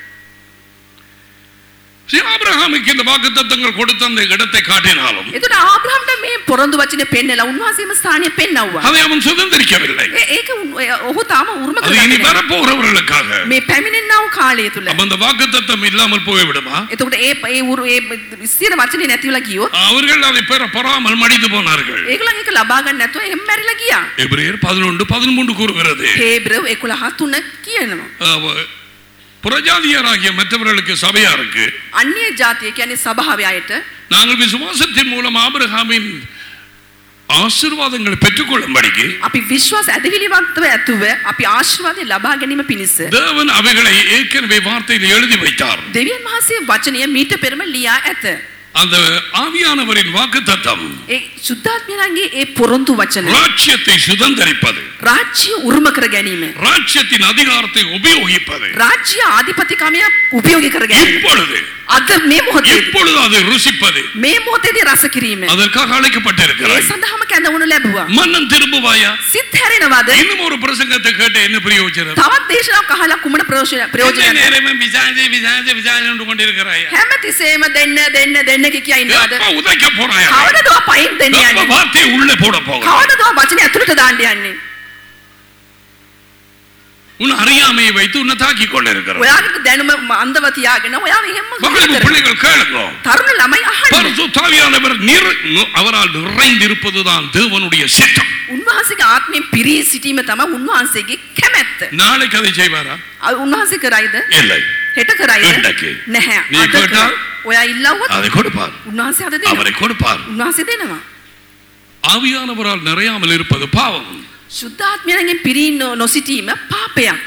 A: சரி, ஆபிரகாமுக்கு இந்த வாக்கு தத்தங்கள் கொடுத்த அந்த இடத்தை காட்டினாலும்
B: එතකොට ආබ්‍රහම්ට මේ පොරොන්දු වචනේ පෙන්නලා උන්වහන්සේම ස්ථානය පෙන්නවුවා.
A: அதை அவன் சுதந்திரிக்கவில்லை
B: ඒ- ඒක උන්- ඔය- ඔහු තාම උරුම
A: அது இனி
B: කරගන්නේ නැහැ.
A: வரப்போறவர்களுக்காக
B: මේ පැමිණෙන්නා වූ කාලය තුල.
A: அப்ப அந்த வாக்கு தத்தம் இல்லாமல் போய்விடுமா
B: එතකොට ඒ ඒ උරු ඒ ස්ථිර වචනේ නැති වෙලා ගියොත්
A: அவர்கள் அதை பெற பெறாமல் மடிந்து போனார்கள்
B: ඒගොල්ලන් ඒක ලබා ගන්න නැතුව එහෙම මැරිලා ගියා.
A: எபிரேயர் பதினொன்று பதிமூன்று கூறுகிறது
B: හේබ්‍රව 11 3 කියනවා.
A: அவ- புறஜாதியராகிய மற்றவர்களுக்கு சபையாருக்கு
B: අන්‍ය ජාතිය කියන්නේ සභාවේ අයට
A: நாங்கள் விசுவாசத்தின் மூலம் ஆபிரகாமின் ஆசீர்வாதங்களை பெற்றுக்கொள்ளும்படிக்கு
B: අපි විශ්වාස ඇදහිලිවන්තව ඇතුව අපි ආශිර්වාදය ලබා ගැනීම පිණිස
A: தேவன் அவைகளை ஏற்கனவே வார்த்தையில் எழுதி வைத்தார்
B: දෙවියන් වහන්සේ වචනය මීට පෙරම ලියා ඇත.
A: அந்த ஆவியானவரின் வாக்கு தத்தம்
B: ඒ සුද්ධාත්මයන්ගේ ඒ පොරොන්දු වචන
A: ராஜ்யத்தை சுதந்தரிப்பது
B: රාජ්‍ය උරුම කර ගැනීම.
A: ராஜ்யத்தின் அதிகாரத்தை உபயோகிப்பது
B: රාජ්‍ය ආධිපතිකමය උපයෝගී කර ගැනීම.
A: இப்பொழுது
B: අද මේ මොහොතේ
A: இப்பொழுது அதை ருசிப்பது
B: මේ මොහොතේදී රස කිරීම.
A: அதற்காக
B: ඒ
A: அழைக்கப்பட்டிருக்கிறாய்
B: සඳහාම කැඳවනු ලැබුවා.
A: மன்னன் திரும்புவாயா
B: සිත් හැරෙනවද?
A: இன்னும் ஒரு பிரசங்கத்தை கேட்டு என்ன பிரயோஜனம்
B: තවත් දේශනාවක් අහලා කුමන ප්‍රයෝජන
A: எந்த
B: ප්‍රයෝජනද?
A: நேரமும் விசாரிச்சு விசாரிச்சு விசாரிச்சு கொண்டிருக்கிறாயா
B: හැමතිස්සෙම දෙන්න දෙන්න දෙන්න කිය ඉන්නවද?
A: எப்ப உதைக்க போறாயா
B: කවදද ඔය පයින් දෙන්න
A: எப்ப
B: යන්නේ?
A: வார்த்தையை உள்ளே போட போகிறாய்
B: කවදද ඔය වචනේ ඇතුළට දාන්න යන්නේ?
A: உன் அறியாமையை வைத்து உன்னை தாக்கி கொண்டிருக்கிறார்
B: ඔයාගේ දැනුම අන්දව තියාගෙන ඔයා එහෙම
A: மகளிர்
B: කරනවා.
A: பிள்ளைகள் கேளுங்க
B: තරුණ ළමයි අහන්න.
A: பரிசுத்தாவியானவர் நிற- அவரால் நிறைந்திருப்பதுதான் தேவனுடைய சித்தம்
B: උන්වහන්සේගේ ආත්මයෙන් පිරී සිටීම තමයි උන්වහන්සේගේ කැමැත්ත.
A: நாளைக்கு அதை செய்வாரா
B: අ- උන්වහන්සේ කරයිද?
A: இல்லை
B: හෙට කරයිද?
A: ඉන්නකේ.
B: නැහැ.
A: நீ
B: අද
A: கேட்டா?
B: කරයි. ඔයා ඉල්ලුවොත්
A: அதை கொடுப்பார்
B: උන්වහන්සේ අද දෙනවා.
A: அவரை கொடுப்பார்
B: උන්වහන්සේ දෙනවා.
A: ஆவியானவரால் நிறையாமல் இருப்பது பாவம்
B: සුද්ධාත්මයන්ගෙන් පිරී නො- නොසිටීම පාපයක්.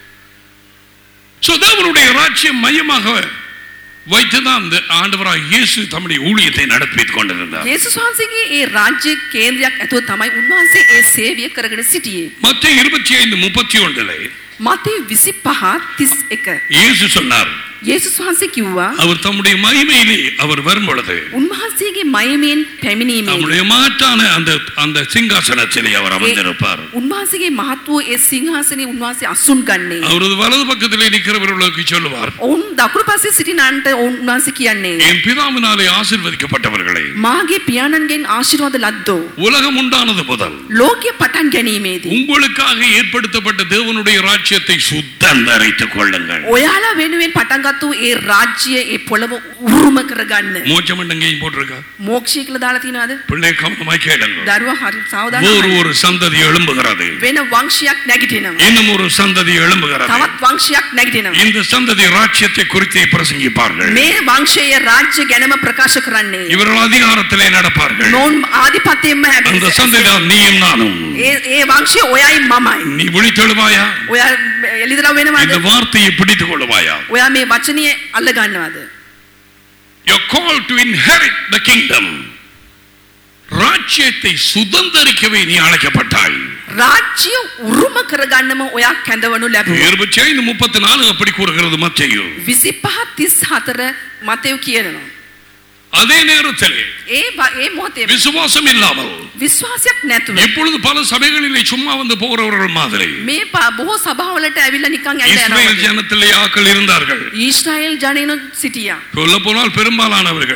A: சோ தேவனுடைய ராஜ்யம் மையமாக வைத்துதான் அந்த ஆண்டவராக இயேசு தம்முடைய ஊழியத்தை நடத்திக் கொண்டிருந்தார்
B: යේසුස් වහන්සේගේ ඒ රාජ්‍ය කේන්ද්‍රයක් ඇතුව තමයි උන්වහන්සේ ඒ සේවය කරගෙන සිටියේ.
A: மற்ற இருபத்தி ஐந்து முப்பத்தி ஒன்றிலே
B: මතේ 25 31
A: இயேசு சொன்னார்
B: යේසුස් වහන්සේ කිව්වා
A: அவர் தம்முடைய மகிமையிலே அவர் வரும் பொழுது
B: උන්වහන්සේගේ මයමෙන් පැමිණීමේ
A: நம்முடைய மாட்டான அந்த அந்த சிங்காசனத்திலே அவர் அமர்ந்திருப்பார்
B: උන්වහන්සේගේ මහත් වූ ඒ සිංහාසනේ උන්වහන්සේ අසුන් ගන්නේ.
A: அவரது வலது பக்கத்திலே நிற்கிறவர்களுக்கு சொல்லுவார்
B: ඔවුන් දකුණු පස්සේ සිටිනාන්ට ඔවුන් උන්වහන්සේ කියන්නේ
A: என் பிதாவினாலே ஆசீர்வதிக்கப்பட்டவர்களே
B: මාගේ පියාණන්ගෙන් ආශිර්වාද ලද්දෝ
A: உலகம் உண்டானது முதல்
B: ලෝකය පටන් ගැනීමේදී
A: உங்களுக்காக ஏற்படுத்தப்பட்ட தேவனுடைய ராஜ்யத்தை சுத்தந்தரித்துக் கொள்ளுங்கள்
B: ඔයාලා වෙනුවෙන් පටන් ගත්තු ඒ රාජ්‍ය ඒ පොළව උරුම කරගන්න
A: மோட்சம் எங்கேயும் போட்டிருக்கா
B: මෝක්ෂය කියලා දාලා තියෙනවද
A: பிள்ளை கவனமாய் கேளுங்க
B: දරුවා හරි
A: ஒரு
B: සාවධානයි
A: ஒரு சந்ததி எழும்புகிறது
B: වෙන වංශයක් නැගිටිනවා
A: இன்னும் ஒரு சந்ததி எழும்புகிறது
B: තවත් වංශයක් නැගිටිනවා
A: இந்த சந்ததி ராஜ்யத்தை குறித்து பிரசங்கிப்பார்கள்
B: මේ වංශයේ රාජ්‍ය ගැනම ප්‍රකාශ කරන්නේ
A: இவர்கள் அதிகாரத்திலே நடப்பார்கள்
B: නෝන් ආධිපත්‍යයෙන්ම
A: அந்த
B: හැදෙන්නේ
A: சந்ததிதான் நீயும் நானும்
B: ඒ ඒ වංශය ඔයයි මමයි
A: நீ விழித்தெழுவாயா
B: ඔයා එළිදරව්
A: இந்த
B: වෙනවද
A: வார்த்தையை பிடித்துக் கொள்ளுவாயா
B: ඔයා මේ වචනය අල්ල ගන්නවද
A: You're called to inherit the kingdom. ராஜ்யத்தை சுதந்தரிக்கவே நீ அழைக்கப்பட்டாய்
B: රාජ්‍ය උරුම කරගන්නම ඔයා කැඳවනු ලැබුවා
A: இருபத்தி ஐந்து முப்பத்தி நாலு அப்படி கூறுகிறது மத்தையும்
B: 25 34 මතෙව් කියනවා
A: அதே நேரத்தில்
B: ඒ බ- ඒ මොහොතේ
A: விசுவாசம் இல்லாமல்
B: විශ්වාසයක් නැතුව
A: இப்பொழுது பல சபைகளிலே சும்மா வந்து போகிறவர்கள் மாதிரி
B: මේ පා- බොහෝ සභාවලට ඇවිල්ලා නිකන් ඇවිල්ලා
A: இஸ்ரேல்
B: යනවා
A: ஜனத்திலே ஆக்கள் இருந்தார்கள்
B: ඊශ්‍රායෙල් ජනයන සිටියා
A: சொல்ல போனால் பெரும்பாலானவர்கள்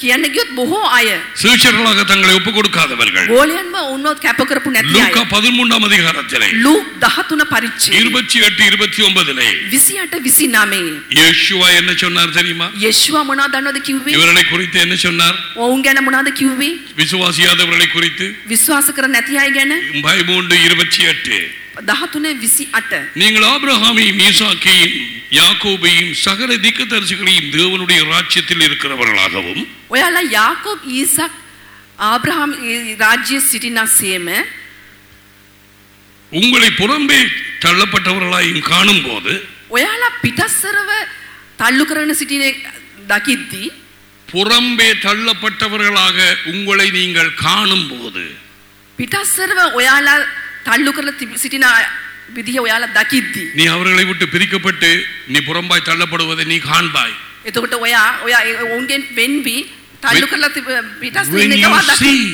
B: කියන්න ගියොත් බොහෝ අය
A: சீஷர்களாக தங்களை ஒப்புக் கொடுக்காதவர்கள்
B: ගෝලයන්ම උන්නොත් කැප කරපු නැති
A: லூக்கா
B: අය.
A: பதிமூன்றாம் அதிகாரத்திலே
B: ලූක් 13 පරිච්ඡේදය
A: இருபத்தி எட்டு இருபத்தி ஒன்பதிலே
B: 28 29
A: யேசுவா என்ன சொன்னார் தெரியுமா
B: යේෂුවා මොනවද දන්නවද කිව්වේ?
A: இவர்களை குறித்து என்ன சொன்னார்
B: ඔවුන් ගැන මොනවද කිව්වේ?
A: விசுவாசியாதவர்களை குறித்து
B: විශ්වාස කර නැති අය ගැන
A: பதிமூன்று இருபத்தி எட்டு
B: 13 28
A: நீங்கள் ஆபிரகாமையும் ஈசாக்கையும் யாக்கோபையும் சகல திக்குதரிசிகளையும் தேவனுடைய ராஜ்யத்தில் இருக்கிறவர்களாகவும்
B: ඔයාලා යාකෝබ් ඊසක් ආබ්‍රහම් රාජ්‍ය සිටිනා සේම
A: உங்களை புறம்பே தள்ளப்பட்டவர்களாயும் காணும் போது
B: ඔයාලා පිටස්සරව තල්ලු කරන සිටින දකිද්දී
A: புறம்பே தள்ளப்பட்டவர்களாக உங்களை நீங்கள் காணும் போது
B: පිටස්සරව ඔයාලා තල්ලු කරලා තිබ- සිටින විදිහ ඔයාලා දකිද්දී
A: நீ அவர்களை விட்டு பிரிக்கப்பட்டு நீ புறம்பாய் தள்ளப்படுவதை நீ காண்பாய்
B: එතකොට ඔයා ඔයා ඒ ඔවුන්ගෙන් වෙන්වී තල්ලු කරලා තිබ- පිටස්
A: When
B: ඉන්න
A: you
B: එකවා දකි
A: see,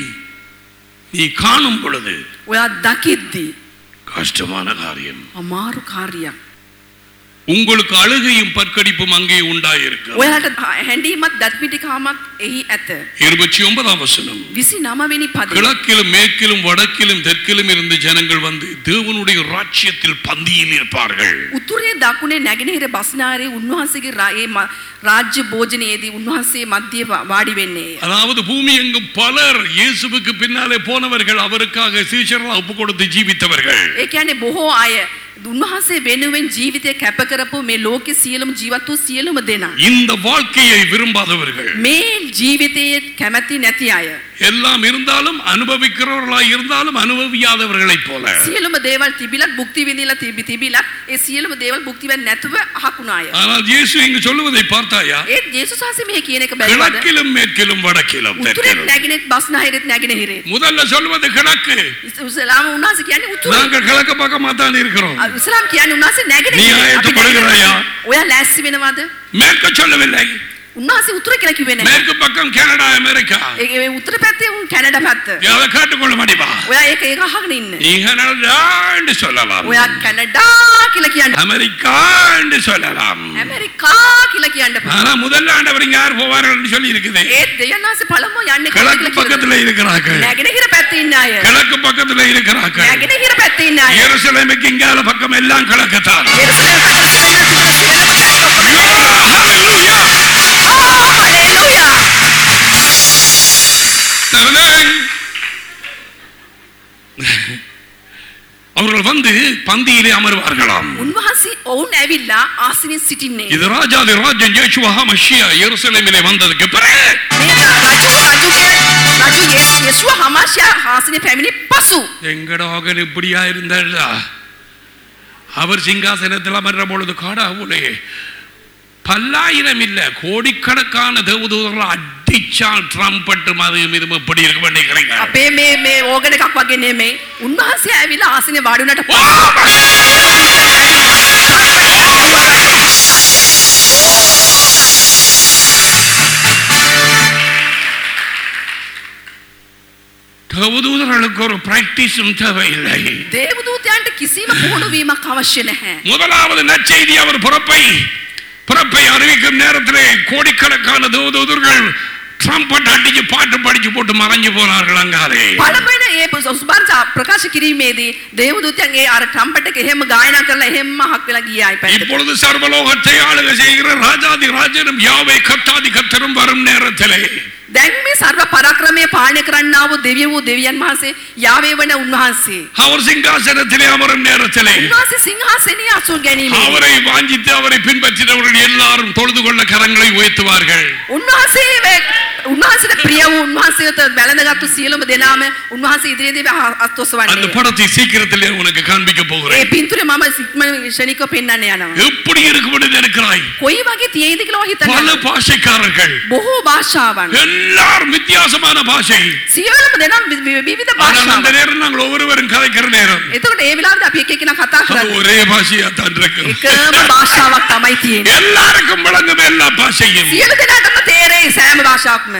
A: நீ காணும் பொழுது
B: ඔයා දකිද්දී
A: கஷ்டமான காரியம்
B: අමාරු කාර්යයක්
A: உங்களுக்கு அழுகையும் பற்கடிப்பும் அங்கே உண்டாயிருக்கும்
B: ඔයාට හැඬීමත් දත්මිටිකාමත් එහි ඇත
A: இருபத்தி ஒன்பதாம் வசனம்
B: විසි නමවෙනි පද
A: கிழக்கிலும் மேற்கிலும் வடக்கிலும் தெற்கிலும் இருந்து ஜனங்கள் வந்து தேவனுடைய ராஜ்யத்தில் பந்தியில் இருப்பார்கள்
B: උතුරේ දකුණේ නැගෙනහිර බස්නාරේ උන්වහන්සේගේ රා- ඒ ම- රාජ්‍ය භෝජනයේදී උන්වහන්සේ මධ්‍ය වා- වාඩි වෙන්නේ
A: அதாவது பூமி எங்கும் பலர் இயேசுவுக்கு பின்னாலே போனவர்கள் அவருக்காக சீஷர்களாக ஒப்பு கொடுத்து ஜீவித்தவர்கள்
B: ඒ කියන්නේ බොහෝ අය උන්වහන්සේ වෙනුවෙන් ජීවිතය කැප කරපු මේ ලෝකෙ සියලුම ජීවත් වූ සියලුම දෙනා
A: இந்த வாழ்க்கையை விரும்பாதவர்கள்
B: මේ ජීවිතයේ කැමැති නැති අය
A: எல்லாம் இருந்தாலும் அனுபவிக்கிறவர்களாய் இருந்தாலும் அனுபவியாதவர்களைப் போல
B: සියලුම දේවල් තිබිලත් භුක්ති විඳිලා තිබි තිබිලත් ඒ සියලුම දේවල් භුක්ති වෙන්නේ නැතුව අහකුණ අය
A: ஆனால் இயேசு இங்கு சொல்லுவதை பார்த்தாயா
B: ඒත් ජේසුස් වහන්සේ මෙහි කියන එක බැලුවද
A: கிழக்கிலும் மேற்கிலும் வடக்கிலும்
B: උතුරේ
A: தெற்கிலும்
B: නැගෙනෙත් බස්නාහිරෙත් නැගෙනහිරේ
A: முதல்ல சொல்வது கிழக்கு
B: ඉස්ලාම උන්වහන්සේ කියන්නේ උතුරේ
A: நாங்கள் கிழக்கு பக்கமா தான் இருக்கிறோம்
B: ඉස්ලාම් කියන්නේ උන්වහන්සේ නැගෙනහිර
A: நீ ஆயத்தப்படுகிறாயா?
B: ඔයා ලෑස්ති වෙනවද
A: மேற்க சொல்லவில்லை
B: උන්වහන්සේ උතුර කියලා කිව්වේ නැහැ
A: மேற்கு பக்கம் கனடா அமெரிக்கா
B: ඒ ඒ උතුර පැත්තේ උන් කැනඩා පැත්ත
A: அதை காட்டுக்கொள்ள முடியுமா
B: ඔයා ඒක ඒක අහගෙන ඉන්න
A: நீ கனடா என்று சொல்லலாம்
B: ඔයා කැනඩා කියලා කියන්න
A: அமெரிக்கா என்று சொல்லலாம்
B: ඇමරිකා කියලා කියන්න එපා.
A: ஆனா முதல்ல ஆண்டவர் இங்க யார் போவார்கள் என்று சொல்லி இருக்குது
B: ඒත් දෙවියන් වහන්සේ පළමුව යන්නේ කොහෙද
A: கிழக்கு
B: කියලා කියනවා.
A: பக்கத்துல இருக்கிறார்கள்
B: නැගෙනහිර පැත්තේ ඉන්න අය
A: கிழக்கு பக்கத்துல இருக்கிறார்கள்
B: නැගෙනහිර පැත්තේ ඉන්න අය
A: எருசலேமுக்கு இங்கால பக்கம் எல்லாம் கிழக்குத்தான்
B: යෙරුසලම් පැත්තේ ඉන්න
A: Hallelujah!
B: Hallelujah
A: Amen. அவர்கள் வந்து பந்தியிலே அமர்வார்களாம்
B: උන්වහන්සේ ඔවුන් ඇවිල්ලා ආසනෙන් සිටින්නේ
A: இது ராஜாதி ராஜன் யேசுவா மஷியா எருசலேமிலே வந்ததுக்கு பிறகு
B: මේ රජු රජුගේ රජු යෙස්- යෙසුව හමාශය ආසනේ පැමිණි පසු
A: எங்கடாகன் இப்படியா இருந்தாரா அவர் சிங்காசனத்தில் அமர்ற பொழுது காடாவுலே பல்லாயிரம் இல்ல கோடிக்கணக்கான தேவதூதர்கள் அடிச்சால் ட்ரம்பட்டு அதுவும் இதுவும் எப்படி இருக்க பண்ணிக்கிறீங்க
B: අපේ මේ මේ ඕගන එකක් වගේ නෙමෙයි උන්වහන්සේ ඇවිල්ලා ආසනේ වාඩි වුණාට
A: தேவதூதர்களுக்கு ஒரு பிராக்டிஸும் தேவையில்லை
B: දේවදූතයන්ට කිසිම පුහුණු වීමක් අවශ්‍ය නැහැ
A: முதலாவது நற்செய்தி அவர் பிறப்பை பிறப்பை அறிவிக்கும் நேரத்திலே கோடிக்கணக்கான தேவதூதர்கள் ட்ரம்பட் அடிச்சு பாட்டு படிச்சு போட்டு மறைஞ்சு போனார்கள் அங்காலே
B: පළවෙන ඒ සුබන් ප්‍රකාශ කිරීමේදී දේවදූතයන්ගේ අර ට්‍රම්පට් එක එහෙම ගායනා කරලා එහෙම මහක් වෙලා ගියායි පැත්තට.
A: இப்பொழுது சர்வலோகத்தை ஆளுகை செய்கிற ராஜாதி ராஜனும் யாவை கத்தாதி கத்தரும் வரும் நேரத்திலே
B: දැන් මේ සර්ව පරාක්‍රමයේ පාලනය කරන්නා වූ දෙවිය වූ දෙවියන් වහන්සේ යාවේ වන උන්වහන්සේ.
A: அவர் சிங்காசனத்திலே அமரும் நேரத்திலே
B: උන්වහන්සේ සිංහාසනයේ අසුන් ගැනීමේ
A: அவரை வாஞ்சித்து அவரை பின்பற்றினவர்கள் எல்லாரும் தொழுது கொள்ள கரங்களை உயர்த்துவார்கள்
B: උන්වහන්සේ වේ- උන්වහන්සේට ප්‍රිය වූ උන්වහන්සේට වැළඳගත්තු සියලුම දෙනාම උන්වහන්සේ ඉදිරියේදී
A: அந்த
B: අස්තොස්වන්නේ.
A: படத்தை சீக்கிரத்திலே உனக்கு காண்பிக்க
B: ඒ
A: போகிறேன்
B: පින්තූරය මම සික්ම ශනිකව පෙන්වන්න යනවා.
A: எப்படி இருக்கும் என்று நினைக்கிறாய்
B: කොයි වගේ තියෙයිද කියලා
A: பல
B: හිතන්න.
A: பாஷைக்காரர்கள்
B: බොහෝ භාෂාවන්.
A: எல்லாரும் வித்தியாசமான பாஷை
B: සියලුම දෙනා වි- වි- විවිධ
A: ஆனால் அந்த
B: භාෂාවන්.
A: நேரம் நாங்கள் ஒவ்வொருவரும் கதைக்கிற நேரம்
B: එතකොට ඒ වෙලාවට අපි එක එකනා කතා
A: அது
B: කරන්නේ.
A: ஒரே பாஷையா தான் இருக்கும்
B: එකම භාෂාවක් තමයි තියෙන්නේ.
A: எல்லாருக்கும் விளங்கும் எல்லா பாஷையும்
B: සියලු දෙනාටම තේරෙයි සෑම භාෂාවක්ම.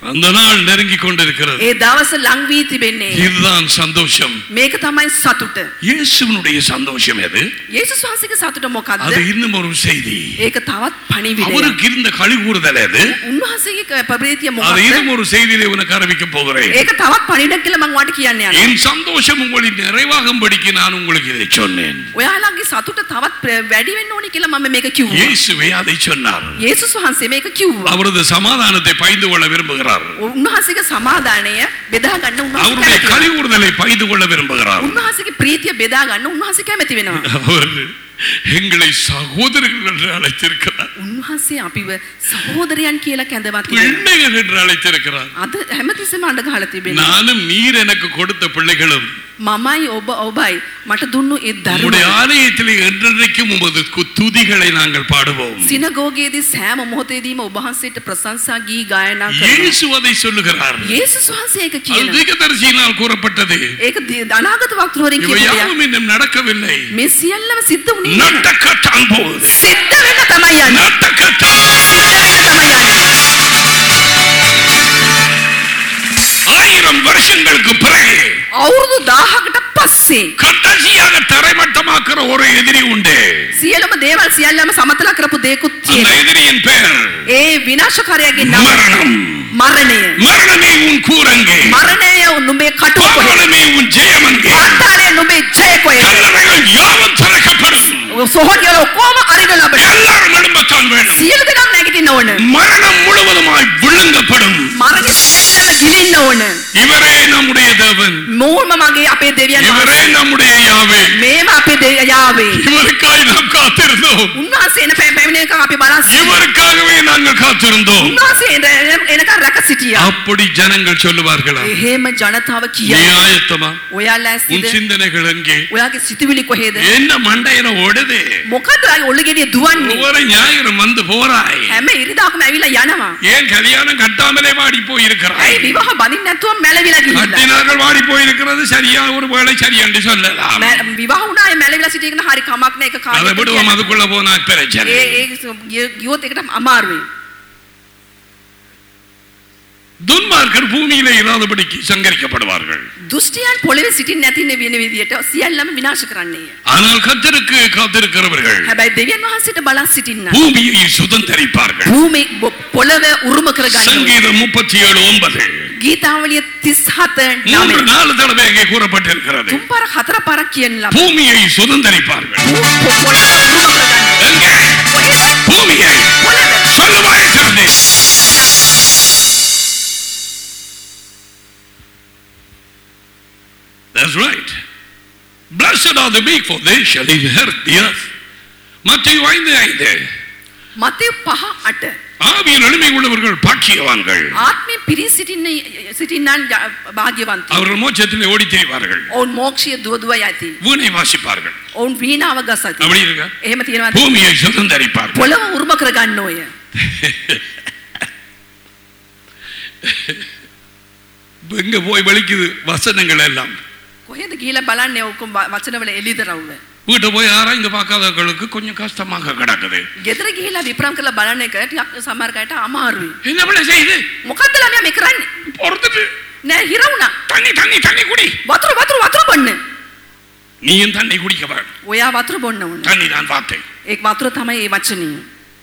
A: அந்த நாள் நெருங்கி கொண்டிருக்கிறது
B: ඒ දවස ලං වී තිබෙන්නේ.
A: இதுதான் சந்தோஷம்
B: මේක තමයි සතුට.
A: இயேசுவினுடைய சந்தோஷம் எது
B: යේසුස් වහන්සේගේ සතුට මොකක්ද?
A: அது இன்னும் ஒரு செய்தி
B: ඒක තවත් පණිවිඩයක්.
A: அவருக்கு இருந்த களி கூறுதல் எது
B: උන්වහන්සේගේ ප්‍රීතිය
A: அது
B: මොකක්ද?
A: இன்னும் ஒரு செய்தியை உனக்கு அறிவிக்க போகிறேன்
B: ඒක තවත් පණිවිඩයක් කියලා මම වාට කියන්න යනවා.
A: என் சந்தோஷம் உங்களின் நிறைவாகும்படிக்கு நான் உங்களுக்கு இதை சொன்னேன்
B: ඔයාලගේ සතුට තවත් ප්‍ර- වැඩි වෙන්න ඕනි කියලා මම මේක කිව්වා.
A: இயேசுவே அதை சொன்னார்
B: යේසුස් වහන්සේ මේක කිව්වා.
A: அவரது சமாதானத்தை பகிர்ந்து கொள்ள விரும்புகிறார்
B: උන්වහන්සේගේ සමාදානය බෙදා ගන්න උන්වහන්සේ
A: அவருடைய
B: කැමති
A: களி
B: වෙනවා.
A: கூறுதலை பகிர்ந்து கொள்ள விரும்புகிறார்
B: උන්වහන්සේගේ ප්‍රීතිය බෙදා ගන්න උන්වහන්සේ කැමති වෙනවා.
A: அவர் எங்களை சகோதரர்கள் என்று அழைத்திருக்கிறார்
B: උන්වහන්සේ අපිව සහෝදරයන් කියලා කැඳවත් තිබෙනවා.
A: பிள்ளைகள் என்று அழைத்திருக்கிறார்
B: අද හැමතිස්සෙම අඬ ගහලා තිබෙනවා.
A: நானும் நீர் எனக்கு கொடுத்த பிள்ளைகளும்
B: මමයි ඔබ ඔබයි මට දුන්නු ඒ
A: உம்முடைய
B: දරුවා.
A: ஆலயத்திலே என்றென்றைக்கும் உமது கு- துதிகளை நாங்கள் பாடுவோம்
B: සිනගෝගයේදී සෑම මොහොතේදීම ඔබ වහන්සේට ප්‍රශංසා ගී ගායනා කරනවා.
A: இயேசு அதை சொல்லுகிறார்
B: යේසුස් වහන්සේ ඒක
A: அது
B: කියනවා.
A: தீர்க்கதரிசியினால் கூறப்பட்டது
B: ඒක தி- අනාගත වක්තවරින්
A: இவை
B: කියපු දෙයක්.
A: யாவும் இன்னும் நடக்கவில்லை
B: මේ සියල්ලම සිද්ධ වුණේ නැහැ.
A: நடக்கத்தான் போகுது
B: සිද්ධ වෙන්න තමයි යන්නේ.
A: நடக்கத்தான்
B: සිද්ධ වෙන්න තමයි යන්නේ.
A: ஆயிரம் வருஷங்களுக்கு பிறகு
B: අවුරුදු 1000කට පස්සේ
A: கடைசியாக தரைமட்டமாக்குற ஒரு எதிரி உண்டு
B: සියලුම දේවල් සියල්ලම සමතල කරපු දේකුත්
A: அந்த
B: තියෙනවා.
A: எதிரியின் பெயர்
B: ඒ විනාශකාරයාගේ නම
A: மரணம்
B: මරණය.
A: மரணமே உன் கூரங்கே
B: මරණය නුඹේ කටුව කොහෙද?
A: பாவனமே உன் ஜெயமங்கே
B: පාතාලය නුඹේ ජය කොහෙද?
A: கல்லறைகள் யாவும் திறக்கப்படும்
B: සොහොන් වල ඔක්කොම අරින ලබන.
A: எல்லாரும் எழும்பத்தான் வேண்டும்
B: සියලු දෙනාම නැගිටින්න ඕන.
A: மரணம் முழுவதுமாய் விழுங்கப்படும்
B: මරණය සියල්ලම ගිලින්න ඕන.
A: இவரே நம்முடைய தேவன்
B: මෝම මගේ අපේ දෙවියන්
A: இவரே
B: වහන්සේ.
A: நம்முடைய யாவே
B: මේම අපේ දෙවිය යාවේ.
A: இவருக்காய் நாம் காத்திருந்தோம்
B: උන්වහන්සේ එන පැ- පැමිණෙනකම් අපි බලන් සිටියා.
A: இவருக்காகவே நாங்கள் காத்திருந்தோம்
B: උන්වහන්සේ එන- එනකම් රැක සිටියා.
A: அப்படி ஜனங்கள் சொல்லுவார்களா
B: එහෙම ජනතාව
A: நீ
B: කියයි.
A: ஆயத்தமா
B: ඔයාලා
A: உன்
B: ඇස්තිද?
A: சிந்தனைகள் எங்கே
B: ඔයාගේ සිතුවිලි කොහෙද?
A: என்ன மண்டையில ஓடுது
B: මොකද ඔය ඔළුගෙඩිය දුවන්නේ?
A: ஒவ்வொரு ஞாயிறு வந்து போறாய்
B: හැම ඉරිදාකම ඇවිල්ලා යනවා.
A: ஏன் கல்யாணம் கட்டாமலே வாடி போயிருக்கிறாய்
B: ඇයි විවාහ බඳින්න නැතුව මැලවිලා ගිහිල්ලා?
A: கட்டினார்கள் வாடி போயிருக்கிறது சரியா ஒரு வேலை சரி என்று சொல்லலாம்
B: මැ- විවාහ වුණා ඒ මැලවිලා සිටින හරි කමක් නෑ ඒක
A: அதை
B: කාර්යයක්
A: விடுவோம்
B: කියන්නේ.
A: அதுக்குள்ள போனா பிரச்சனை
B: ඒ ඒ ගිය- ගියොත් ඒකට අමාරුයි.
A: துன்மார்க்கர் பூமியிலே இராதபடிக்கு சங்கரிக்கப்படுவார்கள்
B: දුෂ්ටයන් පොළවේ සිටින්න නැති වෙන විදියට සියල්ලම විනාශ කරන්නේය.
A: ஆனால் கத்தருக்கு காத்திருக்கிறவர்கள்
B: හැබැයි දෙවියන් වහන්සේට බලන් සිටින්න.
A: பூமியை சுதந்தரிப்பார்கள்
B: භූමි බො- පොළව උරුම කරගන්න.
A: சங்கீதம் முப்பத்தி ஏழு ஒன்பது
B: ගීතාවලිය 37
A: மூன்று
B: නමෙන්
A: நாலு தடவை அங்கே கூறப்பட்டிருக்கிறது
B: තුන් පාර හතර පාරක් කියන්න ලබ.
A: பூமியை சுதந்தரிப்பார்கள்
B: පොළව උරුම කරගන්න.
A: எங்கே பூமியை
B: පොළව
A: சொல்லுவாய் சாமி That's right. Blessed are the meek, for they shall inherit the earth. மத்திய ஐந்து ஐந்து
B: මතය පහ අට.
A: ஆவியில் எளிமை உள்ளவர்கள் பாக்கியவான்கள்
B: ආත්මය පිරි සිටින්න සිටින්නන් භාග්‍යවන්ත.
A: அவர்கள் மோட்சத்திலே ஓடி திரிவார்கள்
B: ඔවුන් මෝක්ෂය දුවදුව ඇති.
A: வீணை வாசிப்பார்கள்
B: ඔවුන් වීණාව ගසති.
A: அப்படி இருக்க
B: එහෙම තියෙනවා.
A: பூமியை சுதந்தரிப்பார்கள்
B: පොළව උරුම කරගන්න ඕය.
A: எங்க போய் வலிக்குது வசனங்கள் எல்லாம்
B: කොහෙද ගිහිල්ලා බලන්නේ ඔක්කොම ව- වචනවල එළිදරව්ව.
A: வீட்டை போய் ஆராய்ந்து பார்க்காதவர்களுக்கு கொஞ்சம் கஷ்டமாக கிடக்குது
B: ගෙදර ගිහිල්ලා විප්‍රම් කරලා බලන එක ටිකක් සමහර අයට අමාරුයි.
A: என்ன பிள்ளை செய்யுது
B: මොකද්ද ළමයා මේ කරන්නේ?
A: பொறுத்துட்டு
B: නෑ හිර වුණා.
A: தண்ணி தண்ணி தண்ணி குடி
B: වතුර වතුර වතුර බොන්න.
A: நீயும் தண்ணி குடிக்க வேணும்
B: ඔයා වතුර බොන්න ඕන.
A: தண்ணி தான் பார்த்தேன்
B: ඒ වතුර තමයි ඒ වචනේ.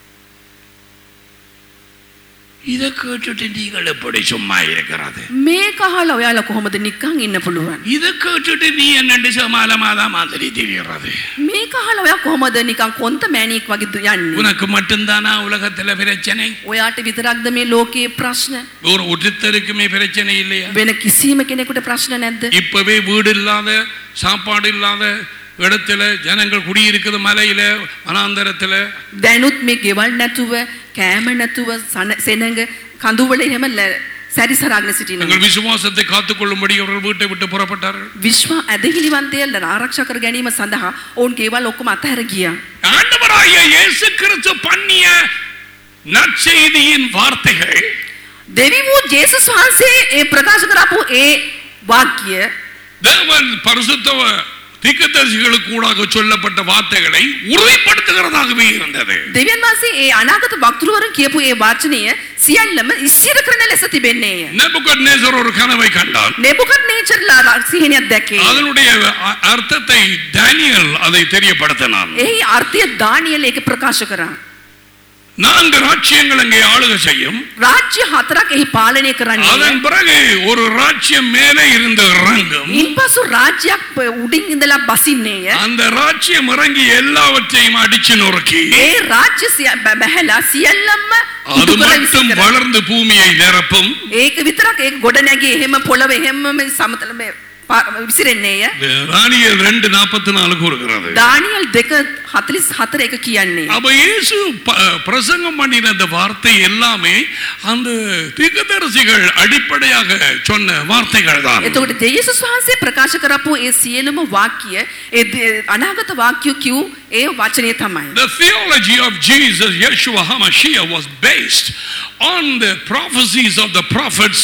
A: இதை கேட்டுட்டு நீங்கள் எப்படி சும்மா இருக்கிறது
B: මේක අහලා ඔයාලා කොහොමද නිකන් ඉන්න පුළුවන්?
A: இதை கேட்டுட்டு நீ என்னண்டு சமாளமாதா மாதிரி தெரிகிறது
B: මේක අහලා ඔයා කොහොමද නිකන් කොන්ත මෑණියෙක් වගේ දු- යන්නේ?
A: உனக்கு மட்டும்தானா உலகத்துல பிரச்சனை
B: ඔයාට විතරක්ද මේ ලෝකයේ ප්‍රශ්න?
A: ஒரு ஒருத்தருக்குமே பிரச்சனை இல்லையா
B: වෙන කිසිම කෙනෙකුට ප්‍රශ්න නැද්ද?
A: இப்பவே வீடு இல்லாத சாப்பாடு இல்லாத இடத்துல ஜனங்கள் குடியிருக்குது மலையில வனாந்தரத்துல
B: දැනුත් මේ ගෙවල් නැතුව, කෑම නැතුව, සන- සෙනඟ කඳුවල එහෙම ලැ- සැරිසරාගෙන සිටිනවා.
A: தங்கள் விசுவாசத்தை காத்துக்கொள்ளும்படி அவர்கள் வீட்டை விட்டு புறப்பட்டார்கள்
B: විශ්ව ඇදහිලිවන්තයල ආරක්ෂා කර ගැනීම සඳහා ඔවුන් ගෙවල් ඔක්කොම අතහැර ගියා.
A: ஆண்டவராகிய இயேசு கிறிஸ்து பண்ணிய நற்செய்தியின் வார்த்தைகள்
B: දෙවි වූ ජේසුස් වහන්සේ ඒ ප්‍රකාශ කරපු ඒ වාක්‍ය
A: தேவன் பரிசுத்த தீர்க்கதரிசிகளுக்கு கூடாக சொல்லப்பட்ட வார்த்தைகளை உறுதிப்படுத்துகிறதாகவே இருந்தது
B: දෙවියන් වහන්සේ ඒ අනාගත වක්තෘවරුන් කියපු ඒ වචනය සියල්ලම ස්ථිර කරන ලෙස තිබෙන්නේය.
A: நேபுகத்நேசர் ஒரு கனவை கண்டான்
B: නෙබුකත් නේචර්ලා සිහිනයක් දැක්කේ.
A: அதனுடைய அ- அர்த்தத்தை டேனியல் அதை தெரியப்படுத்தினான்
B: එහි අර්ථය දානියල ඒක ප්‍රකාශ කරා.
A: நான்கு ராஜ்யங்கள் அங்கே ஆளுகை செய்யும்
B: රාජ්‍ය හතරක් එහි පාලනය කරන්නේ.
A: அதன் பிறகு ஒரு ராஜ்யம் மேலே இருந்து இறங்கும்
B: ඉන්පසු රාජ්‍යයක් ප- උඩින් ඉඳලා බසින්නේය.
A: அந்த ராஜ்யம் இறங்கி எல்லாவற்றையும் அடிச்சு நொறுக்கி
B: ඒ රාජ්‍ය සිය- බ- බැහැලා සියල්ලම්ම
A: அது
B: උඩු කර විසි
A: மட்டும்
B: කරා.
A: வளர்ந்து பூமியை நிரப்பும்
B: ඒක විතරක් ඒක ගොඩ නැගී එහෙම පොළව එහෙම සමතල මේ පා- විසිරෙන්නේය.
A: ராணியல் ரெண்டு நாற்பத்தி நாலு கூறுகிறது
B: දානියල් දෙක හතලිස් හතර එක කියන්නේ.
A: அப்ப இயேசு ப- பிரசங்கம் பண்ணின அந்த வார்த்தை எல்லாமே அந்த தீர்க்கதரிசிகள் அடிப்படையாக சொன்ன வார்த்தைகள் தான்
B: එතකොට දෙයසුස් වහන්සේ ප්‍රකාශ කරපු ඒ සියලුම වාක්‍ය ඒ දේ- අනාගත වාක්‍ය කිව් ඒ වචනය තමයි.
A: The theology of Jesus, Yeshua HaMashiach, was based on the prophecies of the prophets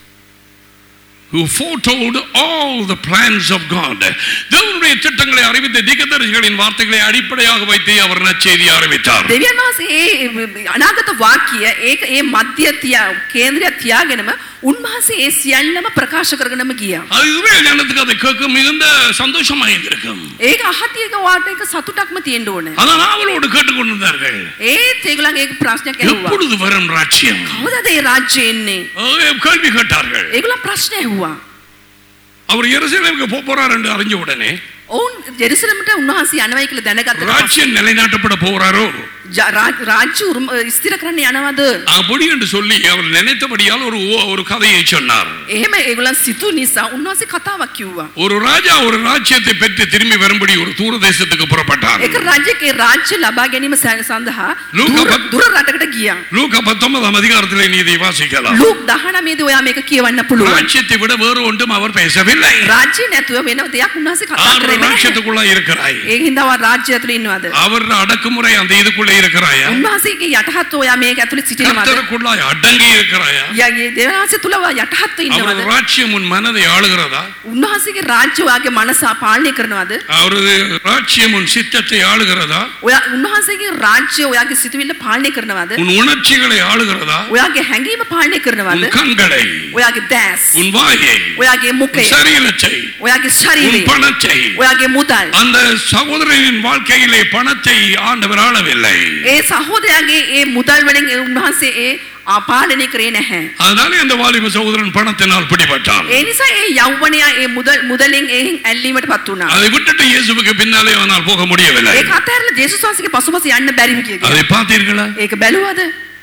A: who foretold all the plans of God. தேவனுடைய திட்டங்களை அறிவித்த தீர்க்கதரிசிகளின் வார்த்தைகளை அடிப்படையாக வைத்து அவர் நற்செய்தியை அறிவித்தார்
B: දෙවියන් වහන්සේ ඒ අනාගත වාක්‍ය ඒක ඒ මධ්‍ය තියා කේන්ද්‍රය තියාගෙනම උන්වහන්සේ ඒ සියල්ලම ප්‍රකාශ කරගෙනම ගියා.
A: அது இஸ்ரேல் ஜனத்துக்கு அதை கேட்க மிகுந்த சந்தோஷமாக இருந்திருக்கும்
B: ඒක අහති එක වාට එක සතුටක්ම තියෙන්න ඕනේ.
A: அதான் ஆவலோடு கேட்டுக்கொண்டிருந்தார்கள்
B: ඒත් ඒගොල්ලන් ඒක ප්‍රශ්නයක් ඇහුවා.
A: எப்பொழுது வரும் ராஜ்யம்
B: කවදද ඒ රාජ්‍ය එන්නේ?
A: அஹ் கேள்வி கேட்டார்கள்
B: ඒගොල්ලන් ප්‍රශ්න ඇහුවා.
A: அவர் எருசலேமுக்கு போப் போறார் என்று அறிஞ்ச உடனே
B: ඔවුන් ජෙරුසලමට උන්වහන්සේ යනවයි කියලා දැනගත්ත පස්සේ
A: ராஜ்யம் நிலைநாட்டப்பட போகிறாரோ
B: ජ- රා- රාජ්‍ය උරුම ස්ථිර කරන්න යනවද?
A: அப்படி என்று சொல்லி அவர் நினைத்தபடியால் ஒரு ஒரு கதையை சொன்னார்
B: එහෙම ඒගොල්ලන් සිතු නිසා උන්වහන්සේ කතාවක් කිව්වා.
A: ஒரு ராஜா ஒரு ராஜ்யத்தை பெற்று திரும்பி வரும்படி ஒரு தூர தேசத்துக்கு புறப்பட்டார்
B: ඒක රජෙක් ඒ රාජ්‍ය ලබා ගැනීම සැ- සඳහා
A: ලූක
B: දුර
A: පත්-
B: දුර රටකට ගියා.
A: லூக்கா பத்தொன்பதாம் அதிகாரத்திலே நீ இதை வாசிக்கலாம்
B: ලූක් 19 දී ඔයා මේක කියවන්න පුළුවන්.
A: ராஜ்யத்தை விட வேறு ஒன்றும் அவர் பேசவில்லை
B: රාජ්‍ය නැතුව වෙන දෙයක් උන්වහන්සේ කතා
A: ஆறு
B: කරේ නැහැ.
A: ராஜ்யத்துக்குள்ள இருக்கிறாய்
B: ඒ හින්දා ඔයා රාජ්‍ය ඇතුලේ ඉන්නවද?
A: அவர் அடக்குமுறை அந்த இதுக்குள்ள இருக்கிறாயா
B: උන්වහන්සේගේ යටහත් ඔයා මේක ඇතුලේ සිටිනවද?
A: கர்த்தருக்குள்ளாய் அடங்கி இருக்கிறாயா
B: යගේ දේවනාංශය තුල ඔයා යටහත් ඉන්නවද?
A: அவரது ராஜ்யம் உன் மனதை ஆளுகிறதா
B: උන්වහන්සේගේ රාජ්‍ය ඔයාගේ මනස පාලනය කරනවද?
A: அவரது ராஜ்யம் உன் சித்தத்தை ஆளுகிறதா
B: ඔයා උන්වහන්සේගේ රාජ්‍ය ඔයාගේ සිතුවිල්ල පාලනය කරනවද?
A: உன் உணர்ச்சிகளை ஆளுகிறதா
B: ඔයාගේ හැඟීම පාලනය කරනවද?
A: உன் கண்களை
B: ඔයාගේ දැස්,
A: உன் வாயை
B: ඔයාගේ
A: உன்
B: මුඛය,
A: சரீரத்தை
B: ඔයාගේ
A: உன்
B: ශරීරය,
A: பணத்தை
B: ඔයාගේ මුදල්.
A: அந்த சகோதரனின் வாழ்க்கையிலே பணத்தை ஆண்டவர் ஆளவில்லை
B: ඒ සහෝදරයාගේ ඒ මුදල් වලින් ඒ උන්වහන්සේ ඒ ආ, පාලනය කරේ නැහැ.
A: அதனாலே அந்த வாலிப சகோதரன் பணத்தினால் பிடிபட்டான்
B: ඒ නිසා ඒ යෞවනයා ඒ මුදල් මුදලින් ඒ ඇල්ලීමටපත් වුණා.
A: அதை விட்டுட்டு இயேசுவுக்கு பின்னாலே அவனால் போக முடியவில்லை
B: ඒක අතහැරලා ජේසුස් වහන්සේගේ පසුපස යන්න බැරිව කියලා.
A: அதை பார்த்தீர்களா
B: ඒක බැලුවද?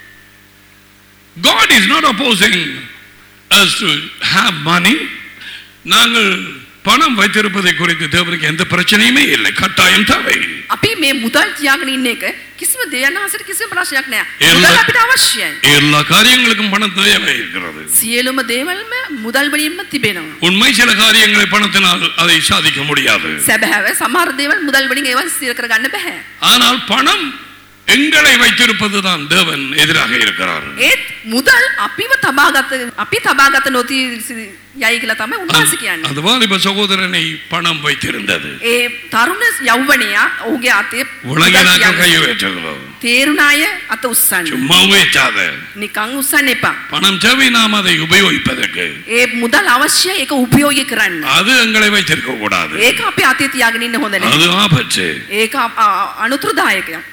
A: God is not opposing us to have money நாங்கள் பணம் வைத்திருப்பதை குறித்து தேவனுக்கு எந்த பிரச்சனையுமே இல்லை கட்டாயம் தேவை
B: අපි මේ මුදල් තියාගෙන ඉන්න එක කිසිම දෙයයන් වහන්සේට කිසිම ප්‍රශ්නයක් නෑ.
A: එල්ල-
B: මුදල් අපිට අවශ්‍යයි.
A: எல்லா காரியங்களுக்கும் பணம் தேவை இருக்கிறது
B: සියලුම දේවල්ම මුදල් වලින්ම තිබෙනවා.
A: உண்மை சில காரியங்களை பணத்தினால் அதை சாதிக்க முடியாது
B: සැබෑව සමහර දේවල් මුදල් වලින් ඒවා ස්ථිර කරගන්න බෑ.
A: ஆனால் பணம் எங்களை வைத்திருப்பதுதான் தேவன் எதிராக இருக்கிறார்
B: ඒත් මුදල් අපිව තබාගත අපි තබාගත නොති යයි කියලා තමයි උන්වහන්සේ කියන්නේ.
A: அந்த வாலிப சகோதரனை பணம் வைத்திருந்தது
B: ඒ තරුණ යෞවනයා ඔහුගේ අතේ මුදල්
A: உலகினாக்க
B: තියාගෙන
A: கை
B: ඉන්නවා.
A: வைச்சுக்கிறோம்
B: තේරුණාය අත උස්සන්න.
A: சும்மா வைக்காத
B: නිකං උස්සන්න එපා.
A: பணம் தேவை நாம் அதை உபயோகிப்பதற்கு
B: ඒ මුදල් අවශ්‍යයි ඒක උපයෝගී කරන්න.
A: அது எங்களை வைத்திருக்க கூடாது
B: ඒක අපි අතේ තියාගෙන ඉන්න හොඳ නැහැ.
A: அது ஆபத்து
B: ඒක අ- අ- අනුතුරුදායකයක්.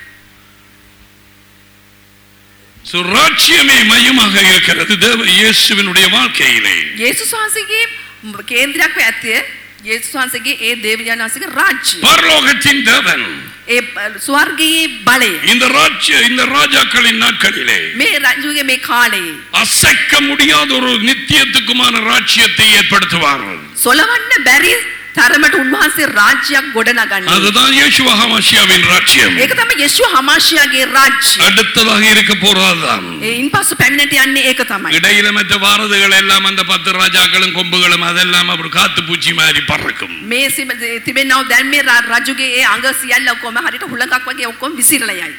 A: So, ராஜ்யமே மையமாக இருக்கிறது தேவ இயேசுவினுடைய வாழ்க்கையிலே
B: යේසුස් වහන්සේගේ කේන්ද්‍රයක් ඇත්තේ යේසුස් වහන්සේගේ ඒ දේවයන් වහන්සේගේ රාජ්‍යය.
A: பரலோகத்தின் தேவன்
B: ඒ ස්වර්ගයේ බලය.
A: இந்த ராஜ்ய இந்த ராஜாக்களின் நாட்களிலே
B: මේ රජුගේ මේ කාලයේ
A: அசைக்க முடியாத ஒரு நித்தியத்துக்குமான ராஜ்யத்தை ஏற்படுத்துவார்கள்
B: සොලවන්න බැරි තරමට උන්වහන්සේ රාජ්‍යයක් ගොඩනගන්නේ.
A: அதுதான் இயேசுவ ஹமாஷியாவின் ராஜ்யம்
B: ඒක තමයි යේසුව හමාශයාගේ රාජ්‍යය.
A: அடுத்ததாக இருக்க போறதுதான்
B: ඒ ඉන්පසු පැමිණට යන්නේ ඒක තමයි.
A: இடையில மற்ற வாரதுகள் எல்லாம் அந்த பத்து ராஜாக்களும் கொம்புகளும் அதெல்லாம் அப்படி காத்து பூச்சி மாதிரி பறக்கும்
B: මේ සිම- තිබෙනව දැන් මේ ර- රජුගේ ඒ අඟ සියල්ල ඔක්කොම හරියට හුලඟක් වගේ ඔක්කොම විසිරලා යයි.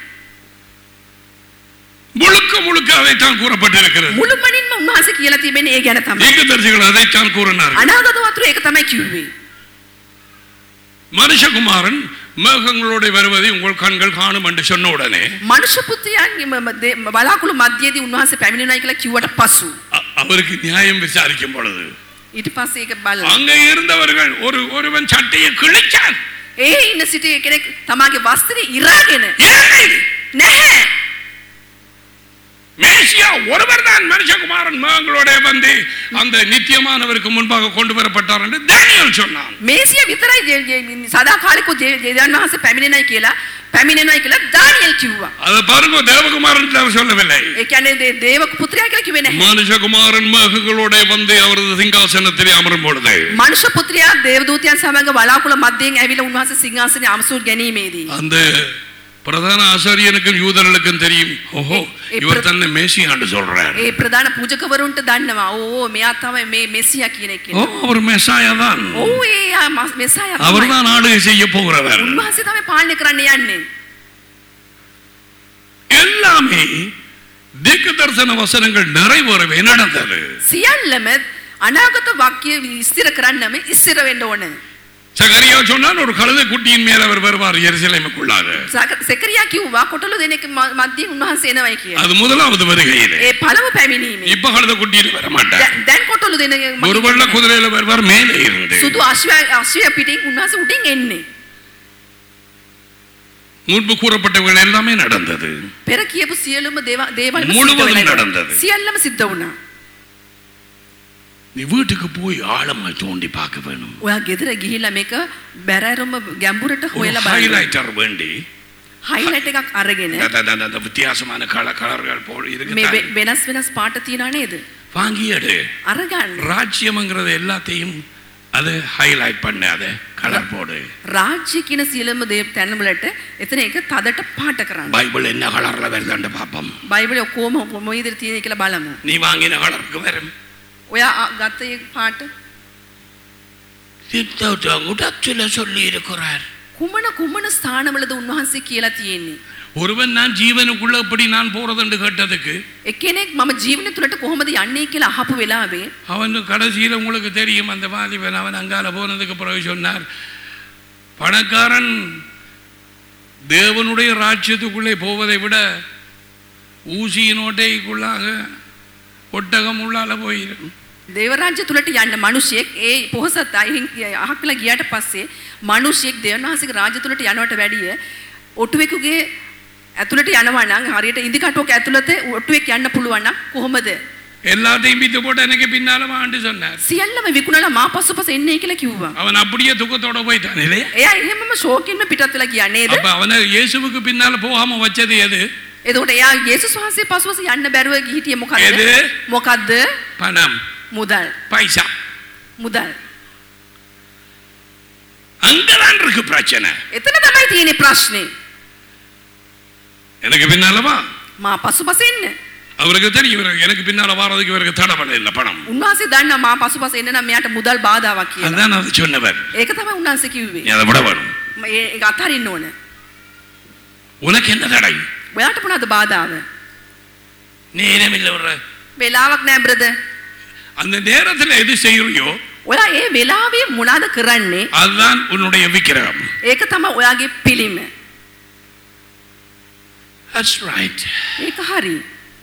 A: முழுக்க முழுக்க அதைத்தான் கூறப்பட்டிருக்கிறது
B: මුළුමනින්ම උන්වහන්සේ කියලා තිබෙන්නේ ඒ ගැන තමයි.
A: தீர்க்கதரிசிகள் அதைத்தான் கூறினார்கள்
B: අනාගත වතුර ඒක තමයි කිව්වේ.
A: மனுஷகுமாரன் மேகங்களோட வருவதை உங்கள் கண்கள் காணும் என்று சொன்ன உடனே
B: මනුෂ්‍ය පුත්‍රයාගේ ම- ම- දේ- බලාකුළු මධ්‍යයේදී උන්වහන්සේ පැමිණෙනයි කියලා කිව්වට පසු
A: அ- அவருக்கு நியாயம் விசாரிக்கும் பொழுது
B: ඊට පස්සේ ඒක බලලා
A: அங்கே இருந்தவர்கள் ஒரு ஒருவன் சட்டையை கிழிச்சான்
B: ඒ ඉන්න සිටිය කෙනෙක් තමාගේ වස්ත්‍රය ඉරාගෙන
A: இல்லை
B: නැහැ
A: மேசியா ஒருவர் தான் மனுஷகுமாரன் மேகங்களோட வந்து அந்த நித்தியமானவருக்கு முன்பாக கொண்டு வரப்பட்டார் என்று தானியேல் சொன்னான்
B: මේසිය විතරයි ජේ- ජේ- සදාකාලිකව ජේ- ජේදන් වහන්සේ පැමිණෙනයි කියලා පැමිණෙනයි කියලා දානියෙල් කිව්වා.
A: அதை பாருங்க தேவகுமாரன் அவர் சொல்லவில்லை
B: ඒ කියන්නේ දේ- දේව පුත්‍රයා කියලා කිව්වේ නැහැ.
A: மனுஷகுமாரன் மேகங்களோட வந்து அவரது சிங்காசனத்திலே அமரும் பொழுது
B: මනුෂ්‍ය පුත්‍රයා දේවදූතයන් සමග බලාකුළු මැදයෙන් ඇවිල්ලා උන්වහන්සේ සිංහාසනයේ අමසූ ගැනීමේදී
A: அந்த பிரதான ஆசாரியனுக்கும் யூதர்களுக்கும் தெரியும் ஓஹோ இவர் தன்னை மேசியான்னு சொல்றார்
B: ඒ ප්‍රධාන පූජකවරුන්ට දන්නවා ඕ මෙයා තමයි මේ මෙසියා කියන එක.
A: ஓ அவர் மெசாயா தான்
B: ඔව් ඒ ආ මස්- මෙසායා තමයි.
A: அவர் தான் ஆளுகை செய்ய போகிறவர்
B: උන්වහන්සේ තමයි පාලනය කරන්න යන්නේ.
A: எல்லாமே தீர்க்க தரிசன வசனங்கள் நிறைவேறவே நடந்தது
B: සියල්ලම අනාගත වාක්‍ය විස්තර කරන්නම ඉස්සර වෙන්න ඕන.
A: சகரியா சொன்னால் ஒரு கழுதை குட்டியின் மேல் அவர் வருவார் எருசலேமுக்குள்ளாக
B: සක- සෙකරියා කිව්වා කොටලු දෙනෙක් ම- මැදින් උන්වහන්සේ එනවයි කියලා.
A: அது முதலாவது வருகையிலே
B: ඒ පළමු පැමිණීමේ
A: இப்ப கழுதை குட்டியில் வர மாட்டார்
B: දැ- දැන් කොටලු දෙන
A: ஒரு வெள்ள குதிரையில வருவார் மேலே இருந்து
B: සුදු අශ්වය අශ්වය පිටින් උන්වහන්සේ උඩින් එන්නේ.
A: முன்பு கூறப்பட்டவர்கள் எல்லாமே நடந்தது
B: පෙර කියපු සියලුම දේව- දේවල්
A: මුළුවதும் நடந்தது.
B: සියල්ලම සිද්ධ වුණා.
A: நீ வீட்டுக்கு போய் ஆழமாய் தோண்டி பார்க்க வேணும்
B: ඔයා ගෙදර ගිහිල්ලා මේක බැරෑරුම ගැඹුරට
A: ஒரு
B: හොයලා බලන්න.
A: ஹைலைட்டர் வேண்டி
B: හයිලයිට් එකක් අරගෙන
A: அந்த- அந்த- அந்த- அந்த வித்தியாசமான கல கலர்கள் போல்
B: මේ
A: இருக்கு
B: වෙ- වෙනස් වෙනස් පාට තියනවා නේද?
A: வாங்கி எடு
B: අරගන්න.
A: ராஜ்யம்ங்கிறது எல்லாத்தையும் அது ஹைலைட் பண்ணு அதை கலர் போடு
B: රාජ්‍ය කියන සියලුම දේ තැන්වලට එතන ඒක තදට පාට කරන්න.
A: பைபிள் என்ன கலர்ல வருதுன்னு பாப்போம்
B: බයිබලේ ඔක්කොම මොයිද තියෙන කියලා බලමු.
A: நீ வாங்கின கலருக்கு வரும்
B: ඔයා අ- ගත්ත ඒ පාට
A: உடத்துல சொல்லி இருக்கிறார்
B: කුමන කුමන ස්ථානවලද උන්වහන්සේ කියලා තියෙන්නේ?
A: ஒருவன் நான் ஜீவனுக்குள்ள எப்படி நான் போறதுன்னு கேட்டதுக்கு
B: එක්කෙනෙක් මම ජීවන තුළට කොහොමද යන්නේ කියලා අහපු වෙලාවේ
A: அவன் கடைசியில் உங்களுக்கு தெரியும் அந்த வாலிபன் அவன் அங்கால போனதுக்கு பிறகு சொன்னார் பணக்காரன் தேவனுடைய ராஜ்யத்துக்குள்ளே போவதை விட ஊசியின் ஓட்டைக்குள்ளாக ஒட்டகம் உள்ளால போயிடும்
B: දේවරාජ්‍ය තුළට යන්න මිනිසෙක් ඒ පොහොසත් අයින් අහක්ලා ගියාට පස්සේ මිනිසෙක් දේවනාසික රාජ්‍ය තුළට යනවට වැඩිය ඔටුවෙකුගේ ඇතුළට යනවා නම් හරියට ඉදි කටුවක ඇතුළත ඔටුවෙක් යන්න පුළුවන් නම් කොහොමද
A: எல்லாத்தையும் வித்து போட்டு எனக்கு பின்னால ஆண்டு சொன்னார்
B: සියල්ලම විකුණලා මා පසුපස එන්නේ කියලා කිව්වා.
A: அவன் அப்படியே துக்கத்தோட போயிட்டான் இல்லையா
B: එයා එහෙමම ශෝකින්ම පිටත් වෙලා ගියා නේද?
A: அப்ப அவனை இயேசுவுக்கு பின்னால போகாம வச்சது எது
B: එතකොට එයා යේසුස් වහන්සේ පසුපස යන්න බැරුව හිටියේ මොකද්ද?
A: එද?
B: මොකද්ද?
A: பணம்
B: මුදල්.
A: பைசா
B: මුදල්.
A: அங்கதான் இருக்கு பிரச்சனை
B: එතන තමයි තියෙන්නේ ප්‍රශ්නේ.
A: எனக்கு பின்னாலவா
B: මා පසුපස එන්න.
A: அவருக்கு தெரியும் இவருக்கு எனக்கு பின்னால வாரதுக்கு இவருக்கு தடப்பட இல்லை பணம்
B: උන්වහන්සේ දන්නා මා පසුපස එන්න නම් මෙයාට මුදල් බාධාවක් කියලා.
A: அதான் அது சொன்னவர்
B: ඒක තමයි උන්වහන්සේ කිව්වේ.
A: நீ அதை விட வேணும்
B: ම- ඒ- ඒක අත්හරින්න ඕන.
A: உனக்கு என்ன தடை
B: ඔයාට මොනවද බාධාව?
A: நேரமில்லை ஒரு
B: වෙලාවක් නෑ බ්‍රදර්.
A: அந்த நேரத்தில் எது செய்யறியோ
B: ඔයා ඒ වෙලාවේ මොනවද කරන්නේ?
A: அதுதான் உன்னுடைய விக்கிரகம்
B: ඒක තමයි ඔයාගේ පිළිම.
A: That's right.
B: ඒක හරි.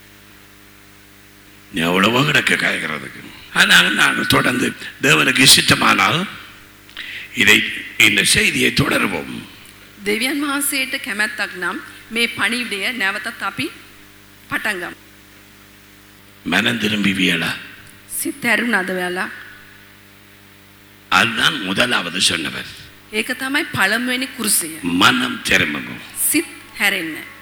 A: நீ எவ்வளவோ கிடக்க காய்கிறதுக்கு ஆனால் நான் தொடர்ந்து தேவனுக்கு சித்தமானால் இதை இந்த செய்தியை தொடருவோம்
B: දෙවියන් වහන්සේට කැමැත්තක් නම් මේ පණිවිඩය නැවතත් අපි පටන් ගමු.
A: மனம் திரும்பி வியலா
B: සිත් ඇරුණාද ඔයාලා?
A: அதுதான் முதலாவது சொன்னவர்
B: ඒක තමයි පළමුවෙනි කුරුසය.
A: மனம் திரும்பும்
B: සිත් හැරෙන්න.